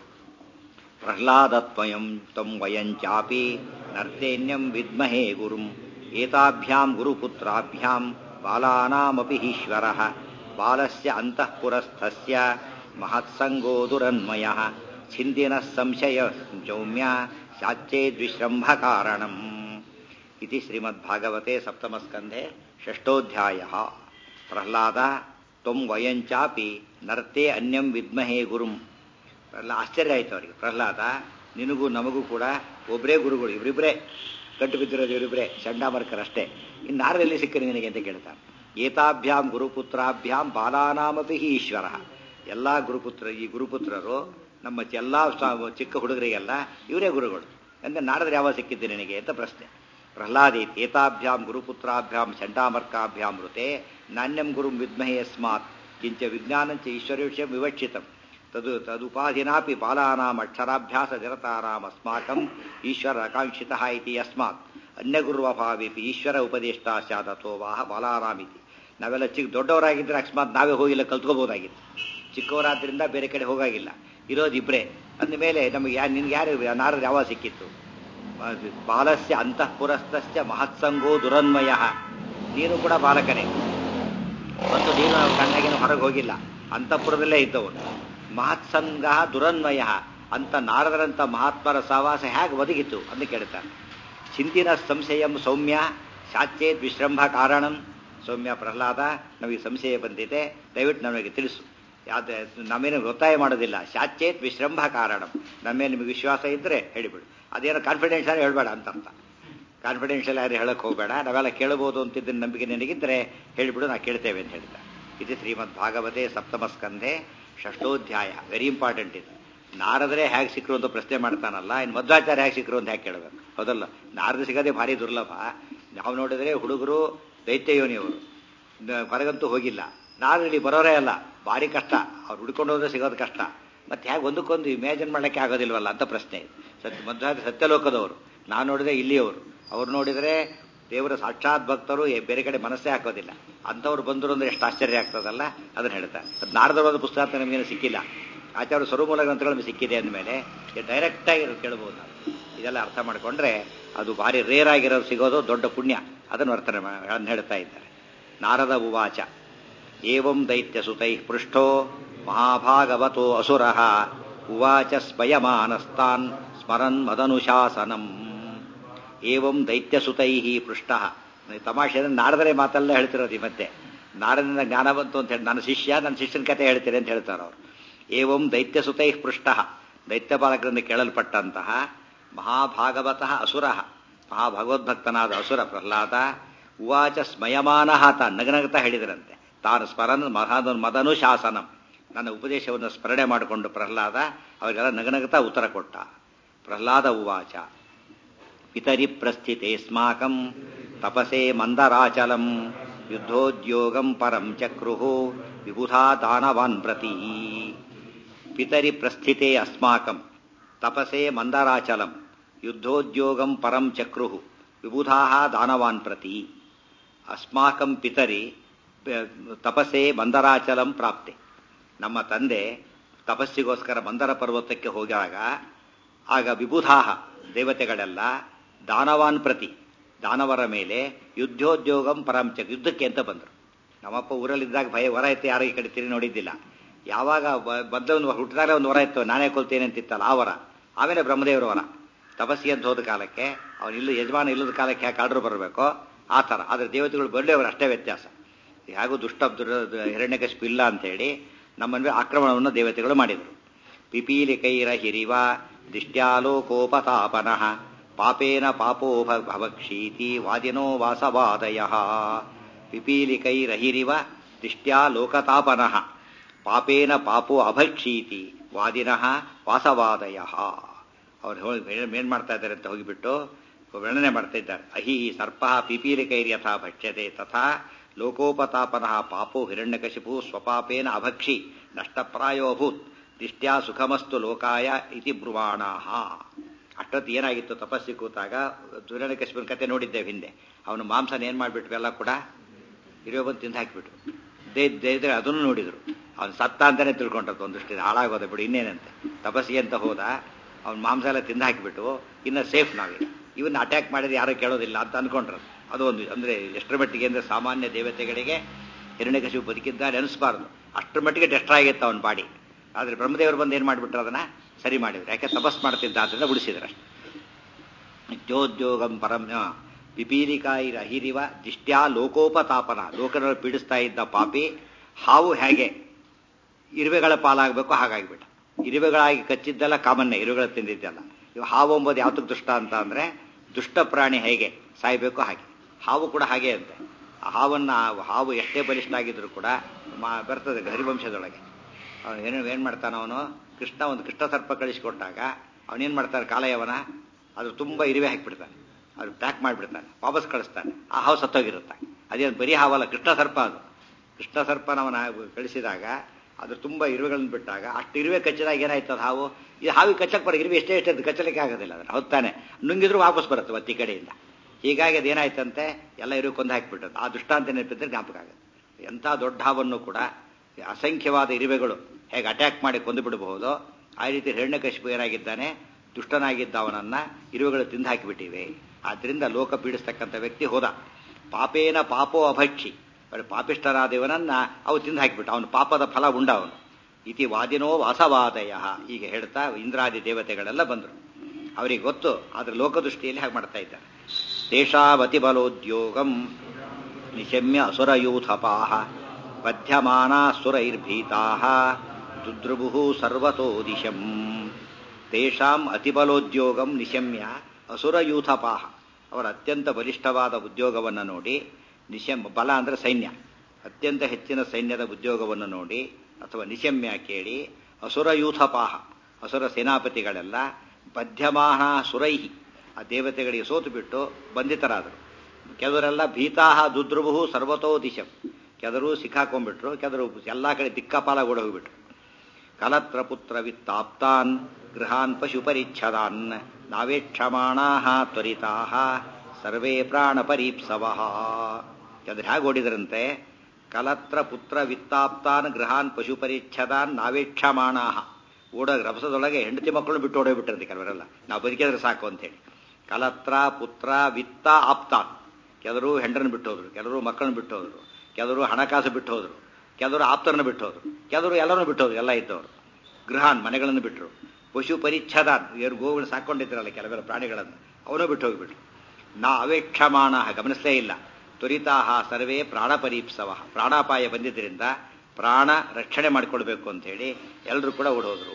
[SPEAKER 1] ಪ್ರಹ್ಲಾದತ್ವಯಂ ತಂ ವಯಂಚಾಪಿ ನರ್ತೇನ್ಯಂ ವಿದ್ಮಹೇ ಗುರುಂ ಏತಾಭ್ಯಾಂ ಗುರುಪುತ್ರಾಭ್ಯಾಂ ಬಾಲಾನಾಮಪಿ ಈಶ್ವರ ಬಾಲಸ್ಯ ಅಂತಃಪುರಸ್ಥಸ್ಯ ಮಹತ್ಸಂಗೋ ದುರನ್ಮಯ ಛಿಂದಿನ ಸಂಶಯ ಜೌಮ್ಯ ಶಾಚ್ಯೇದ್ವಿಶ್ರಂಭ ಕಾರಣಂ ಇತಿ ಶ್ರೀಮದ್ಭಾಗವತೆ ಸಪ್ತಮಸ್ಕಂಧೆ ಷಷ್ಠೋಧ್ಯಾಯ ಪ್ರಹ್ಲಾದ ತ್ವಂ ವಯಂಚಾಪಿ ನರ್ತೆ ಅನ್ಯಂ ವಿದ್ಮಹೇ ಗುರುಂ ಎಲ್ಲ ಆಶ್ಚರ್ಯ ಆಯ್ತು ಅವರಿಗೆ ಪ್ರಹ್ಲಾದ ನಿನಗೂ ನಮಗೂ ಕೂಡ ಒಬ್ಬರೇ ಗುರುಗಳು ಇವರಿಬ್ಬರೇ ಗಂಟು ಬಿದ್ದಿರೋದು ಇವರಿಬ್ಬರೇ ಚಂಡಾಮರ್ಕರಷ್ಟೇ ಇನ್ನು ನಾರಲ್ಲಿ ಸಿಕ್ಕರು ನಿನಗೆ ಅಂತ ಕೇಳ್ತಾನೆ ಏತಾಭ್ಯಾಂ ಗುರುಪುತ್ರಾಭ್ಯಾಂ ಬಾಲಾನಾಮಪಿ ಹಿ ಈಶ್ವರ ಎಲ್ಲ ಗುರುಪುತ್ರ ಈ ಗುರುಪುತ್ರರು ನಮ್ಮ ಎಲ್ಲ ಚಿಕ್ಕ ಹುಡುಗರಿಗೆಲ್ಲ ಇವರೇ ಗುರುಗಳು ಅಂದ್ರೆ ನಾಡದ್ರೆ ಯಾವ ಸಿಕ್ಕಿದ್ದೆ ನಿನಗೆ ಅಂತ ಪ್ರಶ್ನೆ ಪ್ರಹ್ಲಾದಿ ಏತಾಭ್ಯಾಂ ಗುರುಪುತ್ರಾಭ್ಯಾಂ ಚಂಡಾಮರ್ಕಾಭ್ಯಾಂ ಮೃತೆ ನಾಣ್ಯಂ ಗುರುಂ ವಿದ್ಮಹೇ ಯಸ್ಮಾತ್ ಕಿಂಚ ವಿಜ್ಞಾನಂಚ ಈಶ್ವರ್ಯವಿಷಯ ವಿವಕ್ಷಿತಂ ತದು ತದುಪಾಧಿನಾಪಿ ಬಾಲಾನಾಂ ಅಕ್ಷರಾಭ್ಯಾಸ ನಿರತಾನಾಂ ಅಸ್ಮಾಕಂ ಈಶ್ವರ ಆಕಾಂಕ್ಷಿತ ಇತಿ ಯಸ್ಮಾತ್ ಅನ್ಯಗುರುವಭಾವಿಪಿ ಈಶ್ವರ ಉಪದೇಷ್ಟ ಸ್ಯಾದಥೋ ವಾಹ ಬಾಲಾನಾಮಿತಿ ನಾವೆಲ್ಲ ಚಿಕ್ಕ ದೊಡ್ಡವರಾಗಿದ್ದರೆ ಅಕಸ್ಮಾತ್ ನಾವೇ ಹೋಗಿಲ್ಲ ಕಲ್ತ್ಕೋಬಹುದಾಗಿತ್ತು ಚಿಕ್ಕವರಾದ್ರಿಂದ ಬೇರೆ ಕಡೆ ಹೋಗಾಗಿಲ್ಲ ಇರೋದು ಇಬ್ಬರೇ ಅಂದ ಮೇಲೆ ನಮಗೆ ಯಾ ನಿನ್ಗೆ ಯಾರು ನಾರದ ಯಾವ ಸಿಕ್ಕಿತ್ತು ಬಾಲಸ್ಯ ಅಂತಃಪುರಸ್ಥಸ್ಯ ಮಹತ್ಸಂಗೋ ದುರನ್ಮಯ ನೀನು ಕೂಡ ಬಾಲಕನೇ ಮತ್ತು ನೀನು ಕಣ್ಣಾಗಿನ ಹೊರಗೆ ಹೋಗಿಲ್ಲ ಅಂತಃಪುರದಲ್ಲೇ ಇದ್ದವನು ಮಹತ್ಸಂಗ ದುರನ್ಮಯ ಅಂತ ನಾರದರಂತ ಮಹಾತ್ಮರ ಸಹವಾಸ ಹೇಗೆ ಒದಗಿತು ಅಂತ ಕೇಳ್ತಾನೆ ಚಿಂತಿನ ಸಂಶಯಂ ಸೌಮ್ಯ ಶಾಚೇತ್ ವಿಶ್ರಂಭ ಕಾರಣಂ ಸೌಮ್ಯ ಪ್ರಹ್ಲಾದ ನಮಗೆ ಸಂಶಯ ಬಂದಿದೆ ದಯವಿಟ್ಟು ನಮಗೆ ತಿಳಿಸು ಯಾವ್ದು ನಮ್ಮೇನು ಒತ್ತಾಯ ಮಾಡೋದಿಲ್ಲ ಶಾಚೇತ್ ವಿಶ್ರಂಭ ಕಾರಣಂ ನಮ್ಮೇಲೆ ನಿಮಗೆ ವಿಶ್ವಾಸ ಇದ್ದರೆ ಹೇಳಿಬಿಡು ಅದೇನೋ ಕಾನ್ಫಿಡೆನ್ಷಿಯಲ್ ಹೇಳಬೇಡ ಅಂತ ಅರ್ಥ ಕಾನ್ಫಿಡೆನ್ಷಿಯಲ್ ಯಾರು ಹೇಳಕ್ಕೆ ಹೋಗಬೇಡ ನಾವೆಲ್ಲ ಕೇಳಬಹುದು ಅಂತಿದ್ದ ನಂಬಿಕೆ ನಿನಗಿದ್ರೆ ಹೇಳಿಬಿಡು ನಾ ಕೇಳ್ತೇವೆ ಅಂತ ಹೇಳಿದ ಇದು ಶ್ರೀಮದ್ ಭಾಗವತೆ ಸಪ್ತಮ ಸ್ಕಂಧೆ ಷಷ್ಠೋಧ್ಯಾಯ ವೆರಿ ಇಂಪಾರ್ಟೆಂಟ್ ಇದು ನಾರದ್ರೆ ಹೇಗೆ ಸಿಕ್ಕರು ಅಂತ ಪ್ರಶ್ನೆ ಮಾಡ್ತಾನಲ್ಲ ಇನ್ನು ಮಧ್ವಾಚಾರ್ಯ ಹೇಗೆ ಸಿಕ್ಕರು ಅಂತ ಹೇಗೆ ಕೇಳಬೇಕು ಹೌದಲ್ಲ ನಾರದ ಸಿಗೋದೇ ಭಾರಿ ದುರ್ಲಭ ನಾವು ನೋಡಿದ್ರೆ ಹುಡುಗರು ದೈತ್ಯ ಯೋನಿಯವರು ಹೊರಗಂತೂ ಹೋಗಿಲ್ಲ ನಾರು ಇಲ್ಲಿ ಬರೋರೇ ಅಲ್ಲ ಭಾರಿ ಕಷ್ಟ ಅವ್ರು ಹುಡ್ಕೊಂಡು ಹೋದ್ರೆ ಸಿಗೋದು ಕಷ್ಟ ಮತ್ತೆ ಹೇಗೆ ಒಂದಕ್ಕೊಂದು ಇಮ್ಯಾಜಿನ್ ಮಾಡಕ್ಕೆ ಆಗೋದಿಲ್ವಲ್ಲ ಅಂತ ಪ್ರಶ್ನೆ ಸತ್ಯ ಮಧ್ವಾಚಾರ್ಯ ಸತ್ಯಲೋಕದವರು ನಾನು ನೋಡಿದ್ರೆ ಇಲ್ಲಿಯವರು ಅವ್ರು ನೋಡಿದರೆ ದೇವರ ಸಾಕ್ಷಾತ್ ಭಕ್ತರು ಬೇರೆ ಕಡೆ ಮನಸ್ಸೇ ಹಾಕೋದಿಲ್ಲ ಅಂಥವ್ರು ಬಂದರು ಅಂದ್ರೆ ಎಷ್ಟು ಆಶ್ಚರ್ಯ ಆಗ್ತದಲ್ಲ ಅದನ್ನ ಹೇಳ್ತಾರೆ ಅದು ನಾರದವಾದ ಪುಸ್ತಕ ನಮಗೇನು ಸಿಕ್ಕಿಲ್ಲ ಆಚಾರ್ಯ ಸ್ವರಮೂಲ ಗ್ರಂಥಗಳು ನಮಗೆ ಸಿಕ್ಕಿದೆ ಅಂದಮೇಲೆ ಡೈರೆಕ್ಟ್ ಆಗಿ ಕೇಳ್ಬೋದು ನಾವು ಇದೆಲ್ಲ ಅರ್ಥ ಮಾಡಿಕೊಂಡ್ರೆ ಅದು ಭಾರಿ ರೇರ್ ಆಗಿರೋದು ಸಿಗೋದು ದೊಡ್ಡ ಪುಣ್ಯ ಅದನ್ನು ಅರ್ಥ ಹೇಳ್ತಾ ಇದ್ದಾರೆ ನಾರದ ಉವಾಚ ಏವಂ ದೈತ್ಯ ಸುತೈ ಪೃಷ್ಠೋ ಮಹಾಭಾಗವತೋ ಅಸುರ ಉವಾಚ ಸ್ಮಯಮಾನಸ್ತಾನ್ ಸ್ಮರನ್ ಮದನುಶಾಸನಂ ಏವಂ ದೈತ್ಯಸುತೈ ಪೃಷ್ಟ ತಮಾಷೆ ಅಂದ್ರೆ ನಾರದರೆ ಮಾತೆಲ್ಲ ಹೇಳ್ತಿರೋದು ಈ ಮತ್ತೆ ನಾರದಿಂದ ಜ್ಞಾನ ಬಂತು ಅಂತ ಹೇಳಿ ನನ್ನ ಶಿಷ್ಯ ನನ್ನ ಶಿಷ್ಯನ ಕತೆ ಹೇಳ್ತೀರಿ ಅಂತ ಹೇಳ್ತಾರೆ ಅವರು ಏವಂ ದೈತ್ಯಸುತೈ ಪೃಷ್ಟ ದೈತ್ಯ ಬಾಲಕರಿಂದ ಕೇಳಲ್ಪಟ್ಟಂತಹ ಮಹಾಭಾಗವತಃ ಅಸುರ ಮಹಾಭಗವದ್ಭಕ್ತನಾದ ಅಸುರ ಪ್ರಹ್ಲಾದ ಉವಾಚ ಸ್ಮಯಮಾನ ತ ನಗನಗತ ಹೇಳಿದರಂತೆ ತಾನು ಸ್ಮರನ್ ಮಹಾದ ಮದನು ಶಾಸನಂ ನನ್ನ ಉಪದೇಶವನ್ನು ಸ್ಮರಣೆ ಮಾಡಿಕೊಂಡು ಪ್ರಹ್ಲಾದ ಅವರಿಗೆಲ್ಲ ನಗನಗತ ಉತ್ತರ ಕೊಟ್ಟ ಪ್ರಹ್ಲಾದ ಉವಾಚ ಪಿತರಿ ಪ್ರಸ್ಥಿತೆ ಸ್ಮಾಕಂ ತಪಸೆ ಮಂದರಾಚಲಂ ಯುದ್ಧೋದ್ಯೋಗಂ ಪರಂ ಚಕ್ರು ವಿಬುಧಾ ದಾನವಾನ್ ಪ್ರತಿ ಪಿತರಿ ಪ್ರಸ್ಥಿತೆ ಅಸ್ಮಾಕಂ ತಪಸೆ ಮಂದರಾಚಲಂ ಯುದ್ಧೋದ್ಯೋಗಂ ಪರಂ ಚಕ್ರು ವಿಬುಧಾ ದಾನವಾನ್ ಪ್ರತಿ ಅಸ್ಮಾಕಂ ಪಿತರಿ ತಪಸ್ಸೆ ಮಂದರಾಚಲಂ ಪ್ರಾಪ್ತೆ ನಮ್ಮ ತಂದೆ ತಪಸ್ಸಿಗೋಸ್ಕರ ಮಂದರ ಪರ್ವತಕ್ಕೆ ಹೋದಾಗ ಆಗ ವಿಬುಧಾಹ ದೇವತೆಗಳೆಲ್ಲ ದಾನವಾನ್ ಪ್ರತಿ ದಾನವರ ಮೇಲೆ ಯುದ್ಧೋದ್ಯೋಗಂ ಪರಂಚ ಯುದ್ಧಕ್ಕೆ ಅಂತ ಬಂದರು ನಮ್ಮಪ್ಪ ಊರಲ್ಲಿದ್ದಾಗ ಭಯ ವರ ಇತ್ತು ಯಾರು ಈ ಕಡೆ ತಿರಿ ನೋಡಿದ್ದಿಲ್ಲ ಯಾವಾಗ ಬಂದ ಒಂದು ಹುಟ್ಟಿದಾಗ ಒಂದು ವರ ಇತ್ತು ನಾನೇ ಕೊಲ್ತೇನೆ ಅಂತಿತ್ತಲ್ಲ ಆ ವರ ಆಮೇಲೆ ಬ್ರಹ್ಮದೇವರ ವರ ತಪಸ್ಸಿಗೆ ಅಂತ ಹೋದ ಕಾಲಕ್ಕೆ ಅವನು ಇಲ್ಲ ಯಜಮಾನ ಇಲ್ಲದ ಕಾಲಕ್ಕೆ ಯಾಕೆ ಆರ್ಡರ್ ಬರಬೇಕೋ ಆ ಥರ ಆದರೆ ದೇವತೆಗಳು ಬರಲೇವರು ಅಷ್ಟೇ ವ್ಯತ್ಯಾಸ ಹೇಗೂ ದುಷ್ಟ ಹಿರಣ್ಯಕಶಿಪು ಇಲ್ಲ ಅಂತೇಳಿ ನಮ್ಮನ್ನು ಆಕ್ರಮಣವನ್ನು ದೇವತೆಗಳು ಮಾಡಿದರು ಪಿಪೀಲಿಕೈರ ಹಿರಿವ ದಿಷ್ಟ್ಯಾಲೋಕೋಪತಾಪನಃ ಪಾಪೇನ ಪಾಪೋ ಭವಕ್ಷೀತಿ ವಾದಿನೋ ವಾಸವಾದಯ ಪಿಪೀಲಿಕೈರಹಿರಿವ ದಿಷ್ಟ್ಯಾಲೋಕತಾಪನಃ ಪಾಪೇನ ಪಾಪೋ ಅಭಕ್ಷೀತಿ ವಾದಿನಃ ವಾಸವಾದಯ ಅವ್ರು ಹೋಗಿ ಏನ್ ಮಾಡ್ತಾ ಇದ್ದಾರೆ ಅಂತ ಹೋಗಿಬಿಟ್ಟು ವರ್ಣನೆ ಮಾಡ್ತಾ ಇದ್ದಾರೆ ಅಹಿ ಸರ್ಪ ಪಿಪೀಲಿಕೈರ್ಯಥಾ ಭಕ್ಷ್ಯತೆ ತಥಾ ಲೋಕೋಪತಾಪನಃ ಪಾಪೋ ಹಿರಣ್ಯಕಶಿಪು ಸ್ವಪಾಪೇನ ಅಭಕ್ಷಿ ನಷ್ಟಪ್ರಾಯೋಭೂತ್ ದಿಷ್ಟ್ಯಾ ಸುಖಮಸ್ತು ಲೋಕಾಯ ಇತಿ ಬ್ರುವಾಣಾಹ ಅಷ್ಟೊತ್ತು ಏನಾಗಿತ್ತು ತಪಸ್ಸಿ ಕೂತಾಗ ಹಿರಣ್ಯಕಶಿಪನ ಕತೆ ನೋಡಿದ್ದೇವೆ ಹಿಂದೆ ಅವನು ಮಾಂಸನ ಏನು ಮಾಡಿಬಿಟ್ರು ಎಲ್ಲ ಕೂಡ ಹಿರಿಯೋ ಬಂದು ತಿಂದು ಹಾಕಿಬಿಟ್ರು ದೇ ದೇದ್ರೆ ಅದನ್ನು ನೋಡಿದ್ರು ಅವ್ನು ಸತ್ತ ಅಂತಾನೆ ತಿಳ್ಕೊಂಡ್ರದ್ದು ಒಂದಷ್ಟು ಹಾಳಾಗೋದ ಬಿಡು ಇನ್ನೇನಂತೆ ತಪಸ್ಸಿಗೆ ಅಂತ ಹೋದ ಅವ್ನ ಮಾಂಸ ಎಲ್ಲ ತಿಂದು ಹಾಕಿಬಿಟ್ಟು ಇನ್ನು ಸೇಫ್ ನಾವೀಗ ಇವನ್ನ ಅಟ್ಯಾಕ್ ಮಾಡಿದ್ರೆ ಯಾರೂ ಕೇಳೋದಿಲ್ಲ ಅಂತ ಅನ್ಕೊಂಡ್ರು ಅದು ಒಂದು ಅಂದರೆ ಎಷ್ಟರ ಮಟ್ಟಿಗೆ ಅಂದರೆ ಸಾಮಾನ್ಯ ದೇವತೆಗಳಿಗೆ ಹಿರಣ್ಯಕಶಿಪು ಬದುಕಿದ್ದಾರೆ ಅನಿಸ್ಬಾರ್ದು ಅಷ್ಟರ ಮಟ್ಟಿಗೆ ಡೆಸ್ಟ್ರಾ ಆಗಿತ್ತು ಅವನ ಬಾಡಿ ಆದರೆ ಬ್ರಹ್ಮದೇವರು ಬಂದು ಏನು ಮಾಡಿಬಿಟ್ರು ಅದನ್ನ ಸರಿ ಮಾಡಿದ್ರು ಯಾಕೆ ತಪಸ್ ಮಾಡ್ತಿದ್ದ ಅದನ್ನ ಉಳಿಸಿದ್ರು ಅಷ್ಟೇ ನಿತ್ಯೋದ್ಯೋಗಂ ಪರಂ ಪಿಪೀಲಿಕಾಯಿರ ಹಿರಿವ ದಿಷ್ಟ್ಯಾ ಲೋಕೋಪತಾಪನ ಲೋಕದಲ್ಲಿ ಪೀಡಿಸ್ತಾ ಇದ್ದ ಪಾಪಿ ಹಾವು ಹೇಗೆ ಇರುವೆಗಳ ಪಾಲಾಗಬೇಕು ಹಾಗಾಗಿಬಿಟ್ಟ ಇರುವೆಗಳಾಗಿ ಕಚ್ಚಿದ್ದೆಲ್ಲ ಕಾಮನ್ನೇ ಇರುವೆಗಳ ತಿಂದಿದ್ದೆಲ್ಲ ಇವು ಹಾವು ಎಂಬುದು ಯಾವ್ದಕ್ಕೆ ದುಷ್ಟ ಅಂತ ಅಂದ್ರೆ ದುಷ್ಟ ಪ್ರಾಣಿ ಹೇಗೆ ಸಾಯ್ಬೇಕು ಹಾಗೆ ಹಾವು ಕೂಡ ಹಾಗೆ ಅಂತೆ ಆ ಹಾವನ್ನ ಹಾವು ಎಷ್ಟೇ ಬಲಿಷ್ಠ ಆಗಿದ್ರು ಕೂಡ ಮಾ ಬರ್ತದೆ ಹರಿವಂಶದೊಳಗೆ ಅವನು ಏನು ಏನು ಮಾಡ್ತಾನ ಅವನು ಕೃಷ್ಣ ಒಂದು ಕೃಷ್ಣ ಸರ್ಪ ಕಳಿಸಿಕೊಟ್ಟಾಗ ಅವನೇನು ಮಾಡ್ತಾನೆ ಕಾಲಯವನ ಅದು ತುಂಬ ಇರುವೆ ಹಾಕಿಬಿಡ್ತಾನೆ ಅದು ಪ್ಯಾಕ್ ಮಾಡಿಬಿಡ್ತಾನೆ ವಾಪಸ್ ಕಳಿಸ್ತಾನೆ ಆ ಹಾವು ಸತ್ತೋಗಿರುತ್ತೆ ಅದೇನು ಬರೀ ಹಾವಲ್ಲ ಕೃಷ್ಣ ಸರ್ಪ ಅದು ಕೃಷ್ಣ ಸರ್ಪನವನ ಕಳಿಸಿದಾಗ ಅದು ತುಂಬ ಇರುವೆಗಳನ್ನು ಬಿಟ್ಟಾಗ ಅಷ್ಟು ಇರುವೆ ಕಚ್ಚಿದಾಗ ಏನಾಯ್ತು ಅದು ಹಾವು ಇದು ಹಾವಿಗೆ ಕಚ್ಚಕ್ಕೆ ಬರ ಇರುವೆ ಎಷ್ಟೇ ಎಷ್ಟೇ ಕಚ್ಚಲಿಕ್ಕೆ ಆಗೋದಿಲ್ಲ ಅದನ್ನು ಹೊತ್ತಾನೆ ನುಂಗಿದ್ರು ವಾಪಸ್ ಬರುತ್ತೆ ಒತ್ತಿ ಕಡೆಯಿಂದ ಹೀಗಾಗಿ ಅದೇನಾಯ್ತಂತೆ ಎಲ್ಲ ಇರುವೆ ಕೊಂದು ಹಾಕಿಬಿಟ್ಟದ್ದು ಆ ದೃಷ್ಟಾಂತ ನೆನಪಿದ್ರೆ ಜ್ಞಾಪಕ ಆಗುತ್ತೆ ಎಂಥ ದೊಡ್ಡ ಹಾವನ್ನು ಕೂಡ ಅಸಂಖ್ಯವಾದ ಇರುವೆಗಳು ಹೇಗೆ ಅಟ್ಯಾಕ್ ಮಾಡಿ ಕೊಂದು ಬಿಡಬಹುದು ಆ ರೀತಿ ಹಿರಣ್ಯಕಶಿಪು ಏನಾಗಿದ್ದಾನೆ ದುಷ್ಟನಾಗಿದ್ದ ಅವನನ್ನ ಇರುವೆಗಳು ತಿಂದು ಹಾಕಿಬಿಟ್ಟಿವೆ ಆದ್ರಿಂದ ಲೋಕ ಪೀಡಿಸ್ತಕ್ಕಂಥ ವ್ಯಕ್ತಿ ಹೋದ ಪಾಪೇನ ಪಾಪೋ ಅಭಕ್ಷಿ ಪಾಪಿಷ್ಠರಾದವನನ್ನ ಅವು ತಿಂದು ಹಾಕಿಬಿಟ್ಟ ಅವನು ಪಾಪದ ಫಲ ಉಂಡ ಅವನು ಇತಿ ವಾದಿನೋ ವಾಸವಾದಯ ಹೀಗೆ ಹೇಳ್ತಾ ಇಂದ್ರಾದಿ ದೇವತೆಗಳೆಲ್ಲ ಬಂದರು ಅವರಿಗೆ ಗೊತ್ತು ಆದ್ರೆ ಲೋಕದೃಷ್ಟಿಯಲ್ಲಿ ಹಾಗೆ ಮಾಡ್ತಾ ಇದ್ದಾರೆ ತೇಷಾವತಿ ಬಲೋದ್ಯೋಗಂ ನಿಶಮ್ಯ ಅಸುರಯೂಥಪಾಹ ಬಧ್ಯಮಾನಾಸುರೈರ್ಭೀತಾ ದುದ್ರುಭು ಸರ್ವತೋ ದಿಶಂ ತೇಷಾಂ ಅತಿಬಲೋದ್ಯೋಗಂ ನಿಶಮ್ಯ ಅಸುರಯೂಥಪಾಹ ಅವರ ಅತ್ಯಂತ ಬಲಿಷ್ಠವಾದ ಉದ್ಯೋಗವನ್ನು ನೋಡಿ ನಿಶಮ್ ಬಲ ಅಂದರೆ ಸೈನ್ಯ ಅತ್ಯಂತ ಹೆಚ್ಚಿನ ಸೈನ್ಯದ ಉದ್ಯೋಗವನ್ನು ನೋಡಿ ಅಥವಾ ನಿಶಮ್ಯ ಕೇಳಿ ಅಸುರಯೂಥಪಾಹ ಅಸುರ ಸೇನಾಪತಿಗಳೆಲ್ಲ ಬದ್ಯಮಾಹ ಸುರೈಹಿ ಆ ದೇವತೆಗಳಿಗೆ ಸೋತು ಬಿಟ್ಟು ಬಂಧಿತರಾದರು ಕೆಲವರೆಲ್ಲ ಭೀತಾಹ ದುದ್ರುಭು ಸರ್ವತೋ ದಿಶಂ ಕೆದರು ಸಿಕ್ಕಾಕೊಂಡ್ಬಿಟ್ರು ಕೆದರು ಎಲ್ಲ ಕಡೆ ದಿಕ್ಕಾಪಾಲ ಓಡೋಗ್ಬಿಟ್ರು ಕಲತ್ರ ಪುತ್ರ ವಿತ್ತಾಪ್ತಾನ್ ಗೃಹಾನ್ ಪಶುಪರಿಚ್ಛದಾನ್ ನಾವೇಕ್ಷಮಾಣಾ ತ್ವರಿತಾ ಸರ್ವೇ ಪ್ರಾಣ ಪರೀಪ್ಸವ ಕೆದರು ಹೇಗೆ ಓಡಿದ್ರಂತೆ ಕಲತ್ರ ಪುತ್ರ ವಿತ್ತಾಪ್ತಾನ್ ಗೃಹಾನ್ ಪಶುಪರಿಚ್ಛದಾನ್ ನಾವೇಕ್ಷಮಾಣಾ ಓಡೋ ರಭಸದೊಳಗೆ ಹೆಂಡತಿ ಮಕ್ಕಳು ಬಿಟ್ಟು ಓಡೋಗ್ಬಿಟ್ಟಿರಂತೆ ಕೆಲವರೆಲ್ಲ ನಾವು ಬದುಕಿದ್ರೆ ಸಾಕು ಅಂತೇಳಿ ಕಲತ್ರ ಪುತ್ರ ವಿತ್ತ ಆಪ್ತಾನ್ ಕೆಲವರು ಹೆಂಡರನ್ನು ಬಿಟ್ಟು ಹೋದ್ರು ಕೆಲವರು ಮಕ್ಕಳನ್ನ ಬಿಟ್ಟು ಹೋದ್ರು ಕೆಲವರು ಹಣಕಾಸು ಬಿಟ್ಟು ಹೋದ್ರು ಕೆಲವರು ಆಪ್ತರನ್ನು ಬಿಟ್ಟು ಹೋದ್ರು ಕೆಲವರು ಎಲ್ಲರನ್ನು ಬಿಟ್ಟು ಹೋದ್ರು ಎಲ್ಲ ಇದ್ದವರು ಗೃಹಾನ್ ಮನೆಗಳನ್ನು ಬಿಟ್ಟರು ಪಶು ಪರಿಚ್ಛದಾನ್ ಏನು ಗೋವುಗಳು ಸಾಕೊಂಡಿದ್ರಲ್ಲ ಕೆಲವೆಲ್ಲ ಪ್ರಾಣಿಗಳನ್ನು ಅವನು ಬಿಟ್ಟು ಹೋಗಿಬಿಟ್ರು ನಾ ಅವೇಕ್ಷಮಾಣ ಗಮನಿಸಲೇ ಇಲ್ಲ ತ್ವರಿತಾಹ ಸರ್ವೇ ಪ್ರಾಣ ಪರೀಪ್ಸವ ಪ್ರಾಣಾಪಾಯ ಬಂದಿದ್ದರಿಂದ ಪ್ರಾಣ ರಕ್ಷಣೆ ಮಾಡಿಕೊಳ್ಬೇಕು ಅಂತ ಹೇಳಿ ಎಲ್ಲರೂ ಕೂಡ ಓಡೋದ್ರು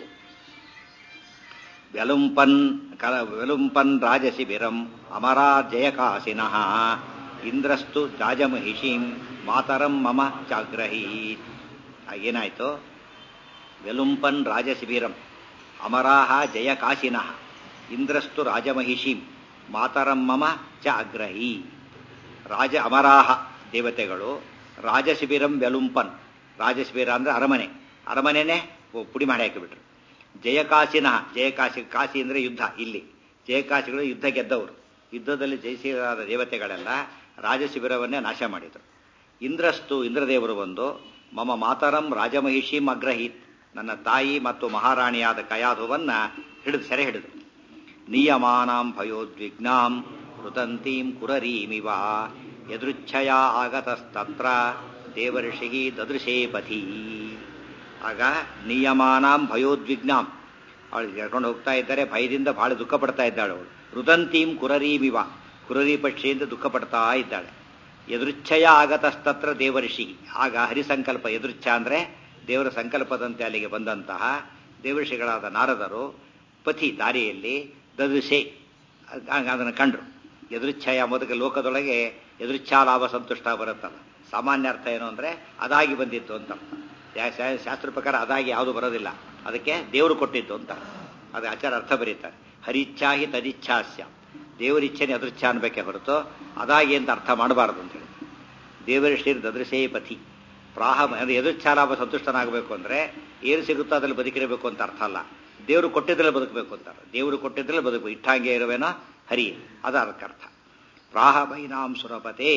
[SPEAKER 1] ವ್ಯಲುಂಪನ್ ಕಲ ವ್ಯಲುಂಪನ್ ರಾಜಶಿಬಿರಂ ಅಮರಾ ಜಯಕಾಸಿನಃ ಇಂದ್ರಸ್ತು ಜಾಜಮಹಿಷೀಂ ಮಾತರಂ ಮಮ ಚಾಗ್ರಹೀತ್ ಏನಾಯ್ತು ವ್ಯಲುಂಪನ್ ರಾಜಶಿಬಿರಂ ಅಮರಾಹ ಜಯಕಾಸಿನಃ ಇಂದ್ರಸ್ತು ರಾಜಮಹಿಷೀಂ ಮಾತರಂ ಮಮ ಚ ಅಗ್ರಹಿ ರಾಜ ಅಮರಾಹ ದೇವತೆಗಳು ರಾಜಶಿಬಿರಂ ವ್ಯಲುಂಪನ್ ರಾಜಶಿಬಿರ ಅಂದ್ರೆ ಅರಮನೆ ಅರಮನೆನೇ ಪುಡಿ ಮಾಡಿ ಹಾಕಿಬಿಟ್ರು ಜಯಕಾಶಿನ ಜಯಕಾಶಿ ಕಾಶಿ ಅಂದ್ರೆ ಯುದ್ಧ ಇಲ್ಲಿ ಜಯಕಾಶಿಗಳು ಯುದ್ಧ ಗೆದ್ದವರು ಯುದ್ಧದಲ್ಲಿ ಜಯಿಸಿದ ದೇವತೆಗಳೆಲ್ಲ ರಾಜಶಿಬಿರವನ್ನೇ ನಾಶ ಮಾಡಿದರು ಇಂದ್ರಸ್ತು ಇಂದ್ರದೇವರು ಬಂದು ಮಮ ಮಾತರಂ ರಾಜಮಹಿಷೀಂ ಅಗ್ರಹೀತ್ ನನ್ನ ತಾಯಿ ಮತ್ತು ಮಹಾರಾಣಿಯಾದ ಕಯಾಧುವನ್ನ ಹಿಡಿದು ಸೆರೆ ಹಿಡಿದು ನಿಯಮಾನಾಂ ಭಯೋದ್ವಿಗ್ನಾಂ ಋತಂತೀಂ ಕುರರೀಮಿವ ಯದೃಚ್ಛಯ ಆಗತಸ್ತತ್ರ ದೇವರ್ಷಿಗಿ ದದೃಶೇ ಪಥಿ ಆಗ ನಿಯಮಾನಾಂ ಭಯೋದ್ವಿಗ್ನಾಂ ಅವಳು ಕರ್ಕೊಂಡು ಹೋಗ್ತಾ ಇದ್ದಾರೆ ಭಯದಿಂದ ಬಹಳ ದುಃಖ ಪಡ್ತಾ ಇದ್ದಾಳೆ ಅವಳು ರುದಂತೀಂ ಕುರರೀಮಿವ ಕುರರಿ ಪಕ್ಷಿಯಿಂದ ದುಃಖ ಪಡ್ತಾ ಇದ್ದಾಳೆ ಎದುರುಚ್ಛಯ ಆಗತಸ್ತತ್ರ ದೇವರ್ಷಿ ಆಗ ಹರಿಸಂಕಲ್ಪ ಎದುರುಚ್ಛ ಅಂದ್ರೆ ದೇವರ ಸಂಕಲ್ಪದಂತೆ ಅಲ್ಲಿಗೆ ಬಂದಂತಹ ದೇವರ್ಷಿಗಳಾದ ನಾರದರು ಪಥಿ ದಾರಿಯಲ್ಲಿ ದದೃಶೆ ಅದನ್ನು ಕಂಡ್ರು ಎದುರುಚ್ಛಯ ಮೊದಲ ಲೋಕದೊಳಗೆ ಎದುರುಚ್ಛಾ ಲಾಭ ಸಂತುಷ್ಟ ಬರುತ್ತಲ್ಲ ಸಾಮಾನ್ಯ ಅರ್ಥ ಏನು ಅಂದ್ರೆ ಅದಾಗಿ ಬಂದಿತ್ತು ಅಂತ ಅರ್ಥ ಶಾಸ್ತ್ರ ಪ್ರಕಾರ ಅದಾಗಿ ಯಾವುದು ಬರೋದಿಲ್ಲ ಅದಕ್ಕೆ ದೇವರು ಕೊಟ್ಟಿದ್ದು ಅಂತ ಅದು ಆಚಾರ ಅರ್ಥ ಬರೀತಾರೆ ಹರಿಚ್ಛಾಹಿ ತದಿಚ್ಛಾಸ್ಯ ದೇವರಿಚ್ಛೆನೆ ಅದೃಚ್ಛ ಅನ್ಬೇಕೆ ಹೊರತು ಅದಾಗಿ ಅಂತ ಅರ್ಥ ಮಾಡಬಾರದು ಅಂತ ಹೇಳಿ ದೇವರಿಷ್ಠಿರ್ ದದೃಶೇ ಪಥಿ ಪ್ರಾಹ ಎದುರ್ಛಾಲಾಭ ಸಂತುಷ್ಟನಾಗಬೇಕು ಅಂದ್ರೆ ಏನು ಸಿಗುತ್ತೋ ಅದ್ರಲ್ಲಿ ಬದುಕಿರಬೇಕು ಅಂತ ಅರ್ಥ ಅಲ್ಲ ದೇವರು ಕೊಟ್ಟಿದ್ರಲ್ಲಿ ಬದುಕಬೇಕು ಅಂತಾರೆ ದೇವರು ಕೊಟ್ಟಿದ್ರಲ್ಲಿ ಬದುಕಬೇಕು ಇಟ್ಟಾಗೆ ಇರುವೇನೋ ಹರಿ ಅದು ಅದಕ್ಕರ್ಥ ಪ್ರಾಹ ಬೈನಾಂ ಸುರಪತೆ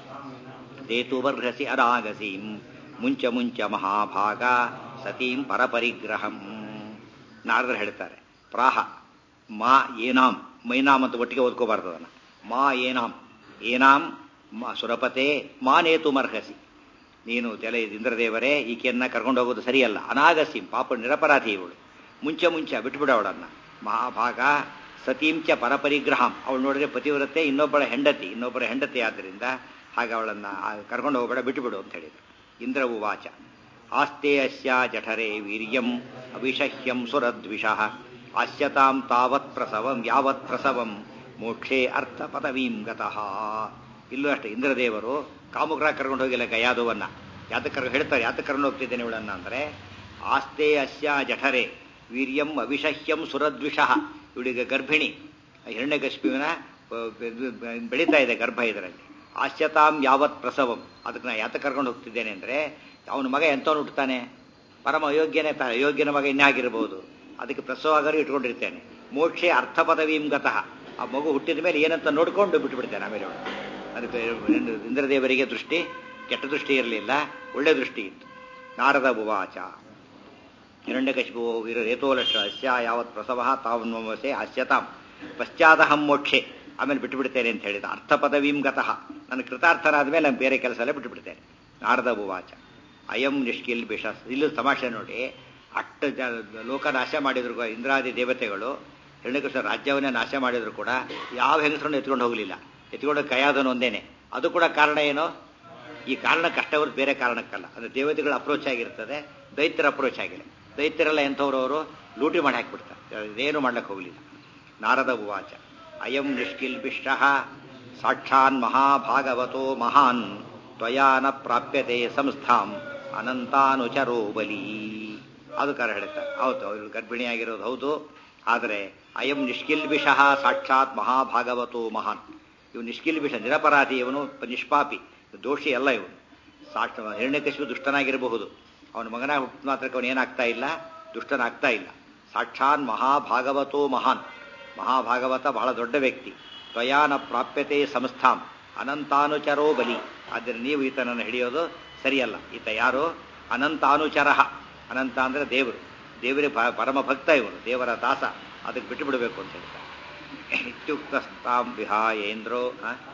[SPEAKER 1] ದೇತು ಬರ್ಹಸಿ ಅರಾಗಸೀಂ ಮುಂಚ ಮುಂಚ ಮಹಾಭಾಗ ಸತೀಂ ಪರಪರಿಗ್ರಹಂ ನಾರದರು ಹೇಳ್ತಾರೆ ಪ್ರಾಹ ಮಾ ಏನಾಂ ಮೈನಾಮ್ ಅಂತ ಒಟ್ಟಿಗೆ ಓದ್ಕೋಬಾರ್ದು ಅದನ್ನ ಮಾ ಏನಾಂ ಏನಾಂ ಮಾ ಸುರಪತೆ ಮಾ ನೇತು ಮರ್ಹಸಿ ನೀನು ತಲೆ ಇಂದ್ರದೇವರೇ ಈಕೆಯನ್ನ ಕರ್ಕೊಂಡು ಹೋಗೋದು ಸರಿಯಲ್ಲ ಅನಾಗಸಿ ಪಾಪ ನಿರಪರಾಧಿ ಇವಳು ಮುಂಚೆ ಮುಂಚೆ ಬಿಟ್ಬಿಡ ಅವಳನ್ನ ಮಹಾಭಾಗ ಸತೀಂಚ ಪರಪರಿಗ್ರಹಂ ಅವಳು ನೋಡಿದ್ರೆ ಪತಿವ್ರತೆ ಇನ್ನೊಬ್ಬಳ ಹೆಂಡತಿ ಇನ್ನೊಬ್ಬರ ಹೆಂಡತಿ ಆದ್ದರಿಂದ ಹಾಗೆ ಅವಳನ್ನ ಕರ್ಕೊಂಡು ಹೋಗಬೇಡ ಬಿಟ್ಟುಬಿಡು ಅಂತ ಹೇಳಿದ್ರು ಇಂದ್ರ ಉವಾಚ ಆಸ್ತೆ ಅಸ್ಯ ಜಠರೆ ವೀರ್ಯಂ ಅವಿಷಹ್ಯಂ ಸುರದ್ವಿಷಃ ಆಸ್ಯತಾಂ ತಾವತ್ ಪ್ರಸವಂ ಯಾವತ್ ಪ್ರಸವಂ ಮೋಕ್ಷೇ ಅರ್ಥ ಪದವೀಂ ಗತಃ ಇಲ್ಲೂ ಅಷ್ಟೇ ಇಂದ್ರದೇವರು ಕಾಮುಗ್ರ ಕರ್ಕೊಂಡು ಹೋಗಿಲ್ಲ ಗಯಾದುವನ್ನ ಯಾತಕ್ಕೆ ಕರ್ ಹೇಳ್ತಾರೆ ಯಾತಕ್ಕೆ ಕರ್ಕೊಂಡು ಹೋಗ್ತಿದ್ದೇನೆ ಇವಳನ್ನ ಅಂದ್ರೆ ಆಸ್ತೆ ಅಸ್ಯ ಜಠರೆ ವೀರ್ಯಂ ಅವಿಷಹ್ಯಂ ಸುರದ್ವಿಷಃ ಇವಳಿಗೆ ಗರ್ಭಿಣಿ ಹಿರಣ್ಯಕಶ್ಮಿನ ಬೆಳೀತಾ ಇದೆ ಗರ್ಭ ಇದರಲ್ಲಿ ಆಶ್ಯತಾಂ ಯಾವತ್ ಪ್ರಸವಂ ಅದಕ್ಕೆ ನಾ ಯಾತ ಕರ್ಕೊಂಡು ಹೋಗ್ತಿದ್ದೇನೆ ಅಂದ್ರೆ ಅವನ ಮಗ ಎಂತವನು ಹುಟ್ಟುತ್ತಾನೆ ಪರಮ ಅಯೋಗ್ಯನೇ ತ ಅಯೋಗ್ಯನ ಮಗ ಇನ್ನಾಗಿರ್ಬೋದು ಅದಕ್ಕೆ ಪ್ರಸವ ಆದರೂ ಇಟ್ಕೊಂಡಿರ್ತೇನೆ ಮೋಕ್ಷೆ ಅರ್ಥ ಪದವೀಂ ಗತಃ ಆ ಮಗು ಹುಟ್ಟಿದ ಮೇಲೆ ಏನಂತ ನೋಡ್ಕೊಂಡು ಬಿಟ್ಟುಬಿಡ್ತೇನೆ ಆಮೇಲೆ ಅವಳು ಅದಕ್ಕೆ ಇಂದ್ರದೇವರಿಗೆ ದೃಷ್ಟಿ ಕೆಟ್ಟ ದೃಷ್ಟಿ ಇರಲಿಲ್ಲ ಒಳ್ಳೆ ದೃಷ್ಟಿ ಇತ್ತು ನಾರದ ಉವಾಚ ಹಿರಣ್ಯಕಶಿಪು ವೀರ ರೇತೋಲಕ್ಷ ಅಸ್ಯ ಯಾವತ್ ಪ್ರಸವ ತಾವನ್ವಸೆ ಅಸ್ಯತಾಂ ಪಶ್ಚಾದಹಂ ಮೋಕ್ಷೆ ಆಮೇಲೆ ಬಿಟ್ಟುಬಿಡ್ತೇನೆ ಅಂತ ಹೇಳಿದ ಅರ್ಥ ಪದವೀಂ ಗತಃ ನಾನು ಕೃತಾರ್ಥನಾದ ಮೇಲೆ ನಾನು ಬೇರೆ ಕೆಲಸ ಎಲ್ಲ ಬಿಟ್ಟುಬಿಡ್ತೇನೆ ನಾರದ ಉವಾಚ ಅಯಂ ನಿಷ್ಕಿಲ್ ಬಿಷ ಇಲ್ಲೂ ತಮಾಷೆ ನೋಡಿ ಅಷ್ಟ ಜ ಲೋಕ ನಾಶ ಮಾಡಿದ್ರು ಇಂದ್ರಾದಿ ದೇವತೆಗಳು ಹಿರಣ್ಯಕೃಷ್ಣ ರಾಜ್ಯವನ್ನೇ ನಾಶ ಮಾಡಿದ್ರು ಕೂಡ ಯಾವ ಹೆಂಗಸರನ್ನು ಎತ್ಕೊಂಡು ಹೋಗಲಿಲ್ಲ ಎತ್ಕೊಂಡು ಕೈಯಾದನು ಒಂದೇನೆ ಅದು ಕೂಡ ಕಾರಣ ಏನು ಈ ಕಾರಣ ಕಷ್ಟ ಹೊರತು ಬೇರೆ ಕಾರಣಕ್ಕಲ್ಲ ಅಂದ್ರೆ ದೇವತೆಗಳ ಅಪ್ರೋಚ್ ಆಗಿರ್ತದೆ ದೈತ್ಯರ ಅಪ್ರೋಚ್ ಆಗಿಲ್ಲ ದೈತ್ಯರೆಲ್ಲ ಎಂಥವ್ರು ಅವರು ಲೂಟಿ ಮಾಡಿ ಹಾಕಿಬಿಡ್ತಾರೆ ಇದೇನು ಮಾಡ್ಲಿಕ್ಕೆ ಹೋಗಲಿಲ್ಲ ನಾರದ ಉವಾಚ ಅಯಂ ನಿಷ್ಕಿಲ್ಬಿಷ್ಟ ಸಾಕ್ಷಾನ್ ಮಹಾಭಾಗವತೋ ಮಹಾನ್ ತ್ವಯಾನ ಪ್ರಾಪ್ಯತೆ ಸಂಸ್ಥಾಂ ಅನಂತಾನುಚರೋ ಬಲಿ ಅದು ಕಾರ ಹೇಳ್ತಾರೆ ಹೌದು ಅವರು ಗರ್ಭಿಣಿಯಾಗಿರೋದು ಹೌದು ಆದರೆ ಅಯಂ ನಿಷ್ಕಿಲ್ಬಿಷ ಸಾಕ್ಷಾತ್ ಮಹಾಭಾಗವತೋ ಮಹಾನ್ ಇವು ನಿಷ್ಕಿಲ್ಬಿಷ ನಿರಪರಾಧಿ ಇವನು ನಿಷ್ಪಾಪಿ ದೋಷಿ ಅಲ್ಲ ಇವನು ಸಾಕ್ಷ ಹಿರಣ್ಯಕಶಿಪು ದುಷ್ಟನಾಗಿರಬಹುದು ಅವನ ಮಗನ ಹುಟ್ಟು ಮಾತ್ರಕ್ಕೆ ಅವನು ಏನಾಗ್ತಾ ಇಲ್ಲ ದುಷ್ಟನಾಗ್ತಾ ಇಲ್ಲ ಸಾಕ್ಷಾನ್ ಮಹಾಭಾಗವತೋ ಮಹಾನ್ ಮಹಾಭಾಗವತ ಬಹಳ ದೊಡ್ಡ ವ್ಯಕ್ತಿ ತ್ವಯಾನ ಪ್ರಾಪ್ಯತೆ ಸಂಸ್ಥಾಂ ಅನಂತಾನುಚರೋ ಬಲಿ ಆದ್ದರಿಂದ ನೀವು ಈತನನ್ನು ಹಿಡಿಯೋದು ಸರಿಯಲ್ಲ ಈತ ಯಾರು ಅನಂತಾನುಚರ ಅನಂತ ಅಂದರೆ ದೇವರು ದೇವರೇ ಪರಮ ಭಕ್ತ ಇವನು ದೇವರ ದಾಸ ಅದಕ್ಕೆ ಬಿಟ್ಟು ಬಿಡಬೇಕು ಅಂತ ಹೇಳ್ತಾರೆ ಇತ್ಯುಕ್ತಾಂ ವಿಹಾಯೇಂದ್ರೋ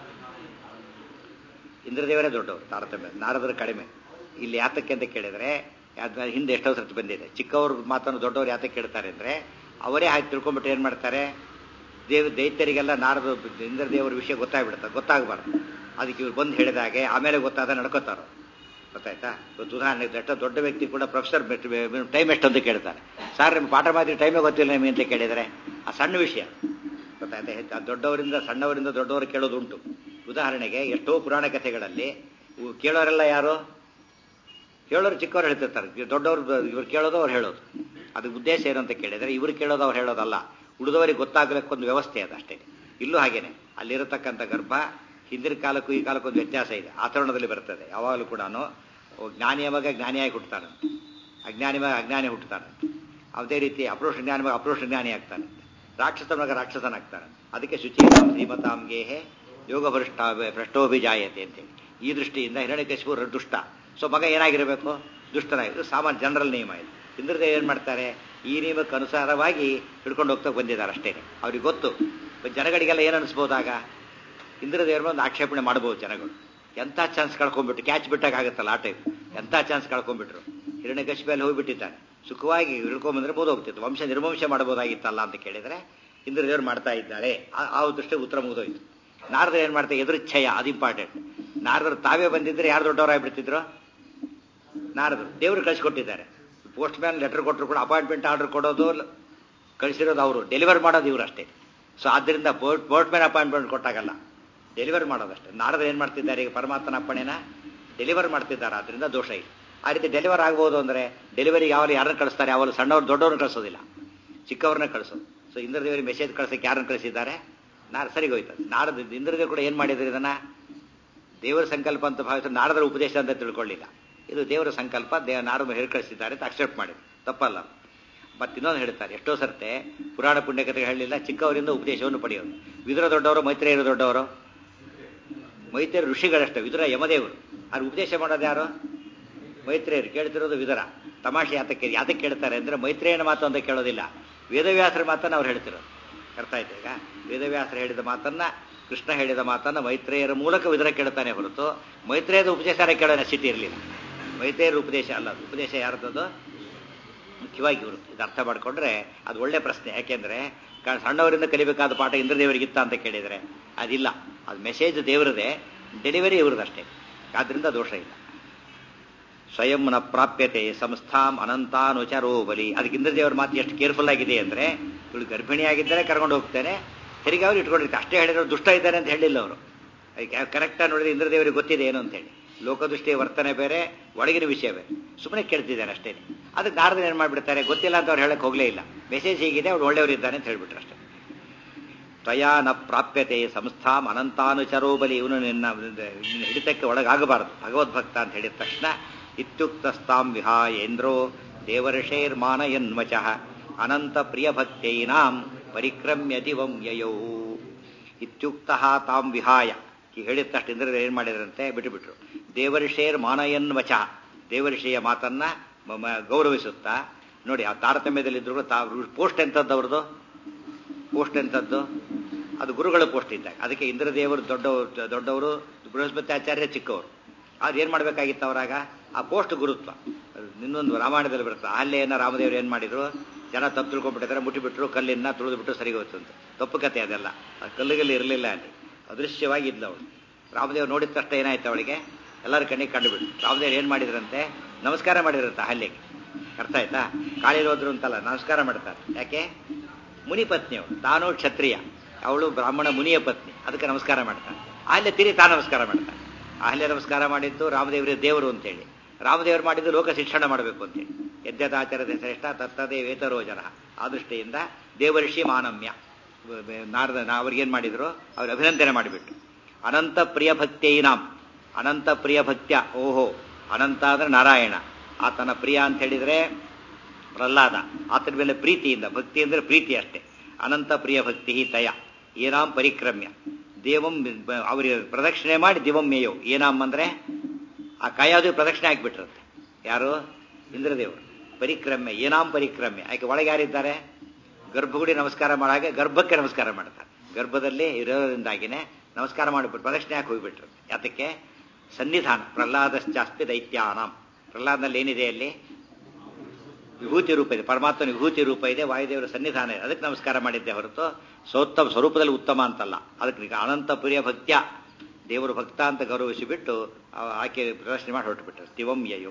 [SPEAKER 1] ಇಂದ್ರದೇವರೇ ದೊಡ್ಡವರು ತಾರತಮ್ಯ ನಾರದರು ಕಡಿಮೆ ಇಲ್ಲಿ ಯಾತಕ್ಕೆ ಅಂತ ಕೇಳಿದ್ರೆ ಹಿಂದೆ ಎಷ್ಟೋ ಸರ್ತಿ ಬಂದಿದೆ ಚಿಕ್ಕವ್ರ ಮಾತನ್ನು ದೊಡ್ಡವರು ಯಾತಕ್ಕೆ ಕೇಳ್ತಾರೆ ಅಂದ್ರೆ ಅವರೇ ಹಾಕಿ ತಿಳ್ಕೊಂಡ್ಬಿಟ್ಟು ಏನ್ ಮಾಡ್ತಾರೆ ದೇವ ದೈತ್ಯರಿಗೆಲ್ಲ ನಾರದ ಇಂದ್ರದೇವರ ವಿಷಯ ಗೊತ್ತಾಗ್ಬಿಡುತ್ತೆ ಗೊತ್ತಾಗಬಾರ್ದು ಅದಕ್ಕೆ ಇವ್ರು ಬಂದು ಹೇಳಿದಾಗೆ ಆಮೇಲೆ ಗೊತ್ತಾದ ನಡ್ಕೋತಾರ ಗೊತ್ತಾಯ್ತಾ ಇವತ್ತು ಉದಾಹರಣೆಗೆ ದಟ್ಟ ದೊಡ್ಡ ವ್ಯಕ್ತಿ ಕೂಡ ಪ್ರೊಫೆಸರ್ ಟೈಮ್ ಎಷ್ಟು ಅಂತ ಕೇಳ್ತಾರೆ ಸರ್ ನಿಮ್ಮ ಪಾಠ ಮಾತ್ರ ಟೈಮೇ ಗೊತ್ತಿಲ್ಲ ನಿಮಗೆ ಅಂತ ಕೇಳಿದರೆ ಆ ಸಣ್ಣ ವಿಷಯ ಗೊತ್ತಾಯ್ತಾ ದೊಡ್ಡವರಿಂದ ಸಣ್ಣವರಿಂದ ದೊಡ್ಡವರು ಕೇಳೋದು ಉಂಟು ಉದಾಹರಣೆಗೆ ಎಷ್ಟೋ ಪುರಾಣ ಕಥೆಗಳಲ್ಲಿ ಕೇಳೋರೆಲ್ಲ ಯಾರು ಹೇಳೋರು ಚಿಕ್ಕವ್ರು ಹೇಳ್ತಿರ್ತಾರೆ ದೊಡ್ಡವರು ಇವ್ರು ಕೇಳೋದು ಅವ್ರು ಹೇಳೋದು ಅದು ಉದ್ದೇಶ ಏನು ಅಂತ ಕೇಳಿದರೆ ಇವ್ರು ಕೇಳೋದು ಅವ್ರು ಹೇಳೋದಲ್ಲ ಉಳಿದವರಿಗೆ ಗೊತ್ತಾಗಲಿಕ್ಕೆ ಒಂದು ವ್ಯವಸ್ಥೆ ಅದು ಅಷ್ಟೇ ಇಲ್ಲೂ ಹಾಗೇನೆ ಅಲ್ಲಿರತಕ್ಕಂಥ ಗರ್ಭ ಹಿಂದಿನ ಕಾಲಕ್ಕೂ ಈ ಕಾಲಕ್ಕೂ ಒಂದು ವ್ಯತ್ಯಾಸ ಇದೆ ಆಚರಣದಲ್ಲಿ ಬರ್ತದೆ ಯಾವಾಗಲೂ ಕೂಡ ಜ್ಞಾನಿಯ ಮಗ ಜ್ಞಾನಿಯಾಗಿ ಹುಟ್ಟುತ್ತಾನಂತೆ ಅಜ್ಞಾನಿ ಮಗ ಅಜ್ಞಾನಿ ಹುಟ್ಟುತ್ತಾನಂತೆ ಅದೇ ರೀತಿ ಅಪ್ರೋಷ ಜ್ಞಾನಿ ಮಗ ಅಪ್ರೋಷ ಜ್ಞಾನಿ ಆಗ್ತಾನಂತೆ ರಾಕ್ಷಸ ಮಗ ರಾಕ್ಷಸನಾಗ್ತಾನೆ ಅದಕ್ಕೆ ಶುಚೀತಾಂ ಶ್ರೀಮತಾಂ ಗೇಹೆ ಯೋಗ ಭ್ರಷ್ಟ ಭ್ರಷ್ಟೋಭಿಜಾಯತೆ ಅಂತೇಳಿ ಈ ದೃಷ್ಟಿಯಿಂದ ಹಿರಣ್ಯಕಶಿಪು ದುಷ್ಟ ಸೊ ಮಗ ಏನಾಗಿರಬೇಕು ದುಷ್ಟನಾಗಿದ್ದು ಸಾಮಾನ್ಯ ಜನರಲ್ ನಿಯಮ ಇದು ಇಂದ್ರದೇವ್ ಏನ್ ಮಾಡ್ತಾರೆ ಈ ನಿಯಮಕ್ಕೆ ಅನುಸಾರವಾಗಿ ಹಿಡ್ಕೊಂಡು ಹೋಗ್ತಾ ಬಂದಿದ್ದಾರೆ ಅಷ್ಟೇ ಅವ್ರಿಗೆ ಗೊತ್ತು ಜನಗಳಿಗೆಲ್ಲ ಏನು ಅನಿಸ್ಬೋದಾಗ ಇಂದ್ರದೇವ್ರ ಒಂದು ಆಕ್ಷೇಪಣೆ ಮಾಡಬಹುದು ಜನಗಳು ಎಂಥ ಚಾನ್ಸ್ ಕಳ್ಕೊಂಡ್ಬಿಟ್ಟು ಕ್ಯಾಚ್ ಬಿಟ್ಟಾಗ ಆಗುತ್ತಲ್ಲ ಆ ಟೈಪ್ ಎಂಥ ಚಾನ್ಸ್ ಕಳ್ಕೊಂಡ್ಬಿಟ್ರು ಹಿರಣ್ಯಕಶಿಪಲ್ಲಿ ಹೋಗ್ಬಿಟ್ಟಿದ್ದಾನೆ ಸುಖವಾಗಿ ಹಿಡ್ಕೊಂಬಂದ್ರೆ ಹೋಗ್ತಿತ್ತು ವಂಶ ನಿರ್ವಂಶ ಮಾಡಬಹುದಾಗಿತ್ತಲ್ಲ ಅಂತ ಕೇಳಿದ್ರೆ ಇಂದ್ರದೇವರು ಮಾಡ್ತಾ ಇದ್ದಾರೆ ಆ ದೃಷ್ಟಿ ಉತ್ತರ ಮುಗಿದೋಯ್ತು ನಾರದರು ಏನ್ ಮಾಡ್ತಾರೆ ಎದುರಿಚ್ಛಯ ಅದು ಇಂಪಾರ್ಟೆಂಟ್ ನಾರದರು ತಾವೇ ಬಂದಿದ್ರೆ ಯಾರು ದೊಡ್ಡವರಾಗ್ಬಿಡ್ತಿದ್ರು ನಾರದರು ದೇವರು ಕಳಿಸ್ಕೊಟ್ಟಿದ್ದಾರೆ ಪೋಸ್ಟ್ ಮ್ಯಾನ್ ಲೆಟರ್ ಕೊಟ್ಟರು ಕೂಡ ಅಪಾಯಿಂಟ್ಮೆಂಟ್ ಆರ್ಡರ್ ಕೊಡೋದು ಕಳಿಸಿರೋದು ಅವರು ಡೆಲಿವರ್ ಮಾಡೋದು ಇವರು ಅಷ್ಟೇ ಸೊ ಆದ್ದರಿಂದ ಪೋರ್ಟ್ ಪೋಸ್ಟ್ ಮ್ಯಾನ್ ಅಪಾಯಿಂಟ್ಮೆಂಟ್ ಕೊಟ್ಟಾಗಲ್ಲ ಡೆಲಿವರ್ ಮಾಡೋದಷ್ಟೇ ನಾರದರು ಏನು ಮಾಡ್ತಿದ್ದಾರೆ ಈಗ ಪರಮಾತ್ಮನ ಅಪ್ಪಣೆನ ಡೆಲಿವರ್ ಮಾಡ್ತಿದ್ದಾರೆ ಅದರಿಂದ ದೋಷ ಇಲ್ಲ ಆ ರೀತಿ ಡೆಲಿವರ್ ಆಗ್ಬೋದು ಅಂದರೆ ಡೆಲಿವರಿ ಯಾವ ಯಾರನ್ನ ಕಳಿಸ್ತಾರೆ ಯಾವಾಗ ಸಣ್ಣವ್ರು ದೊಡ್ಡವ್ರನ್ನ ಕಳಿಸೋದಿಲ್ಲ ಚಿಕ್ಕವ್ರನ್ನ ಕಳಿಸೋದು ಸೊ ಇಂದ್ರದೇವರಿಗೆ ಮೆಸೇಜ್ ಕಳಿಸೋಕೆ ಯಾರನ್ನ ಕಳಿಸಿದ್ದಾರೆ ನಾರು ಸರಿಗೆ ಹೋಯ್ತದೆ ನಾರದ ಇಂದ್ರದೇವ್ ಕೂಡ ಏನು ಮಾಡಿದ್ರು ಇದನ್ನ ದೇವರ ಸಂಕಲ್ಪ ಅಂತ ಭಾವಿಸಿದ್ರೆ ನಾರದರ ಉಪದೇಶ ಅಂತ ತಿಳ್ಕೊಳ್ಳಿಲ್ಲ ಇದು ದೇವರ ಸಂಕಲ್ಪ ದೇವ ನಾರದ ಹೇಳಿ ಕಳಿಸಿದ್ದಾರೆ ಅಂತ ಅಕ್ಸೆಪ್ಟ್ ಮಾಡಿದ್ರು ತಪ್ಪಲ್ಲ ಮತ್ತೆ ಇನ್ನೊಂದು ಹೇಳ್ತಾರೆ ಎಷ್ಟೋ ಸರ್ತೆ ಪುರಾಣ ಪುಣ್ಯಕತೆ ಹೇಳಲಿಲ್ಲ ಚಿಕ್ಕವರಿಂದ ಉಪದೇಶವನ್ನು ಪಡೆಯೋದು ವಿದುರ ದೊಡ್ಡವರು ಮೈತ್ರೇಯರು ದೊಡ್ಡವರು ಮೈತ್ರೇಯ ಋಷಿಗಳಷ್ಟೇ ವಿದುರ ಯಮದೇವರು ಅವ್ರು ಉಪದೇಶ ಮಾಡೋದು ಯಾರು ಮೈತ್ರೇಯರು ಕೇಳ್ತಿರೋದು ವಿದುರ ತಮಾಷೆ ಯಾತಕ್ಕೆ ಯಾತಕ್ಕೆ ಕೇಳ್ತಾರೆ ಅಂದ್ರೆ ಮೈತ್ರೇಯನ ಮಾತು ಅಂತ ಕೇಳೋದಿಲ್ಲ ವೇದವ್ಯಾಸರ ಮಾತನ್ನು ಅವ್ರು ಹೇಳ್ತಿರೋದು ಅರ್ಥ ಆಯ್ತು ಈಗ ವೇದವ್ಯಾಸರು ಹೇಳಿದ ಮಾತನ್ನ ಕೃಷ್ಣ ಹೇಳಿದ ಮಾತನ್ನ ಮೈತ್ರೇಯರ ಮೂಲಕ ವಿದುರ ಕೇಳ್ತಾನೆ ಹೊರತು ಮೈತ್ರೇಯದ ಉಪದೇಶ ಕೇಳೋ ಸ್ಥಿತಿ ಇರಲಿಲ್ಲ ಮೈತ್ರೇಯರ ಉಪದೇಶ ಅಲ್ಲ ಅದು. ಉಪದೇಶ ಯಾರ್ದದು ಮುಖ್ಯವಾಗಿ ಇವರು ಇದು ಅರ್ಥ ಮಾಡ್ಕೊಂಡ್ರೆ ಅದು ಒಳ್ಳೆ ಪ್ರಶ್ನೆ ಯಾಕೆಂದ್ರೆ ಕ- ಸಣ್ಣವರಿಂದ ಕಲಿಬೇಕಾದ ಪಾಠ ಇಂದ್ರದೇವರಿಗಿತ್ತ ಅಂತ ಕೇಳಿದರೆ ಅದಿಲ್ಲ ಅದು ಮೆಸೇಜ್ ದೇವರದೇ ಡೆಲಿವರಿ ಇವ್ರದಷ್ಟೇ ಆದ್ರಿಂದ ದೋಷ ಇಲ್ಲ ಸ್ವಯಂ ನ ಪ್ರಾಪ್ಯತೆ ಸಂಸ್ಥಾಂ ಅನಂತಾನುಚರೋ ಬಲಿ ಅದಕ್ಕೆ ಇಂದ್ರದೇವರ ಮಾತು ಎಷ್ಟು ಕೇರ್ಫುಲ್ ಆಗಿದೆ ಅಂದ್ರೆ ಇವಳು ಗರ್ಭಿಣಿಯಾಗಿದ್ದರೆ ಕರ್ಕೊಂಡು ಹೋಗ್ತೇನೆ ಹೆರಿಗೆ ಅವ್ರು ಇಟ್ಕೊಂಡಿರ್ತಾರೆ ಅಷ್ಟೇ ಹೇಳಿದ್ರು ದುಷ್ಟ ಇದ್ದಾರೆ ಅಂತ ಹೇಳಿಲ್ಲ ಅವರು ಕರೆಕ್ಟಾಗಿ ನೋಡಿದ್ರೆ ಇಂದ್ರದೇವರಿಗೆ ಗೊತ್ತಿದೆ ಏನು ಅಂತ ಹೇಳಿ ಲೋಕದೃಷ್ಟಿಯ ವರ್ತನೆ ಬೇರೆ ಒಳಗಿನ ವಿಷಯ ಬೇರೆ ಸುಮ್ಮನೆ ಕೇಳ್ತಿದ್ದಾರೆ ಅಷ್ಟೇ ಅದಕ್ಕೆ ನಾರದನ್ ಏನು ಮಾಡ್ಬಿಡ್ತಾರೆ ಗೊತ್ತಿಲ್ಲ ಅಂತ ಅವ್ರು ಹೇಳಕ್ ಹೋಗ್ಲೇ ಇಲ್ಲ ಮೆಸೇಜ್ ಹೀಗಿದೆ ಅವ್ರು ಒಳ್ಳೆಯವರಿದ್ದಾನೆ ಅಂತ ಹೇಳ್ಬಿಟ್ರು ಅಷ್ಟೇ ತ್ವಯಾ ನ ಪ್ರಾಪ್ಯತೆ ಸಂಸ್ಥಾಂ ಅನಂತಾನುಚರೋ ಬಲಿ ಇವನು ನಿನ್ನ ನಿನ್ನ ಹಿಡಿತಕ್ಕೆ ಒಳಗಾಗಬಾರದು ಭಗವದ್ಭಕ್ತ ಅಂತ ಹೇಳಿದ ತಕ್ಷಣ ಇತ್ಯುಕ್ತಸ್ತಾಂ ವಿಹಾಯೇಂದ್ರೋ ದೇವರ್ಷೇರ್ಮಾನಯನ್ವಚಃ ಅನಂತ ಪ್ರಿಯ ಭಕ್ತೈನಾಂ ಪರಿಕ್ರಮ್ಯ ದಿವಂ ಯಯೌ ಇತ್ಯುಕ್ತ ತಾಂ ವಿಹಾಯ ಈ ಹೇಳಿದ ತಕ್ಷಣ ಇಂದ್ರದೇವರು ಏನ್ ಮಾಡಿದ್ರಂತೆ ಬಿಟ್ಟುಬಿಟ್ರು ದೇವರ್ಷೇರ್ ಮಾನಯನ್ವಚ ದೇವರ್ಷಿಯ ಮಾತನ್ನ ಮ- ಮ- ಗೌರವಿಸುತ್ತಾ ನೋಡಿ ಆ ತಾರತಮ್ಯದಲ್ಲಿದ್ರು ತಾ ಪೋಸ್ಟ್ ಎಂಥದ್ದು ಅವ್ರದ್ದು ಪೋಸ್ಟ್ ಎಂಥದ್ದು ಅದು ಗುರುಗಳ ಪೋಸ್ಟ್ ಇದ್ದಾಗ ಅದಕ್ಕೆ ಇಂದ್ರದೇವರು ದೊಡ್ಡವರು ದೊಡ್ಡವರು ಬೃಹಸ್ಪತಿ ಆಚಾರ್ಯ ಚಿಕ್ಕವರು ಅದು ಏನು ಮಾಡಬೇಕಾಗಿತ್ತು ಅವರಾಗ ಆ ಪೋಸ್ಟ್ ಗುರುತ್ವ ಅದು ಇನ್ನೊಂದು ರಾಮಾಯಣದಲ್ಲಿ ಬರುತ್ತೆ ಅಲ್ಲೇನ ರಾಮದೇವರು ಏನು ಮಾಡಿದ್ರು ಜನ ತಪ್ಪು ತಿಳ್ಕೊಂಡ್ಬಿಟ್ಟಿದ್ದಾರೆ ಮುಟ್ಟಿಬಿಟ್ರು ಕಲ್ಲಿನ ತುಳಿದ್ಬಿಟ್ಟು ಸರಿ ಹೋಯ್ತಂತೆ ತಪ್ಪು ಕತೆ ಅದೆಲ್ಲ ಆ ಕಲ್ಲುಗಲ್ಲಿ ಇರಲಿಲ್ಲ ಅಲ್ಲಿ ಅದೃಶ್ಯವಾಗಿ ಇದ್ಲು ಅವಳು ರಾಮದೇವ್ ನೋಡಿದ ತಕ್ಷಣ ಏನಾಯ್ತು ಅವಳಿಗೆ ಎಲ್ಲರ ಕಣ್ಣಿಗೆ ಕಂಡುಬಿಟ್ಟು ರಾಮದೇವ್ರು ಏನು ಮಾಡಿದ್ರಂತೆ ನಮಸ್ಕಾರ ಮಾಡಿದ್ರಂತೆ ಹಲ್ಲೆಗೆ ಅರ್ಥ ಆಯ್ತಾ ಕಾಳಿಗೆ ಹೋದ್ರು ಅಂತಲ್ಲ ನಮಸ್ಕಾರ ಮಾಡ್ತಾರೆ ಯಾಕೆ ಮುನಿ ಪತ್ನಿ ಅವಳು ತಾನು ಕ್ಷತ್ರಿಯ ಅವಳು ಬ್ರಾಹ್ಮಣ ಮುನಿಯ ಪತ್ನಿ ಅದಕ್ಕೆ ನಮಸ್ಕಾರ ಮಾಡ್ತಾನೆ ಅಹಲ್ಯ ತಿರಿ ತಾ ನಮಸ್ಕಾರ ಮಾಡ್ತಾನೆ ಅಹಲ್ಯ ನಮಸ್ಕಾರ ಮಾಡಿದ್ದು ರಾಮದೇವರೇ ದೇವರು ಅಂತೇಳಿ ರಾಮದೇವರು ಮಾಡಿದ್ದು ಲೋಕ ಶಿಕ್ಷಣ ಮಾಡಬೇಕು ಅಂತೇಳಿ ಯದ್ಯದಾಚಾರ್ಯದ ಶ್ರೇಷ್ಠ ತತ್ತದೇ ವೇತರೋ ಜನ ಆ ದೃಷ್ಟಿಯಿಂದ ದೇವರ್ಷಿ ಮಾನಮ್ಯ ಬ- ಬ- ನಾರದ ನಾ ಅವ್ರಿಗೇನು ಮಾಡಿದ್ರು ಅವ್ರು ಅಭಿನಂದನೆ ಮಾಡಿಬಿಟ್ಟು ಅನಂತ ಪ್ರಿಯ ಭಕ್ತೈನಾಂ ಅನಂತ ಪ್ರಿಯ ಭಕ್ತ್ಯ ಓಹೋ ಅನಂತ ಅಂದ್ರೆ ನಾರಾಯಣ ಆತನ ಪ್ರಿಯ ಅಂತ ಹೇಳಿದ್ರೆ ಪ್ರಹ್ಲಾದ ಆತನ ಮೇಲೆ ಪ್ರೀತಿಯಿಂದ ಭಕ್ತಿ ಅಂದ್ರೆ ಪ್ರೀತಿ ಅಷ್ಟೇ ಅನಂತ ಪ್ರಿಯ ಭಕ್ತಿ ತಯ ಏನಾಂ ಪರಿಕ್ರಮ್ಯ ದೇವಂ ಬ- ಅವರಿಗೆ ಪ್ರದಕ್ಷಿಣೆ ಮಾಡಿ ದಿವಂ ಮೇಯೋ ಏನಾಂ ಅಂದ್ರೆ ಆ ಕಾಯಾದು ಪ್ರದಕ್ಷಿಣೆ ಹಾಕ್ಬಿಟ್ರಂತೆ ಯಾರು ಇಂದ್ರದೇವರು ಪರಿಕ್ರಮ್ಯ ಏನಾಂ ಪರಿಕ್ರಮ್ಯ ಯಾಕೆ ಒಳಗೆ ಯಾರಿದ್ದಾರೆ ಗರ್ಭಗುಡಿ ನಮಸ್ಕಾರ ಮಾಡಾಗೆ ಗರ್ಭಕ್ಕೆ ನಮಸ್ಕಾರ ಮಾಡ್ತಾರೆ ಗರ್ಭದಲ್ಲಿ ಇರೋದ್ರಿಂದಾಗಿನೇ ನಮಸ್ಕಾರ ಮಾಡಿಬಿಟ್ಟು ಪ್ರದಕ್ಷಿಣೆ ಹಾಕಿ ಹೋಗ್ಬಿಟ್ರು ಯಾತಕ್ಕೆ ಸನ್ನಿಧಾನ ಪ್ರಹ್ಲಾದಶ್ಚಾಸ್ತಿ ದೈತ್ಯಾನಾಂ ಪ್ರಹ್ಲಾದ್ನಲ್ಲಿ ಏನಿದೆ ಅಲ್ಲಿ ವಿಭೂತಿ ರೂಪ ಇದೆ ಪರಮಾತ್ಮನ ವಿಭೂತಿ ರೂಪ ಇದೆ ವಾಯುದೇವರ ಸನ್ನಿಧಾನ ಇದೆ ಅದಕ್ಕೆ ನಮಸ್ಕಾರ ಮಾಡಿದ್ದೆ ಹೊರತು ಸೋತ್ತಮ ಸ್ವರೂಪದಲ್ಲಿ ಉತ್ತಮ ಅಂತಲ್ಲ ಅದಕ್ಕೆ ಈಗ ಅನಂತ ಪ್ರಿಯ ಭಕ್ತ್ಯ ದೇವರು ಭಕ್ತ ಅಂತ ಗೌರವಿಸಿ ಬಿಟ್ಟು ಆ- ಆಕೆ ಪ್ರದರ್ಶನ ಮಾಡಿ ಹೊರಟುಬಿಟ್ರು ದಿವಂ ಯಯೋ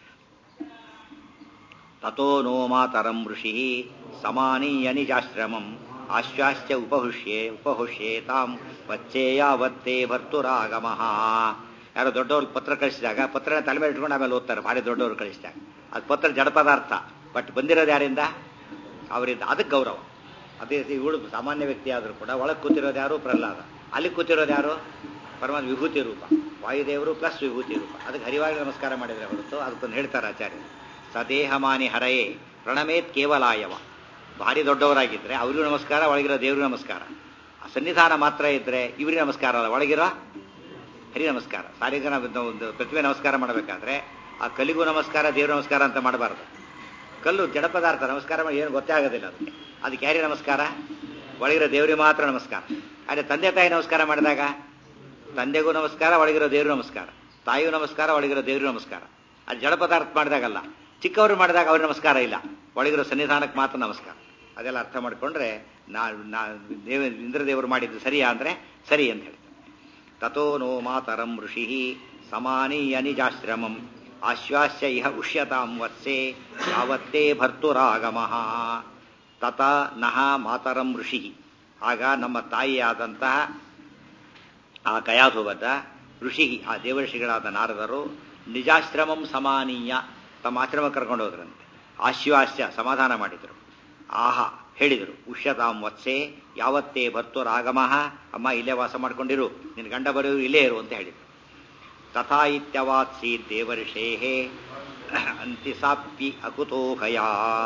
[SPEAKER 1] ತಥೋ ನೋ ಮಾತರಂ ಋಷಿ ಸಮಾನೀಯ ನಿಜಾಶ್ರಮಂ ಆಶ್ವಾಸ್ಯ ಉಪಹುಷ್ಯೆ ಉಪಹುಷ್ಯೇತಾಂ ವಚ್ಚೇ ಯಾವತ್ತೇ ಭರ್ತುರಾಗಮಃ ಯಾರೋ ದೊಡ್ಡವ್ರು ಪತ್ರ ಕಳಿಸಿದಾಗ ಪತ್ರನ ತಲೆ ಮೇಲೆ ಇಟ್ಕೊಂಡು ಆಮೇಲೆ ಓದ್ತಾರೆ ಭಾರಿ ದೊಡ್ಡವರು ಕಳಿಸಿದಾಗ ಅದು ಪತ್ರ ಜಡ ಪದಾರ್ಥ ಬಟ್ ಬಂದಿರೋದು ಯಾರಿಂದ ಅವರಿಂದ ಅದಕ್ಕೆ ಗೌರವ ಅದೇ ರೀತಿ ಇವಳು ಸಾಮಾನ್ಯ ವ್ಯಕ್ತಿ ಆದರೂ ಕೂಡ ಒಳಗೆ ಕೂತಿರೋದು ಯಾರು ಪ್ರಹ್ಲಾದ ಅಲ್ಲಿ ಕೂತಿರೋದು ಯಾರು ಪರಮಾತ್ಮ ವಿಭೂತಿ ರೂಪ ವಾಯುದೇವರು ಪ್ಲಸ್ ವಿಭೂತಿ ರೂಪ ಅದಕ್ಕೆ ಹರಿವಾಗಿ ನಮಸ್ಕಾರ ಮಾಡಿದರೆ ಹೊರತು ಅದಕ್ಕೊಂದು ಹೇಳ್ತಾರೆ ಆಚಾರ್ಯ ಸದೇಹಮಾನಿ ಹರಯೇ ಪ್ರಣಮೇತ್ ಕೇವಲಾಯವ ಭಾರಿ ದೊಡ್ಡವರಾಗಿದ್ರೆ ಅವ್ರಿಗೂ ನಮಸ್ಕಾರ ಒಳಗಿರೋ ದೇವ್ರಿಗೂ ನಮಸ್ಕಾರ ಆ ಸನ್ನಿಧಾನ ಮಾತ್ರ ಇದ್ರೆ ಇವ್ರಿಗೆ ನಮಸ್ಕಾರ ಅಲ್ಲ ಒಳಗಿರೋ ಹರಿ ನಮಸ್ಕಾರ ಸಾರಿಗೆ ಜನ ಒಂದು- ಒಂದು ಪ್ರತಿಮೆ ನಮಸ್ಕಾರ ಮಾಡಬೇಕಾದ್ರೆ ಆ ಕಲ್ಲಿಗೂ ನಮಸ್ಕಾರ ದೇವ್ರ ನಮಸ್ಕಾರ ಅಂತ ಮಾಡಬಾರ್ದು ಕಲ್ಲು ಜಡ ಪದಾರ್ಥ ನಮಸ್ಕಾರ ಮಾಡಿ ಏನು ಗೊತ್ತೇ ಆಗೋದಿಲ್ಲ ಅದಕ್ಕೆ ಅದಕ್ಕೆ ಯಾರಿಗೆ ನಮಸ್ಕಾರ ಒಳಗಿರೋ ದೇವರಿಗೆ ಮಾತ್ರ ನಮಸ್ಕಾರ ಅದೇ ತಂದೆ ತಾಯಿ ನಮಸ್ಕಾರ ಮಾಡಿದಾಗ ತಂದೆಗೂ ನಮಸ್ಕಾರ ಒಳಗಿರೋ ದೇವ್ರು ನಮಸ್ಕಾರ ತಾಯಿಗೂ ನಮಸ್ಕಾರ ಒಳಗಿರೋ ದೇವ್ರು ನಮಸ್ಕಾರ ಅದು ಜಡ ಪದಾರ್ಥ ಮಾಡಿದಾಗಲ್ಲ ಚಿಕ್ಕವರು ಮಾಡಿದಾಗ ಅವ್ರ ನಮಸ್ಕಾರ ಇಲ್ಲ ಒಳಗಿರೋ ಸನ್ನಿಧಾನಕ್ಕೆ ಮಾತ್ರ ನಮಸ್ಕಾರ ಅದೆಲ್ಲ ಅರ್ಥ ಮಾಡ್ಕೊಂಡ್ರೆ ನಾ ನಾ ದೇವ ಇಂದ್ರದೇವರು ಮಾಡಿದ್ದು ಸರಿಯಾ ಅಂದ್ರೆ ಸರಿ ಅಂತ ಹೇಳ್ತಾರೆ ತಥೋ ನೋ ಮಾತರಂ ಋಷಿ ಸಮಾನೀಯ ನಿಜಾಶ್ರಮಂ ಆಶ್ವಾಸ್ಯ ಇಹ ಉಷ್ಯತಾಂ ವತ್ಸೆ ಯಾವತ್ತೇ ಭರ್ತುರಾಗಮಃ ತತ ನಹ ಮಾತರಂ ಋಷಿ ಆಗ ನಮ್ಮ ತಾಯಿಯಾದಂತಹ ಆ ಕಯಾಧುವದ ಋಷಿ ಆ ದೇವಋಷಿಗಳಾದ ನಾರದರು ನಿಜಾಶ್ರಮಂ ಸಮಾನೀಯ ತಮ್ಮ ಆಶ್ರಮ ಕರ್ಕೊಂಡು ಹೋದ್ರಂತೆ ಆಶ್ವಾಸ್ಯ ಸಮಾಧಾನ ಮಾಡಿದರು ಆಹ ಹೇಳಿದರು ಉಷ್ಯತಾಂ ವತ್ಸೆ ಯಾವತ್ತೇ ಭರ್ತುರಾಗಮಃ ಅಮ್ಮ ಇಲ್ಲೇ ವಾಸ ಮಾಡ್ಕೊಂಡಿರು ನಿನ್ನ ಗಂಡ ಬರೆಯವರು ಇಲ್ಲೇ ಇರು ಅಂತ ಹೇಳಿದರು ತಥಾ ಇತ್ಯವಾತ್ಸಿ ದೇವರ್ಷೇ ಅಂತಿಸಾಪ್ತಿ ಅಕುತೋ ಭಯ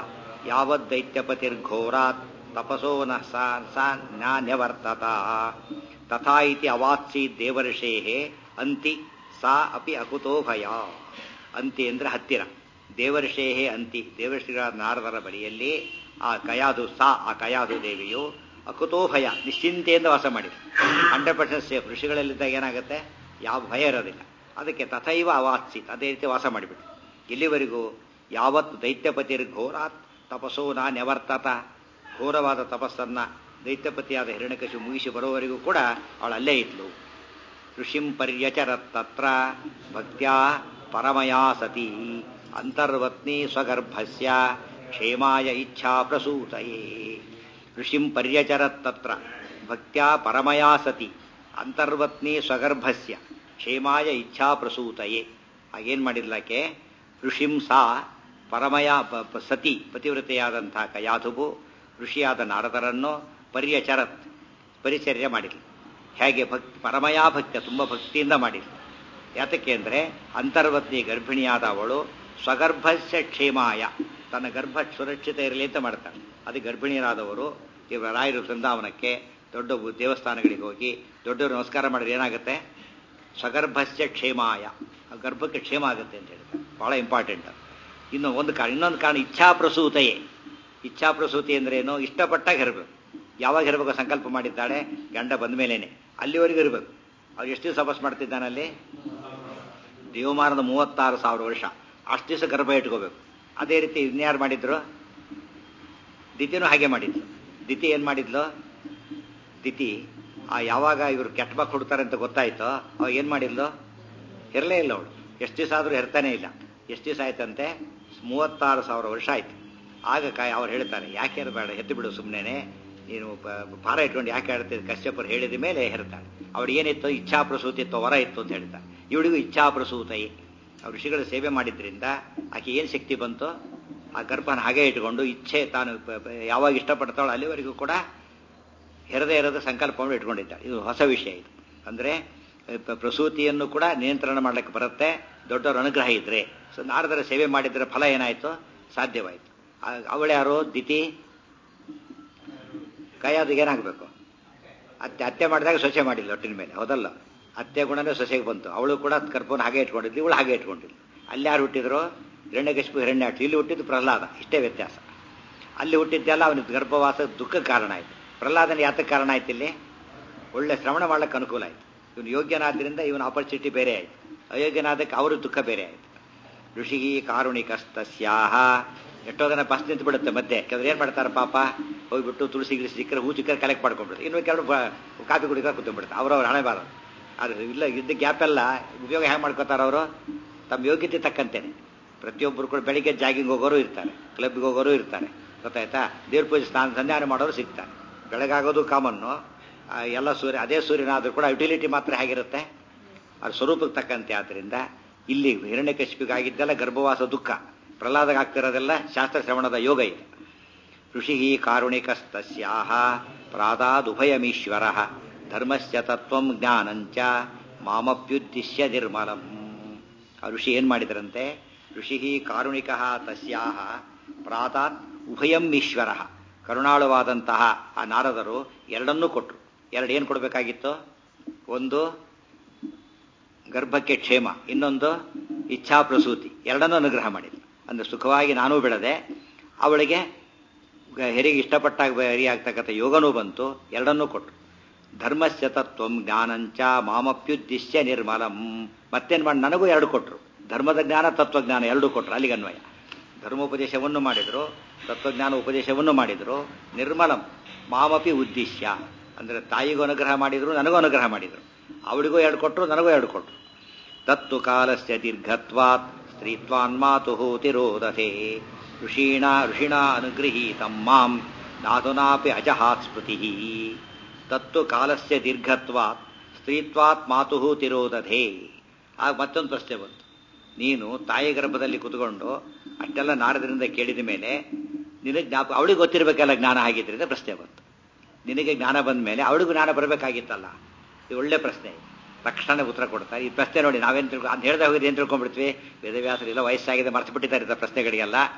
[SPEAKER 1] ಯಾವದ್ದೈತ್ಯಪತಿರ್ಘೋರಾತ್ ತಪಸೋ ನ ಸಾ ನ್ಯವರ್ತತ ತಥಾ ಇತಿ ಅವಾತ್ಸಿ ದೇವರ್ಷೇ ಅಂತಿ ಸಾ ಅಪಿ ಅಕುತೋ ಭಯ ಅಂತಿ ಅಂದ್ರೆ ಹತ್ತಿರ ದೇವರ್ಷೇ ಅಂತಿ ದೇವರ್ಷಿಗಳ ನಾರದರ ಬಳಿಯಲ್ಲಿ ಆ ಕಯಾದು ಸಾ ಆ ಕಯಾದು ದೇವಿಯು ಅಕುತೋ ಭಯ ನಿಶ್ಚಿಂತೆಯಿಂದ ವಾಸ ಮಾಡಿದೆ ಹಂಡ್ರೆಡ್ ಪರ್ಸೆಂಟ್ ಸೇಫ್ ಋಷಿಗಳಲ್ಲಿದ್ದಾಗ ಏನಾಗುತ್ತೆ ಯಾವ ಭಯ ಇರೋದಿಲ್ಲ ಅದಕ್ಕೆ ತಥೈವ ಅವಾತ್ಸಿ ಅದೇ ರೀತಿ ವಾಸ ಮಾಡಿಬಿಟ್ಟು ಇಲ್ಲಿವರೆಗೂ ಯಾವತ್ತು ದೈತ್ಯಪತಿರ್ ಘೋರಾತ್ ತಪಸ್ಸೋ ನಾ ನೆವರ್ತತ ಘೋರವಾದ ತಪಸ್ಸನ್ನ ದೈತ್ಯಪತಿಯಾದ ಹಿರಣ್ಯಕಶು ಮುಗಿಸಿ ಬರೋವರೆಗೂ ಕೂಡ ಅವಳು ಅಲ್ಲೇ ಇದ್ಲು ಋಷಿಂ ಪರ್ಯಚರತ್ತತ್ರ ಭಕ್ತ್ಯಾ ಪರಮಯಾ ಸತಿ ಅಂತರ್ವತ್ನಿ ಸ್ವಗರ್ಭಸ್ಯ ಕ್ಷೇಮಾಯ ಇಚ್ಛಾ ಪ್ರಸೂತಯೇ ಋಷಿಂ ಪರ್ಯಚರತ್ತತ್ರ ಭಕ್ತ್ಯಾ ಪರಮಯಾ ಸತಿ ಅಂತರ್ವತ್ನಿ ಸ್ವಗರ್ಭಸ್ಯ ಕ್ಷೇಮಾಯ ಇಚ್ಛಾ ಪ್ರಸೂತಯೇ ಆಗೇನ್ ಮಾಡಿದ್ಲಕ್ಕೆ ಋಷಿಂ ಸಾ ಪರಮಯ ಪ- ಪ- ಸತಿ ಪತಿವ್ರತೆಯಾದಂತಹ ಕಯಾಧುವು ಋಷಿಯಾದ ನಾರದರನ್ನು ಪರ್ಯಚರತ್ ಪರಿಚರ್ಯ ಮಾಡಿದ್ಲು ಹೇಗೆ ಭಕ್ತಿ ಪರಮಯಾ ಭಕ್ತ ತುಂಬ ಭಕ್ತಿಯಿಂದ ಮಾಡಿದ್ಲು ಯಾತಕ್ಕೆ ಅಂದರೆ ಅಂತರ್ವತ್ನಿ ಗರ್ಭಿಣಿಯಾದ ಅವಳು ಸ್ವಗರ್ಭಸ್ಯ ಕ್ಷೇಮಾಯ ತನ್ನ ಗರ್ಭ ಸುರಕ್ಷಿತ ಇರಲಿ ಅಂತ ಮಾಡ್ತಾಳೆ ಅದು ಗರ್ಭಿಣಿಯರಾದವರು ಇವರ ರಾಯರು ಬೃಂದಾವನಕ್ಕೆ ದೊಡ್ಡ ದೇವಸ್ಥಾನಗಳಿಗೆ ಹೋಗಿ ದೊಡ್ಡವರು ನಮಸ್ಕಾರ ಮಾಡಿದ್ರೆ ಏನಾಗುತ್ತೆ ಸ್ವಗರ್ಭಸ್ಯ ಕ್ಷೇಮಾಯ ಆ ಗರ್ಭಕ್ಕೆ ಕ್ಷೇಮ ಆಗುತ್ತೆ ಅಂತ ಹೇಳ್ತಾರೆ ಬಹಳ ಇಂಪಾರ್ಟೆಂಟ್ ಇನ್ನು ಒಂದು ಕಾರಣ ಇನ್ನೊಂದು ಕಾರಣ ಇಚ್ಛಾ ಪ್ರಸೂತೆಯೇ ಇಚ್ಛಾ ಪ್ರಸೂತಿ ಅಂದ್ರೆ ಏನು ಇಷ್ಟಪಟ್ಟಾಗ ಇರಬೇಕು ಯಾವಾಗ ಇರಬೇಕು ಸಂಕಲ್ಪ ಮಾಡಿದ್ದಾಳೆ ಗಂಡ ಬಂದ ಮೇಲೇನೆ ಅಲ್ಲಿವರೆಗೂ ಇರಬೇಕು ಅವ್ರು ಎಷ್ಟು ದಿವಸ ತಪಸ್ ಮಾಡ್ತಿದ್ದಾನಲ್ಲಿ ದೇವಮಾನದ ಮೂವತ್ತಾರು ಸಾವಿರ ವರ್ಷ ಅಷ್ಟು ದಿವಸ ಗರ್ಭ ಇಟ್ಕೋಬೇಕು ಅದೇ ರೀತಿ ಇನ್ಯಾರು ಮಾಡಿದ್ರು ದಿತಿನೂ ಹಾಗೆ ಮಾಡಿದ್ಲು ದಿತಿ ಏನ್ ಮಾಡಿದ್ಲು ದಿತಿ ಆ ಯಾವಾಗ ಇವರು ಕೆಟ್ಟ ಮಕ್ಕಳು ಹುಡ್ತಾರೆ ಅಂತ ಗೊತ್ತಾಯ್ತೋ ಅವಾಗ ಏನ್ ಮಾಡಿದ್ಲು ಇರಲೇ ಇಲ್ಲ ಅವಳು ಎಷ್ಟು ದಿವಸ ಆದ್ರೂ ಇರ್ತಾನೆ ಇಲ್ಲ ಎಷ್ಟು ದಿವಸ ಆಯ್ತಂತೆ ಮೂವತ್ತಾರು ಸಾವಿರ ವರ್ಷ ಆಯ್ತು ಆಗ ಕಾಯ್ ಅವ್ರು ಹೇಳ್ತಾರೆ ಯಾಕೆ ಇರಬೇಡ ಎತ್ತು ಬಿಡು ಸುಮ್ಮನೆ ನೀನು ಪ- ಭಾರ ಇಟ್ಕೊಂಡು ಯಾಕೆ ಹೇಳ್ತಿದ್ದ ಕಶ್ಯಪರು ಹೇಳಿದ ಮೇಲೆ ಹೆರ್ತಾಳೆ ಅವಳು ಏನಿತ್ತು ಇಚ್ಛಾ ಪ್ರಸೂತಿ ಇತ್ತು ವರ ಇತ್ತು ಅಂತ ಹೇಳ್ತಾರೆ ಇವಳಿಗೂ ಇಚ್ಛಾ ಪ್ರಸೂತಯಿ ಅವ್ರು ಋಷಿಗಳ ಸೇವೆ ಮಾಡಿದ್ರಿಂದ ಆಕೆ ಏನು ಶಕ್ತಿ ಬಂತು ಆ ಗರ್ಭನ ಹಾಗೆ ಇಟ್ಕೊಂಡು ಇಚ್ಛೆ ತಾನು ಪ- ಪ- ಯಾವಾಗ ಇಷ್ಟಪಡ್ತಾಳೋ ಅಲ್ಲಿವರೆಗೂ ಕೂಡ ಹೆರದೇ ಇರೋದು ಸಂಕಲ್ಪವನ್ನು ಇಟ್ಕೊಂಡಿದ್ದಾಳೆ ಇದು ಹೊಸ ವಿಷಯ ಇದು ಅಂದ್ರೆ ಪ- ಪ್ರಸೂತಿಯನ್ನು ಕೂಡ ನಿಯಂತ್ರಣ ಮಾಡ್ಲಿಕ್ಕೆ ಬರುತ್ತೆ ದೊಡ್ಡವರ ಅನುಗ್ರಹ ಇದ್ರೆ ಸೊ ನಾರದರ ಸೇವೆ ಮಾಡಿದ್ರೆ ಫಲ ಏನಾಯ್ತು ಸಾಧ್ಯವಾಯಿತು ಅವಳ್ಯಾರು ದಿತಿ ಕೈಯಾದಿಗೆ ಏನಾಗಬೇಕು ಅತ್ತೆ ಅತ್ತೆ ಮಾಡಿದಾಗ ಸೊಸೆ ಮಾಡಿಲ್ಲ ಒಟ್ಟಿನ ಮೇಲೆ ಹೌದಲ್ಲ ಅತ್ತೆ ಗುಣನೇ ಸೊಸೆಗೆ ಬಂತು ಅವಳು ಕೂಡ ಗರ್ಭವನ್ನು ಹಾಗೆ ಇಟ್ಕೊಂಡಿದ್ಲು ಇವಳು ಹಾಗೆ ಇಟ್ಕೊಂಡಿದ್ಲು ಅಲ್ಲಿ ಯಾರು ಹುಟ್ಟಿದ್ರು ಹಿರಣ್ಯಕಶಿಪು ಹಿರಣ್ಯಾಕ್ಷ ಇಲ್ಲಿ ಹುಟ್ಟಿದ್ದು ಪ್ರಹ್ಲಾದ ಇಷ್ಟೇ ವ್ಯತ್ಯಾಸ ಅಲ್ಲಿ ಹುಟ್ಟಿದ್ದೆಲ್ಲ ಅವನಿಗೆ ಗರ್ಭವಾಸ ದುಃಖಕ್ಕೆ ಕಾರಣ ಆಯ್ತು ಪ್ರಹ್ಲಾದನ ಯಾತಕ್ಕೆ ಕಾರಣ ಆಯ್ತು ಇಲ್ಲಿ ಒಳ್ಳೆ ಶ್ರವಣ ಮಾಡ್ಲಿಕ್ಕೆ ಅನುಕೂಲ ಆಯ್ತು ಇವನು ಯೋಗ್ಯನಾದ್ರಿಂದ ಇವನ ಆಪರ್ಚುನಿಟಿ ಬೇರೆ ಆಯ್ತು ಅಯೋಗ್ಯನಾದಕ್ಕೆ ಅವರು ದುಃಖ ಬೇರೆ ಆಯ್ತು ಋಷಿ ಕಾರುಣಿಕಸ್ತಸ್ಯಾಹ ಎಷ್ಟೋ ಜನ ಬಸ್ ನಿಂತು ಬಿಡುತ್ತೆ ಮಧ್ಯೆ ಕೆಲವ್ರು ಏನ್ ಮಾಡ್ತಾರೆ ಪಾಪ ಹೋಗ್ಬಿಟ್ಟು ತುಳಸಿ ಗಿಳಿಸಿ ಸಿಕ್ಕರೆ ಹೂ ಚಿಕ್ಕರೆ ಕಲೆಕ್ಟ್ ಮಾಡ್ಕೊಂಡ್ಬಿಡ್ತಾರೆ ಇನ್ನು ಕೆಲವರು ಬ- ಕಾಫಿ ಕುಡಿಕ ಕೂತ್ಕೊಂಡ್ಬಿಡ್ತಾರೆ ಅವ್ರವ್ರ ಹಣೆ ಬಾರ ಆದ್ರೆ ಇಲ್ಲ ಇದ್ದ ಗ್ಯಾಪ್ ಎಲ್ಲ ಉಪಯೋಗ ಹೇಗೆ ಮಾಡ್ಕೋತಾರೆ ಅವರು ತಮ್ಮ ಯೋಗ್ಯತೆ ತಕ್ಕಂತೇನೆ ಪ್ರತಿಯೊಬ್ಬರು ಕೂಡ ಬೆಳಿಗ್ಗೆ ಜಾಗಿಂಗ್ ಹೋಗೋರು ಇರ್ತಾರೆ ಕ್ಲಬ್ಗೆ ಹೋಗೋರು ಇರ್ತಾರೆ ಗೊತ್ತಾಯ್ತಾ ದೇವ್ರ ಪೂಜೆ ಸ್ನಾನ ಸಂಧ್ಯಾನ ಮಾಡೋರು ಸಿಗ್ತಾರೆ ಬೆಳಗಾಗೋದು ಕಾಮನ್ನು ಆ, ಎಲ್ಲ ಸೂರ್ಯ ಅದೇ ಸೂರ್ಯನಾದ್ರೂ ಕೂಡ ಯುಟಿಲಿಟಿ ಮಾತ್ರ ಹೇಗಿರುತ್ತೆ ಅದ್ರ ಸ್ವರೂಪಕ್ಕೆ ತಕ್ಕಂತೆ ಆದ್ರಿಂದ ಇಲ್ಲಿ ಹಿರಣ್ಯಕಶಿಪಿಗಾಗಿದ್ದೆಲ್ಲ ಗರ್ಭವಾಸ ದುಃಖ ಪ್ರಹ್ಲಾದಕ್ಕೆ ಆಗ್ತಿರೋದೆಲ್ಲ ಶಾಸ್ತ್ರ ಶ್ರವಣದ ಯೋಗ ಇದೆ ಋಷಿ ಕಾರುಣಿಕಸ್ತಸ್ಯಾಹ ಪ್ರಾದಾದುಭಯಮೀಶ್ವರ ಧರ್ಮಸ್ಯ ತತ್ವಂ ಜ್ಞಾನಂಚ ಮಾಮಪ್ಯುದ್ದಿಶ್ಯ ನಿರ್ಮಲಂ ಆ ಋಷಿ ಏನ್ ಮಾಡಿದ್ರಂತೆ ಋಷಿ ಕಾರುಣಿಕ ತಸ್ಯಾಹ ಪ್ರಾತಾತ್ ಉಭಯಂ ಈಶ್ವರ ಕರುಣಾಳುವಾದಂತಹ ಆ ನಾರದರು ಎರಡನ್ನೂ ಕೊಟ್ಟರು ಎರಡು ಏನು ಕೊಡಬೇಕಾಗಿತ್ತು ಒಂದು ಗರ್ಭಕ್ಕೆ ಕ್ಷೇಮ ಇನ್ನೊಂದು ಇಚ್ಛಾ ಪ್ರಸೂತಿ ಎರಡನ್ನೂ ಅನುಗ್ರಹ ಮಾಡಿದ್ರು ಅಂದ್ರೆ ಸುಖವಾಗಿ ನಾನೂ ಬಿಡದೆ ಅವಳಿಗೆ ಗ- ಹೆರಿಗೆ ಇಷ್ಟಪಟ್ಟಾಗ ಹೆರಿಯಾಗ್ತಕ್ಕಂಥ ಯೋಗನೂ ಬಂತು ಎರಡನ್ನೂ ಕೊಟ್ಟರು ಧರ್ಮಸ್ಯ ತತ್ವಂ ಜ್ಞಾನಂಚ ಮಾಮಪ್ಯುದ್ದಿಶ್ಯ ನಿರ್ಮಲಂ ಮತ್ತೇನ್ ಮಾಡಿ ನನಗೂ ಎರಡು ಕೊಟ್ಟರು ಧರ್ಮದ ಜ್ಞಾನ ತತ್ವಜ್ಞಾನ ಎರಡೂ ಕೊಟ್ಟರು ಅಲ್ಲಿಗೆ ಅನ್ವಯ ಧರ್ಮೋಪದೇಶವನ್ನು ಮಾಡಿದ್ರು ತತ್ವಜ್ಞಾನ ಉಪದೇಶವನ್ನು ಮಾಡಿದ್ರು ನಿರ್ಮಲಂ ಮಾಮಪಿ ಉದ್ದೇಶ್ಯ ಅಂದ್ರೆ ತಾಯಿಗೂ ಅನುಗ್ರಹ ಮಾಡಿದ್ರು ನನಗೂ ಅನುಗ್ರಹ ಮಾಡಿದ್ರು ಅವಳಿಗೂ ಎರಡು ಕೊಟ್ಟರು ನನಗೂ ಎರಡು ಕೊಟ್ಟರು ತತ್ತು ಕಾಲಸ್ಯ ದೀರ್ಘತ್ವಾತ್ ಸ್ತ್ರೀತ್ವಾನ್ ಮಾತು ತಿರೋದಸೆ ಋಷೀಣ ಋಷಿಣ ಅನುಗೃಹೀತಂ ಮಾಂ ನಾಧುನಾಪಿ ಅಜಹಾತ್ ಸ್ಮೃತಿ ತತ್ತು ಕಾಲಸ್ಯ ದೀರ್ಘತ್ವಾತ್ ಸ್ತ್ರೀತ್ವಾತ್ ಮಾತು ತಿರೋದಧೆ ಆಗ ಮತ್ತೊಂದು ಪ್ರಶ್ನೆ ಬಂತು ನೀನು ತಾಯಿ ಗರ್ಭದಲ್ಲಿ ಕುತ್ಕೊಂಡು ಅಷ್ಟೆಲ್ಲ ನಾರದರಿಂದ ಕೇಳಿದ ಮೇಲೆ ನಿನಗೆ ಜ್ಞಾಪ ಅವಳಿಗೆ ಗೊತ್ತಿರಬೇಕಲ್ಲ ಜ್ಞಾನ ಆಗಿದ್ರಿಂದ ಪ್ರಶ್ನೆ ಬಂತು ನಿನಗೆ ಜ್ಞಾನ ಬಂದ ಮೇಲೆ ಅವಳಿಗೂ ಜ್ಞಾನ ಬರಬೇಕಾಗಿತ್ತಲ್ಲ ಇದು ಒಳ್ಳೆ ಪ್ರಶ್ನೆ ತಕ್ಷಣ ಉತ್ತರ ಕೊಡ್ತಾರೆ ಈ ಪ್ರಶ್ನೆ ನೋಡಿ ನಾವೇನು ತಿಳ್ಕೊ ಅಂತ ಹೇಳ್ದೆ ಹೋಗಿದ್ದು ಏನು ತಿಳ್ಕೊಂಡ್ಬಿಡ್ತೀವಿ ವೇದವ್ಯಾಸರು ಇಲ್ಲ ವಯಸ್ಸಾಗಿದೆ ಮರ್ತು ಬಿಟ್ಟಿದ್ದಾರೆ ಇಂಥ ಪ್ರಶ್ನೆಗಳಿಗೆಲ್ಲ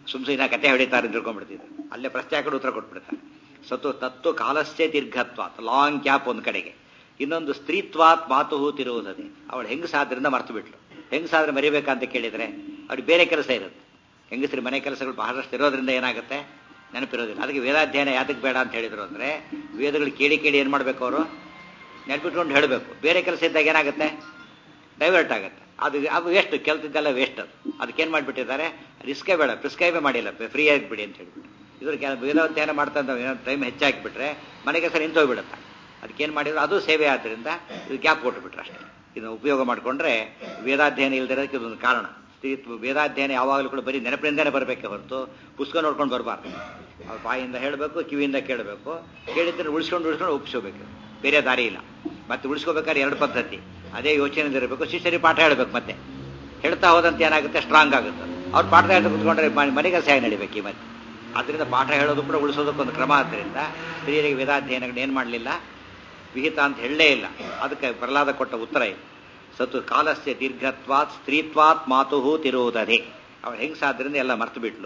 [SPEAKER 1] ಸುಮ್ ಸುಮ್ಮನೆ ಕತೆ ಹೊಡಿತಾರೆ ಅಂತ ತಿಳ್ಕೊಂಡ್ಬಿಡ್ತಿದ್ರು ಅಲ್ಲೇ ಪ್ರಶ್ನೆ ಹಾಕೊಂಡು ಉತ್ತರ ಕೊಟ್ಬಿಡ್ತಾರೆ ಸತ್ತು ತತ್ವ ಕಾಲಸ್ಯ ದೀರ್ಘತ್ವಾತ್ ಲಾಂಗ್ ಕ್ಯಾಪ್ ಒಂದು ಕಡೆಗೆ ಇನ್ನೊಂದು ಸ್ತ್ರೀತ್ವಾತ್ ಮಾತು ತಿರುವುದದೆ ಅವಳು ಹೆಂಗಸಾದ್ರಿಂದ ಮರ್ತು ಬಿಟ್ಲು ಹೆಂಗಸಾದ್ರೆ ಮರಿಬೇಕಂತ ಕೇಳಿದ್ರೆ ಅವ್ರಿಗೆ ಬೇರೆ ಕೆಲಸ ಇರುತ್ತೆ ಹೆಂಗಸರಿ ಮನೆ ಕೆಲಸಗಳು ಬಹಳಷ್ಟು ಇರೋದ್ರಿಂದ ಏನಾಗುತ್ತೆ ನೆನಪಿರೋದಿಲ್ಲ ಅದಕ್ಕೆ ವೇದಾಧ್ಯಯನ ಯಾತಕ್ಕೆ ಬೇಡ ಅಂತ ಹೇಳಿದ್ರು ಅಂದ್ರೆ ವೇದಗಳು ಕೇಳಿ ಕೇಳಿ ಏನು ಮಾಡಬೇಕು ಅವರು ನೆನ್ಪಿಟ್ಕೊಂಡು ಹೇಳಬೇಕು ಬೇರೆ ಕೆಲಸ ಇದ್ದಾಗ ಏನಾಗುತ್ತೆ ಡೈವರ್ಟ್ ಆಗುತ್ತೆ ಅದು ಅದು ವೇಸ್ಟ್ ಕೆಲಸದ್ದೆಲ್ಲ ವೇಸ್ಟ್ ಅದು ಅದಕ್ಕೇನು ಮಾಡಿಬಿಟ್ಟಿದ್ದಾರೆ ರಿಸ್ಕೇ ಬೇಡ ಪ್ರಿಸ್ಕ್ರೈಬೇ ಮಾಡಿಲ್ಲ ಫ್ರೀ ಆಗಿಬಿಡಿ ಅಂತ ಹೇಳ್ಬಿಟ್ಟು ಇದ್ರ ಕೆಲ ವೇದಾಧ್ಯಯನ ಮಾಡ್ತಾ ಟೈಮ್ ಹೆಚ್ಚಾಗಿಬಿಟ್ರೆ ಮನೆ ಕೆಲಸ ನಿಂತೋಗ್ಬಿಡುತ್ತೆ ಅದಕ್ಕೇನು ಮಾಡಿದ್ರು ಅದು ಸೇವೆ ಆದ್ದರಿಂದ ಇದು ಗ್ಯಾಪ್ ಕೊಟ್ಟುಬಿಟ್ರೆ ಅಷ್ಟೇ ಇದನ್ನು ಉಪಯೋಗ ಮಾಡಿಕೊಂಡ್ರೆ ವೇದಾಧ್ಯಯನ ಇಲ್ದಿರೋದಕ್ಕೆ ಇದೊಂದು ಕಾರಣ ಸ್ತ್ರೀತ್ವ ವೇದಾಧ್ಯಯನ ಯಾವಾಗಲೂ ಕೂಡ ಬರೀ ನೆನಪಿನಿಂದನೇ ಬರಬೇಕೆ ಹೊರತು ಪುಸ್ತಕ ನೋಡ್ಕೊಂಡು ಬರಬಾರ್ದು ಅವ್ರ ಬಾಯಿಂದ ಹೇಳಬೇಕು ಕಿವಿಯಿಂದ ಕೇಳಬೇಕು ಕೇಳಿದ್ರೆ ಉಳಿಸ್ಕೊಂಡು ಉಳಿಸ್ಕೊಂಡು ಒಪ್ಪಿಸ್ಕೋಬೇಕು ಬೇರೆ ದಾರಿ ಇಲ್ಲ ಮತ್ತೆ ಉಳಿಸ್ಕೋಬೇಕಾದ್ರೆ ಎರಡು ಪದ್ಧತಿ ಅದೇ ಯೋಚನೆ ಇರಬೇಕು ಶಿಷ್ಯರಿಗೆ ಪಾಠ ಹೇಳಬೇಕು ಮತ್ತೆ ಹೇಳ್ತಾ ಹೋದಂತೆ ಏನಾಗುತ್ತೆ ಸ್ಟ್ರಾಂಗ್ ಆಗುತ್ತೆ ಅವ್ರು ಪಾಠ ಹೇಳ್ತಾ ಕುತ್ಕೊಂಡ್ರೆ ಮನೆಗೆ ಸಹಾಯ ನಡಿಬೇಕು ಈ ಮತ್ತೆ ಆದ್ದರಿಂದ ಪಾಠ ಹೇಳೋದು ಕೂಡ ಉಳಿಸೋದಕ್ಕೊಂದು ಕ್ರಮ ಆದ್ದರಿಂದ ಸ್ತ್ರೀಯರಿಗೆ ವೇದಾಧ್ಯಯನಗಳು ಏನು ಮಾಡಲಿಲ್ಲ ವಿಹಿತ ಅಂತ ಹೇಳಲೇ ಇಲ್ಲ ಅದಕ್ಕೆ ಪ್ರಹ್ಲಾದ ಕೊಟ್ಟ ಉತ್ತರ ಇದು ಸತ್ತು ಕಾಲಸ್ಯ ದೀರ್ಘತ್ವಾತ್ ಸ್ತ್ರೀತ್ವಾತ್ ಮಾತು ತಿರುವುದದೆ ಅವಳು ಹೆಂಗಸಾದ್ರಿಂದ ಎಲ್ಲ ಮರ್ತು ಬಿಟ್ಲು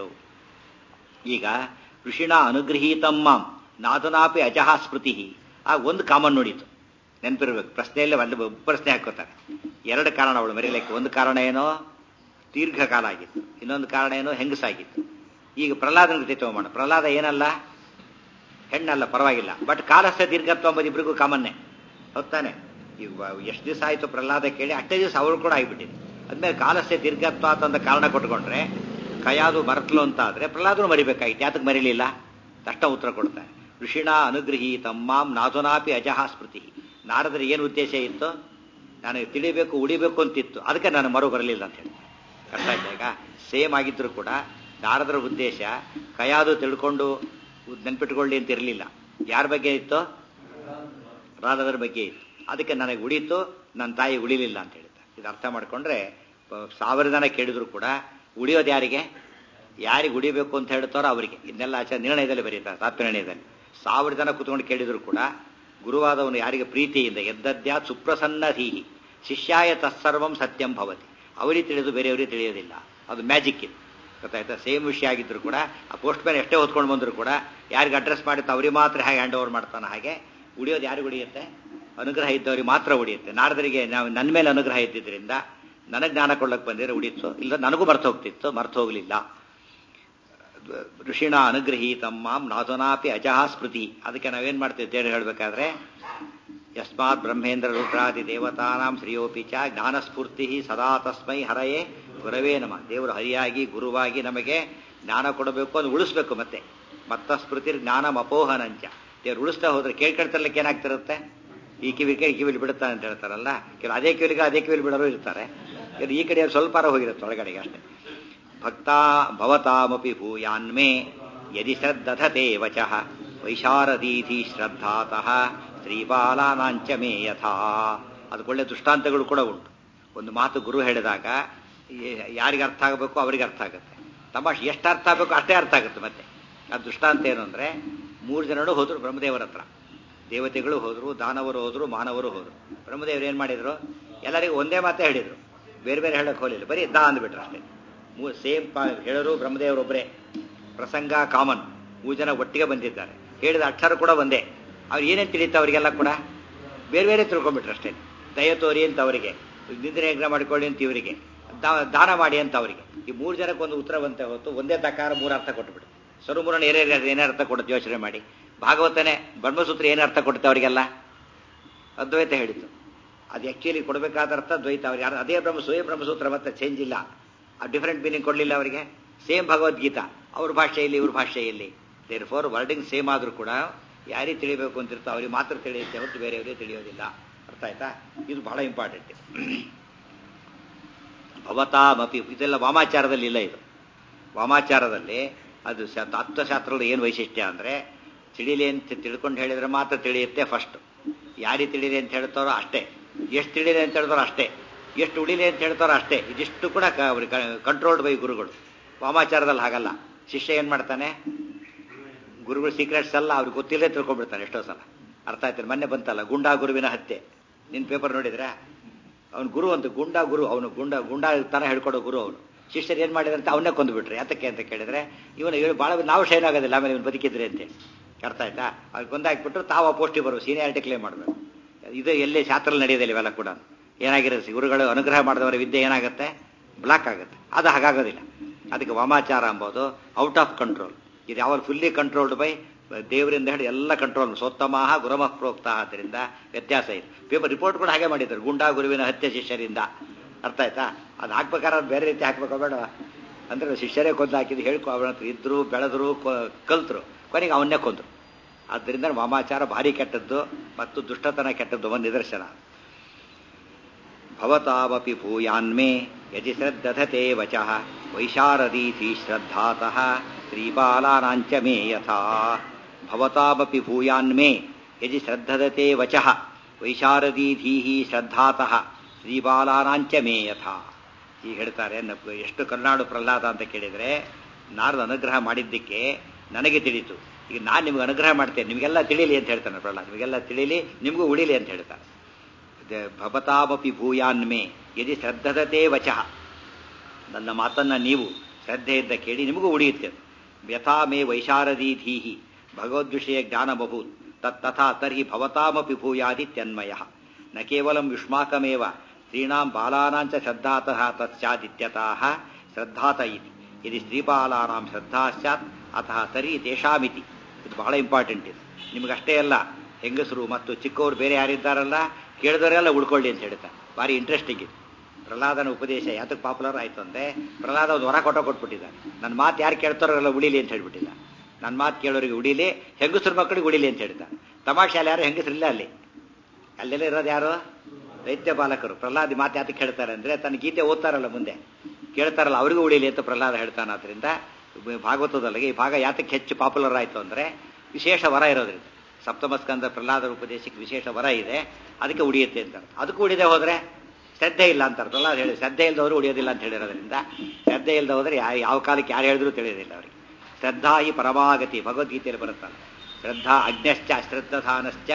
[SPEAKER 1] ಈಗ ಋಷಿಣ ಅನುಗೃಹೀತಮ್ಮಾಂ ನಾದನಾಪಿ ಅಜಹ ಸ್ಮೃತಿ ಆ ಒಂದು ಕಾಮನ್ ನುಡಿತು ನೆನಪಿರ್ಬೇಕು ಪ್ರಶ್ನೆಯಲ್ಲೇ ಒಂದು ಪ್ರಶ್ನೆ ಹಾಕೋತಾರೆ ಎರಡು ಕಾರಣ ಅವಳು ಮರೀಲಿಕ್ಕೆ ಒಂದು ಕಾರಣ ಏನೋ ದೀರ್ಘಕಾಲ ಆಗಿತ್ತು ಇನ್ನೊಂದು ಕಾರಣ ಏನೋ ಹೆಂಗಸಾಗಿತ್ತು ಈಗ ಪ್ರಹ್ಲಾದನ ಕೃತಿ ತಗೊಂಬೋಣ ಪ್ರಹ್ಲಾದ ಏನಲ್ಲ ಹೆಣ್ಣಲ್ಲ ಪರವಾಗಿಲ್ಲ ಬಟ್ ಕಾಲಸ್ಥ ದೀರ್ಘತ್ವ ಅಂಬುದು ಇಬ್ಬರಿಗೂ ಕಾಮನ್ನೇ ಹೊತ್ತಾನೆ ಈಗ ಎಷ್ಟು ದಿವಸ ಆಯಿತು ಪ್ರಹ್ಲಾದ ಕೇಳಿ ಅಷ್ಟೇ ದಿವಸ ಅವಳು ಕೂಡ ಆಗಿಬಿಟ್ಟಿದೆ ಅದ್ಮೇಲೆ ಕಾಲಸ್ಥ ದೀರ್ಘತ್ವ ಅಂತ ಕಾರಣ ಕೊಟ್ಕೊಂಡ್ರೆ ಕಯಾದು ಮರತ್ಲು ಅಂತ ಆದ್ರೆ ಪ್ರಹ್ಲಾದನು ಮರಿಬೇಕಾಗಿತ್ತು ಯಾತಕ್ಕೆ ಮರಿಲಿಲ್ಲ ತಷ್ಟ ಉತ್ತರ ಕೊಡ್ತಾರೆ ಋಷಿಣ ಅನುಗೃಹೀತಮ್ಮಾಂ ನಾಥುನಾಪಿ ಅಜಹ ಸ್ಮೃತಿ ನಾರದರ ಏನು ಉದ್ದೇಶ ಇತ್ತು ನಾನು ತಿಳಿಬೇಕು ಉಳಿಬೇಕು ಅಂತಿತ್ತು ಅದಕ್ಕೆ ನಾನು ಮರು ಬರಲಿಲ್ಲ ಅಂತ ಹೇಳಿ ಅರ್ಥ ಆಯ್ತಾ ಈಗ ಸೇಮ್ ಆಗಿದ್ರು ಕೂಡ ನಾರದರ ಉದ್ದೇಶ ಕಯಾದು ತಿಳ್ಕೊಂಡು ನೆನ್ಪಿಟ್ಕೊಳ್ಳಿ ಅಂತ ಇರಲಿಲ್ಲ ಯಾರ ಬಗ್ಗೆ ಇತ್ತು ರಾಧದರ ಬಗ್ಗೆ ಇತ್ತು ಅದಕ್ಕೆ ನನಗೆ ಉಳೀತು ನನ್ನ ತಾಯಿ ಉಳಿಲಿಲ್ಲ ಅಂತ ಹೇಳ್ತಾರೆ ಇದು ಅರ್ಥ ಮಾಡ್ಕೊಂಡ್ರೆ ಸಾವಿರ ಜನ ಕೇಳಿದ್ರು ಕೂಡ ಉಳಿಯೋದು ಯಾರಿಗೆ ಯಾರಿಗೆ ಉಳಿಬೇಕು ಅಂತ ಹೇಳ್ತಾರೋ ಅವರಿಗೆ ಇದನ್ನೆಲ್ಲ ಆಚಾರ ನಿರ್ಣಯದಲ್ಲಿ ಬರೀತಾರೆ ತಾತ್ವ ನಿರ್ಣಯದಲ್ಲಿ ಸಾವಿರ ಜನ ಕುತ್ಕೊಂಡು ಕೇಳಿದ್ರು ಕೂಡ ಗುರುವಾದವನು ಯಾರಿಗೆ ಪ್ರೀತಿಯಿಂದ ಎದ್ದದ್ಯಾ ಸುಪ್ರಸನ್ನಧೀಹಿ ಶಿಷ್ಯಾಯ ತತ್ಸರ್ವಂ ಸತ್ಯಂ ಭವತಿ ಅವರಿಗೆ ತಿಳಿದು ಬೇರೆಯವರಿಗೆ ತಿಳಿಯೋದಿಲ್ಲ ಅದು ಮ್ಯಾಜಿಕ್ ಇದು ಗೊತ್ತಾಯ್ತಾ ಸೇಮ್ ವಿಷಯ ಆಗಿದ್ರು ಕೂಡ ಆ ಪೋಸ್ಟ್ ಮ್ಯಾನ್ ಎಷ್ಟೇ ಹೊತ್ಕೊಂಡು ಬಂದ್ರು ಕೂಡ ಯಾರಿಗೆ ಅಡ್ರೆಸ್ ಮಾಡಿತ್ತು ಅವ್ರಿಗೆ ಮಾತ್ರ ಹೇಗೆ ಹ್ಯಾಂಡ್ ಓವರ್ ಮಾಡ್ತಾನೆ ಹಾಗೆ ಉಳಿಯೋದು ಯಾರಿಗೆ ಉಳಿಯುತ್ತೆ ಅನುಗ್ರಹ ಇದ್ದವ್ರಿಗೆ ಮಾತ್ರ ಉಳಿಯುತ್ತೆ ನಾರದರಿಗೆ ನಾವು ನನ್ನ ಮೇಲೆ ಅನುಗ್ರಹ ಇದ್ದಿದ್ದರಿಂದ ನನಗೆ ಜ್ಞಾನ ಕೊಡ್ಲಕ್ಕೆ ಬಂದಿದ್ರೆ ಉಳಿಯಿತು ಇಲ್ಲ ನನಗೂ ಮರ್ತು ಹೋಗ್ತಿತ್ತು ಮರ್ತು ಹೋಗಲಿಲ್ಲ ಋಷಿಣ ಅನುಗ್ರಹೀತಮ್ಮಾಂ ನಾಥನಾಪಿ ಅಜಹ ಸ್ಮೃತಿ ಅದಕ್ಕೆ ನಾವೇನ್ ಮಾಡ್ತೀವಿ ಅಂತ ಹೇಳಬೇಕಾದ್ರೆ ಯಸ್ಮಾತ್ ಬ್ರಹ್ಮೇಂದ್ರ ರುದ್ರಾದಿ ದೇವತಾನಾಂ ಶ್ರೇಯೋಪಿ ಚ ಜ್ಞಾನಸ್ಫೂರ್ತಿ ಸದಾ ತಸ್ಮೈ ಹರಯೇ ಗುರವೇ ನಮ ದೇವರು ಹರಿಯಾಗಿ ಗುರುವಾಗಿ ನಮಗೆ ಜ್ಞಾನ ಕೊಡಬೇಕು ಅದು ಉಳಿಸ್ಬೇಕು ಮತ್ತೆ ಮತ್ತ ಸ್ಮೃತಿ ಜ್ಞಾನ ಅಪೋಹನಂಚ ದೇವ್ರು ಉಳಿಸ್ತಾ ಹೋದ್ರೆ ಕೇಳ್ಕೊಳ್ತಿರ್ಲಿಕ್ಕೆ ಏನಾಗ್ತಿರುತ್ತೆ ಈ ಕಿವಿ ಕೈ ಕಿವಿಲಿ ಬಿಡುತ್ತಾನೆ ಅಂತ ಹೇಳ್ತಾರಲ್ಲ ಕೆಲವು ಅದೇ ಕಿವಿಲಿಗೆ ಅದೇ ಕಿವಿಲಿ ಬಿಡೋರು ಇರ್ತಾರೆ ಈ ಕಡೆ ಸ್ವಲ್ಪ ಹೋಗಿರುತ್ತೆ ಒಳಗಡೆಗೆ ಅಷ್ಟೇ ಭಕ್ತಾ ಭವತಾಮಪಿ ಭೂಯಾನ್ಮೇ ಯದಿ ಶ್ರದ್ಧತೆ ವಚಃ ವೈಶಾರದೀಧಿ ಶ್ರದ್ಧಾತಃ ಶ್ರೀಪಾಲಾನಾಂಚ ಮೇ ಯಥಾ ಅದಕ್ಕೊಳ್ಳೆ ದೃಷ್ಟಾಂತಗಳು ಕೂಡ ಉಂಟು ಒಂದು ಮಾತು ಗುರು ಹೇಳಿದಾಗ ಯಾರಿಗೆ ಅರ್ಥ ಆಗಬೇಕು ಅವರಿಗೆ ಅರ್ಥ ಆಗುತ್ತೆ ತಮಾಷೆ ಎಷ್ಟು ಅರ್ಥ ಆಗಬೇಕು ಅಷ್ಟೇ ಅರ್ಥ ಆಗುತ್ತೆ ಮತ್ತೆ ಆ ದೃಷ್ಟಾಂತ ಏನು ಅಂದರೆ ಮೂರು ಜನರು ಹೋದರು ಬ್ರಹ್ಮದೇವರ ಹತ್ರ ದೇವತೆಗಳು ಹೋದರು ದಾನವರು ಹೋದರು ಮಾನವರು ಹೋದರು ಬ್ರಹ್ಮದೇವರು ಏನು ಮಾಡಿದರು ಎಲ್ಲರಿಗೂ ಒಂದೇ ಮಾತೇ ಹೇಳಿದರು ಬೇರೆ ಬೇರೆ ಹೇಳಕ್ಕೆ ಹೋಗಲಿಲ್ಲ ಬರೀ ದಾ ಅಂದ್ಬಿಟ್ರು ಅಷ್ಟೇ ಮೂರು ಸೇಮ್ ಹೇಳೋರು ಬ್ರಹ್ಮದೇವರೊಬ್ಬರೇ ಪ್ರಸಂಗ ಕಾಮನ್ ಮೂರು ಜನ ಒಟ್ಟಿಗೆ ಬಂದಿದ್ದಾರೆ ಹೇಳಿದ ಅಕ್ಷರ ಕೂಡ ಒಂದೇ ಅವ್ರು ಏನೇನು ತಿಳಿಯುತ್ತೆ ಅವರಿಗೆಲ್ಲ ಕೂಡ ಬೇರೆ ಬೇರೆ ತಿಳ್ಕೊಂಡ್ಬಿಟ್ರು ಅಷ್ಟೇ ದಯ ತೋರಿ ಅಂತ ಅವರಿಗೆ ನಿಂದನೆ ಯಜ್ಞ ಮಾಡಿಕೊಳ್ಳಿ ಅಂತ ಇವರಿಗೆ ದಾನ ಮಾಡಿ ಅಂತ ಅವರಿಗೆ ಈ ಮೂರು ಜನಕ್ಕೆ ಒಂದು ಉತ್ತರ ಬಂತೆ ಹೊತ್ತು ಒಂದೇ ತಕಾರ ಮೂರು ಅರ್ಥ ಕೊಟ್ಟುಬಿಡು ಸ್ವರಮೂರನ ಏನೇ ಏನೇ ಅರ್ಥ ಕೊಡುತ್ತೆ ಯೋಚನೆ ಮಾಡಿ ಭಾಗವತನೇ ಬ್ರಹ್ಮಸೂತ್ರ ಏನು ಅರ್ಥ ಕೊಡುತ್ತೆ ಅವರಿಗೆಲ್ಲ ಅದ್ವೈತ ಹೇಳಿತು ಅದು ಆ್ಯಕ್ಚುಲಿ ಕೊಡಬೇಕಾದ ಅರ್ಥ ದ್ವೈತ ಅವ್ರಿಗೆ ಯಾರು ಅದೇ ಬ್ರಹ್ಮ ಸ್ವಯ ಬ್ರಹ್ಮಸೂತ್ರ ಮತ್ತೆ ಚೇಂಜ್ ಇಲ್ಲ ಆ ಡಿಫರೆಂಟ್ ಮೀನಿಂಗ್ ಕೊಡಲಿಲ್ಲ ಅವರಿಗೆ ಸೇಮ್ ಭಗವದ್ಗೀತಾ ಅವ್ರ ಭಾಷೆಯಲ್ಲಿ ಇವ್ರ ಭಾಷೆಯಲ್ಲಿ ದೇರ್ ಫೋರ್ ವರ್ಡಿಂಗ್ ಸೇಮ್ ಆದರೂ ಕೂಡ ಯಾರಿಗೆ ತಿಳಿಬೇಕು ಅಂತಿರ್ತೋ ಅವ್ರಿಗೆ ಮಾತ್ರ ತಿಳಿಯುತ್ತೆ ಹೊರತು ಬೇರೆಯವರಿಗೆ ತಿಳಿಯೋದಿಲ್ಲ ಅರ್ಥ ಆಯ್ತಾ ಇದು ಬಹಳ ಇಂಪಾರ್ಟೆಂಟ್ ಭವತಾಮಪಿ ಇದೆಲ್ಲ ವಾಮಾಚಾರದಲ್ಲಿ ಇಲ್ಲ ಇದು ವಾಮಾಚಾರದಲ್ಲಿ ಅದು ತತ್ವಶಾಸ್ತ್ರದ ಏನು ವೈಶಿಷ್ಟ್ಯ ಅಂದರೆ ತಿಳಿಲಿ ಅಂತ ತಿಳ್ಕೊಂಡು ಹೇಳಿದ್ರೆ ಮಾತ್ರ ತಿಳಿಯುತ್ತೆ ಫಸ್ಟ್ ಯಾರಿಗೆ ತಿಳಿಲಿ ಅಂತ ಹೇಳ್ತಾರೋ ಅಷ್ಟೇ ಎಷ್ಟು ತಿಳಿಲಿ ಅಂತ ಹೇಳ್ತಾರೋ ಅಷ್ಟೇ ಎಷ್ಟು ಉಳಿಲಿ ಅಂತ ಹೇಳ್ತಾರೋ ಅಷ್ಟೇ ಇದಿಷ್ಟು ಕೂಡ ಅವ್ರಿಗೆ ಕಂಟ್ರೋಲ್ಡ್ ಬೈ ಗುರುಗಳು ವಾಮಾಚಾರದಲ್ಲಿ ಹಾಗಲ್ಲ ಶಿಷ್ಯ ಏನು ಮಾಡ್ತಾನೆ ಗುರುಗಳು ಸೀಕ್ರೆಟ್ಸ್ ಎಲ್ಲ ಅವ್ರಿಗೆ ಗೊತ್ತಿಲ್ಲದೆ ತಿಳ್ಕೊಂಡ್ಬಿಡ್ತಾನೆ ಎಷ್ಟೋ ಸಲ ಅರ್ಥ ಆಯ್ತು ಮೊನ್ನೆ ಬಂತಲ್ಲ ಗುಂಡಾ ಗುರುವಿನ ಹತ್ಯೆ ನಿನ್ನ ಪೇಪರ್ ನೋಡಿದ್ರೆ ಅವನು ಗುರು ಅಂತ ಗುಂಡಾ ಗುರು ಅವನು ಗುಂಡ ಗುಂಡಾ ತನ ಹೇಳ್ಕೊಡೋ ಗುರು ಅವನು ಶಿಷ್ಯರು ಏನು ಮಾಡಿದ್ರೆ ಅಂತ ಅವನ್ನೇ ಕೊಂದುಬಿಟ್ರು ಯಾತಕ್ಕೆ ಅಂತ ಕೇಳಿದ್ರೆ ಇವನು ಇವ್ರು ಭಾಳ ನಾವು ಶೈನ್ ಆಗೋದಿಲ್ಲ ಆಮೇಲೆ ಇವನು ಬದುಕಿದ್ರೆ ಅಂತೇಳಿ ಅರ್ಥ ಆಯ್ತಾ ಅವ್ರು ಕೊಂದಾಕ್ಬಿಟ್ರು ತಾವು ಆ ಪೋಸ್ಟಿಗೆ ಬರುವ ಸೀನಿಯಾರಿಟಿ ಕ್ಲೇಮ್ ಮಾಡಬೇಕು ಇದು ಎಲ್ಲಿ ಶಾಸ್ತ್ರ ನಡೆಯೋದಿಲ್ಲ ಇವೆಲ್ಲ ಕೂಡ ಏನಾಗಿರುತ್ತೆ ಗುರುಗಳು ಅನುಗ್ರಹ ಮಾಡಿದವರ ವಿದ್ಯೆ ಏನಾಗುತ್ತೆ ಬ್ಲಾಕ್ ಆಗುತ್ತೆ ಅದು ಹಾಗಾಗೋದಿಲ್ಲ ಅದಕ್ಕೆ ವಾಮಾಚಾರ ಅಂಬೋದು ಔಟ್ ಆಫ್ ಕಂಟ್ರೋಲ್ ಇದು ಯಾವಾಗ ಫುಲ್ಲಿ ಕಂಟ್ರೋಲ್ಡ್ ಬೈ ದೇವರಿಂದ ಹೇಳಿ ಎಲ್ಲ ಕಂಟ್ರೋಲ್ ಸೋತ್ತಮಾಹ ಗುರಮಃ ಪ್ರೋಕ್ತ ಆದ್ದರಿಂದ ವ್ಯತ್ಯಾಸ ಇದೆ ಪೇಪರ್ ರಿಪೋರ್ಟ್ ಕೂಡ ಹಾಗೆ ಮಾಡಿದ್ದಾರೆ ಗುಂಡಾ ಗುರುವಿನ ಹತ್ಯೆ ಶಿಷ್ಯರಿಂದ ಅರ್ಥ ಆಯ್ತಾ ಅದು ಹಾಕ್ಬೇಕಾದ್ರೆ ಬೇರೆ ರೀತಿ ಹಾಕ್ಬೇಕೋ ಬೇಡ ಅಂದ್ರೆ ಶಿಷ್ಯರೇ ಕೊಂದು ಹಾಕಿದ್ದು ಹೇಳ್ಕೊ ಅವನ ಹತ್ರ ಇದ್ರು ಬೆಳೆದ್ರು ಕಲ್ತರು ಕೊನೆಗೆ ಅವನ್ನೇ ಕೊಂದ್ರು ಆದ್ದರಿಂದ ವಾಮಾಚಾರ ಭಾರಿ ಕೆಟ್ಟದ್ದು ಮತ್ತು ದುಷ್ಟತನ ಕೆಟ್ಟದ್ದು ಒಂದು ನಿದರ್ಶನ ಭವತಾವಪಿ ಭೂಯಾನ್ಮೇ ಯಜಿ ಶ್ರದ್ಧತೆ ವಚಃ ವೈಶಾರದೀತಿ ಶ್ರದ್ಧಾತಃ ಶ್ರೀಬಾಲಾನಾಂಚ ಮೇ ಯಥಾ ಭವತಾವಪಿ ಭೂಯಾನ್ಮೇ ಯಜಿ ಶ್ರದ್ಧತೆ ವಚಃ ವೈಶಾರದೀಧೀಹಿ ಶ್ರದ್ಧಾತಃ ಶ್ರೀಬಾಲಾನಾಂಚ ಮೇ ಯಥಾ ಈಗ ಹೇಳ್ತಾರೆ ನ- ಎಷ್ಟು ಕರುನಾಡು ಪ್ರಹ್ಲಾದ ಅಂತ ಕೇಳಿದರೆ ನಾರದ ಅನುಗ್ರಹ ಮಾಡಿದ್ದಕ್ಕೆ ನನಗೆ ತಿಳಿತು ಈಗ ನಾನು ನಿಮ್ಗೆ ಅನುಗ್ರಹ ಮಾಡ್ತೇನೆ ನಿಮಗೆಲ್ಲ ತಿಳಿಲಿ ಅಂತ ಹೇಳ್ತಾನೆ ಪ್ರಹ್ಲಾದ ನಿಮಗೆಲ್ಲ ತಿಳಿಲಿ ನಿಮಗೂ ಉಳಿಲಿ ಅಂತ ಹೇಳ್ತಾನೆ ದ- ಭವತಾಮಪಿ ಭೂಯಾನ್ಮೇ ಯದಿ ಶ್ರದ್ಧತೆ ವಚಃ ನನ್ನ ಮಾತನ್ನ ನೀವು ಶ್ರದ್ಧೆಯಿಂದ ಕೇಳಿ ನಿಮಗೂ ಉಳಿಯುತ್ತೆ ಯಥಾ ಮೇ ವೈಶಾರದೀ ಧೀಹಿ ಭಗವದ್ವಿಷಯ ಜ್ಞಾನ ಬಭೂತ್ ತತ್ ತಥಾ ತರ್ಹಿ ಭವತಾಮಪಿ ಭೂಯಾದಿತ್ಯನ್ಮಯ ನ ಕೇವಲಂ ಯುಷ್ಮಾಕಮೇವ ಸ್ತ್ರೀಣಾಂ ಬಾಲಾನಾಂಚ ಶ್ರದ್ಧಾತಃ ತತ್ಸ್ಯಾದಿತ್ಯತಃ ಶ್ರದ್ಧಾತ ಇತಿ ಯದಿ ಸ್ತ್ರೀಬಾಲಾನಾಂ ಶ್ರದ್ಧಾ ಸ್ಯಾತ್ ಅತಃ ತರ್ಹಿ ತೇಷಾಮಿತಿ ಇದು ಬಹಳ ಇಂಪಾರ್ಟೆಂಟ್ ಇದು ನಿಮಗಷ್ಟೇ ಅಲ್ಲ ಹೆಂಗಸರು ಮತ್ತು ಚಿಕ್ಕವರು ಬೇರೆ ಯಾರಿದ್ದಾರಲ್ಲ ಕೇಳಿದವರೆಲ್ಲ ಉಳ್ಕೊಳ್ಳಿ ಅಂತ ಹೇಳ್ತಾರೆ ಭಾರಿ ಇಂಟ್ರೆಸ್ಟಿಂಗ್ ಇದು ಪ್ರಹ್ಲಾದನ ಉಪದೇಶ ಯಾತಕ್ಕೆ ಪಾಪ್ಯುಲರ್ ಆಯ್ತು ಅಂದ್ರೆ ಪ್ರಹ್ಲಾದ ಒಂದು ಹೊರ ಕೊಟ್ಟ ಕೊಟ್ಬಿಟ್ಟಿದ್ದಾನೆ ನನ್ನ ಮಾತು ಯಾರು ಕೇಳ್ತಾರೋಲ್ಲ ಉಳಿಲಿ ಅಂತ ಹೇಳ್ಬಿಟ್ಟಿದ್ದ ನನ್ನ ಮಾತು ಕೇಳೋರಿಗೆ ಉಳಿಲಿ ಹೆಂಗಸರು ಮಕ್ಕಳಿಗೆ ಉಳಿಲಿ ಅಂತ ಹೇಳ್ತಾನೆ ತಮಾಷೆ ಅಲ್ಲಿ ಯಾರು ಹೆಂಗಸರಿಲ್ಲ ಅಲ್ಲಿ ಅಲ್ಲೆಲ್ಲ ಇರೋದು ಯಾರು ದೈತ್ಯ ಬಾಲಕರು ಪ್ರಹ್ಲಾದಿ ಮಾತು ಯಾತಕ್ಕೆ ಹೇಳ್ತಾರೆ ಅಂದ್ರೆ ತನ್ನ ಗೀತೆ ಓದ್ತಾರಲ್ಲ ಮುಂದೆ ಕೇಳ್ತಾರಲ್ಲ ಅವರಿಗೂ ಉಳಿಲಿ ಅಂತ ಪ್ರಹ್ಲಾದ ಹೇಳ್ತಾನೆ ಆದ್ರಿಂದ ಭಾಗವತದಲ್ಲಿಗೆ ಈ ಭಾಗ ಯಾತಕ್ಕೆ ಹೆಚ್ಚು ಪಾಪ್ಯುಲರ್ ಆಯ್ತು ಅಂದ್ರೆ ವಿಶೇಷ ವರ ಇರೋದ್ರಿಂದ ಸಪ್ತಮ ಸ್ಕಂದ ಪ್ರಹ್ಲಾದರ ಉಪದೇಶಕ್ಕೆ ವಿಶೇಷ ವರ ಇದೆ ಅದಕ್ಕೆ ಉಳಿಯುತ್ತೆ ಅಂತ ಅದಕ್ಕೂ ಉಳಿದೆ ಹೋದ್ರೆ ಶ್ರದ್ಧೆ ಇಲ್ಲ ಅಂತಾರೆ ಪ್ರಹ್ಲಾದ ಹೇಳಿ ಶ್ರದ್ಧೆ ಇಲ್ಲದವರು ಉಳಿಯೋದಿಲ್ಲ ಅಂತ ಹೇಳಿರೋದ್ರಿಂದ ಶ್ರದ್ಧೆ ಇಲ್ಲದೆ ಹೋದ್ರೆ ಯಾ- ಯಾವ ಕಾಲಕ್ಕೆ ಯಾರು ಹೇಳಿದ್ರು ತಿಳಿಯೋದಿಲ್ಲ ಅವರಿಗೆ ಶ್ರದ್ಧಾ ಹಿ ಪರಮಾಗತಿ ಭಗವದ್ಗೀತೆಯಲ್ಲಿ ಬರುತ್ತಲ್ಲ ಶ್ರದ್ಧಾ ಅಜ್ಞಶ್ಚ ಅಶ್ರದ್ಧಾನಶ್ಚ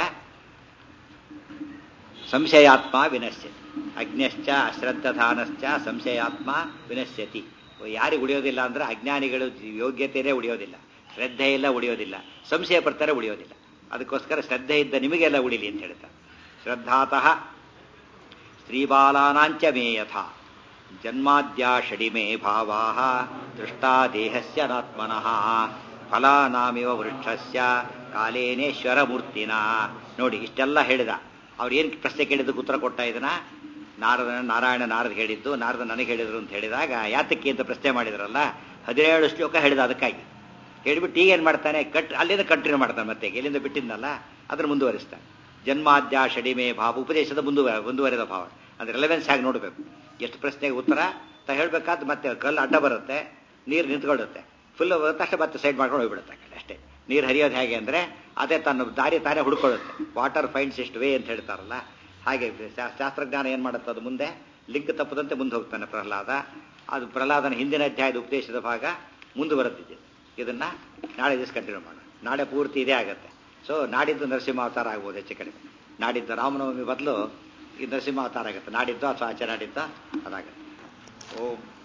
[SPEAKER 1] ಸಂಶಯಾತ್ಮ ವಿನಶ್ಯತಿ ಅಜ್ಞಶ್ಚ ಅಶ್ರದ್ಧಾನಶ್ಚ ಸಂಶಯಾತ್ಮ ವಿನಶ್ಯತಿ ಯಾರಿಗೆ ಉಳಿಯೋದಿಲ್ಲ ಅಂದ್ರೆ ಅಜ್ಞಾನಿಗಳು ಯೋಗ್ಯತೆಯೇ ಉಳಿಯೋದಿಲ್ಲ ಶ್ರದ್ಧೆ ಇಲ್ಲ ಉಳಿಯೋದಿಲ್ಲ ಸಂಶಯ ಪಡ್ತಾರೆ ಉಳಿಯೋದಿಲ್ಲ ಅದಕ್ಕೋಸ್ಕರ ಶ್ರದ್ಧೆ ಇದ್ದ ನಿಮಗೆಲ್ಲ ಉಳಿಲಿ ಅಂತ ಹೇಳ್ತಾರೆ ಶ್ರದ್ಧಾತಃ ಸ್ತ್ರೀಬಾಲಾನಾಂಚ ಮೇ ಯಥಾ ಜನ್ಮಾದ್ಯಾ ಷಡಿಮೇ ಭಾವಾ ದೃಷ್ಟಾ ದೇಹಸ್ಯ ನಾತ್ಮನಃ ಫಲಾನಾಮಿವ ವೃಕ್ಷಸ್ಯ ಕಾಲೇನೇಶ್ವರ ಮೂರ್ತಿನ ನೋಡಿ ಇಷ್ಟೆಲ್ಲ ಹೇಳಿದ ಅವ್ರು ಏನು ಪ್ರಶ್ನೆ ಕೇಳಿದ್ದಕ್ಕೆ ಉತ್ತರ ಕೊಟ್ಟ ಇದನ್ನ ನಾರದ ನಾರಾಯಣ ನಾರದ ಹೇಳಿದ್ದು ನಾರದ ನನಗೆ ಹೇಳಿದ್ರು ಅಂತ ಹೇಳಿದಾಗ ಯಾತಕ್ಕೆ ಅಂತ ಪ್ರಶ್ನೆ ಮಾಡಿದ್ರಲ್ಲ ಹದಿನೇಳು ಶ್ಲೋಕ ಹೇಳಿದ ಅದಕ್ಕಾಗಿ ಹೇಳಿಬಿಟ್ಟು ಈಗ ಏನು ಮಾಡ್ತಾನೆ ಕಟ್ ಅಲ್ಲಿಂದ ಕಂಟಿನ್ಯೂ ಮಾಡ್ತಾನೆ ಮತ್ತೆ ಎಲ್ಲಿಂದ ಬಿಟ್ಟಿದ್ನಲ್ಲ ಅದನ್ನು ಮುಂದುವರಿಸ್ತಾನೆ ಜನ್ಮಾದ್ಯ ಷಡಿಮೆ ಭಾವ ಉಪದೇಶದ ಮುಂದುವ ಮುಂದುವರೆದ ಭಾವ ಅಂದ್ರೆ ರೆಲೆವೆನ್ಸ್ ಆಗಿ ನೋಡಬೇಕು ಎಷ್ಟು ಪ್ರಶ್ನೆಗೆ ಉತ್ತರ ತ ಹೇಳ್ಬೇಕಾದ್ರೆ ಮತ್ತೆ ಕಲ್ಲು ಅಡ್ಡ ಬರುತ್ತೆ ನೀರು ನಿಂತ್ಕೊಳ್ಳುತ್ತೆ ಫುಲ್ ತಕ್ಷಣ ಮತ್ತೆ ಸೈಡ್ ಮಾಡ್ಕೊಂಡು ಹೋಗ್ಬಿಡುತ್ತೆ ಆ ಕಡೆ ಅಷ್ಟೇ ನೀರು ಹರಿಯೋದು ಹೇಗೆ ಅಂದ್ರೆ ಅದೇ ತನ್ನ ದಾರಿ ತಾನೇ ಹುಡ್ಕೊಳ್ಳುತ್ತೆ ವಾಟರ್ ಫೈನ್ಸ್ ಇಷ್ಟು ವೇ ಅಂತ ಹೇಳ್ತಾರಲ್ಲ ಹಾಗೆ ಶಾ- ಶಾಸ್ತ್ರಜ್ಞಾನ ಏನು ಮಾಡುತ್ತೆ ಅದು ಮುಂದೆ ಲಿಂಕ್ ತಪ್ಪದಂತೆ ಮುಂದೆ ಹೋಗ್ತಾನೆ ಪ್ರಹ್ಲಾದ ಅದು ಪ್ರಹ್ಲಾದನ ಹಿಂದಿನ ಅಧ್ಯಾಯದ ಉಪದೇಶದ ಭಾಗ ಮುಂದುವರೆದಿದೆ ಇದನ್ನ ನಾಳೆ ದಿವಸ ಕಂಟಿನ್ಯೂ ಮಾಡೋಣ ನಾಳೆ ಪೂರ್ತಿ ಇದೇ ಆಗುತ್ತೆ ಸೊ ನಾಡಿದ್ದು ನರಸಿಂಹ ಅವತಾರ ಆಗ್ಬೋದು ಹೆಚ್ಚು ಕಡಿಮೆ ನಾಡಿದ್ದು ರಾಮನವಮಿ ಬದಲು ಈ ನರಸಿಂಹ ಅವತಾರ ಆಗುತ್ತೆ ನಾಡಿದ್ದು ಅಥವಾ ಆಚೆ ನಾಡಿದ್ದು ಅದಾಗುತ್ತೆ ಓಂ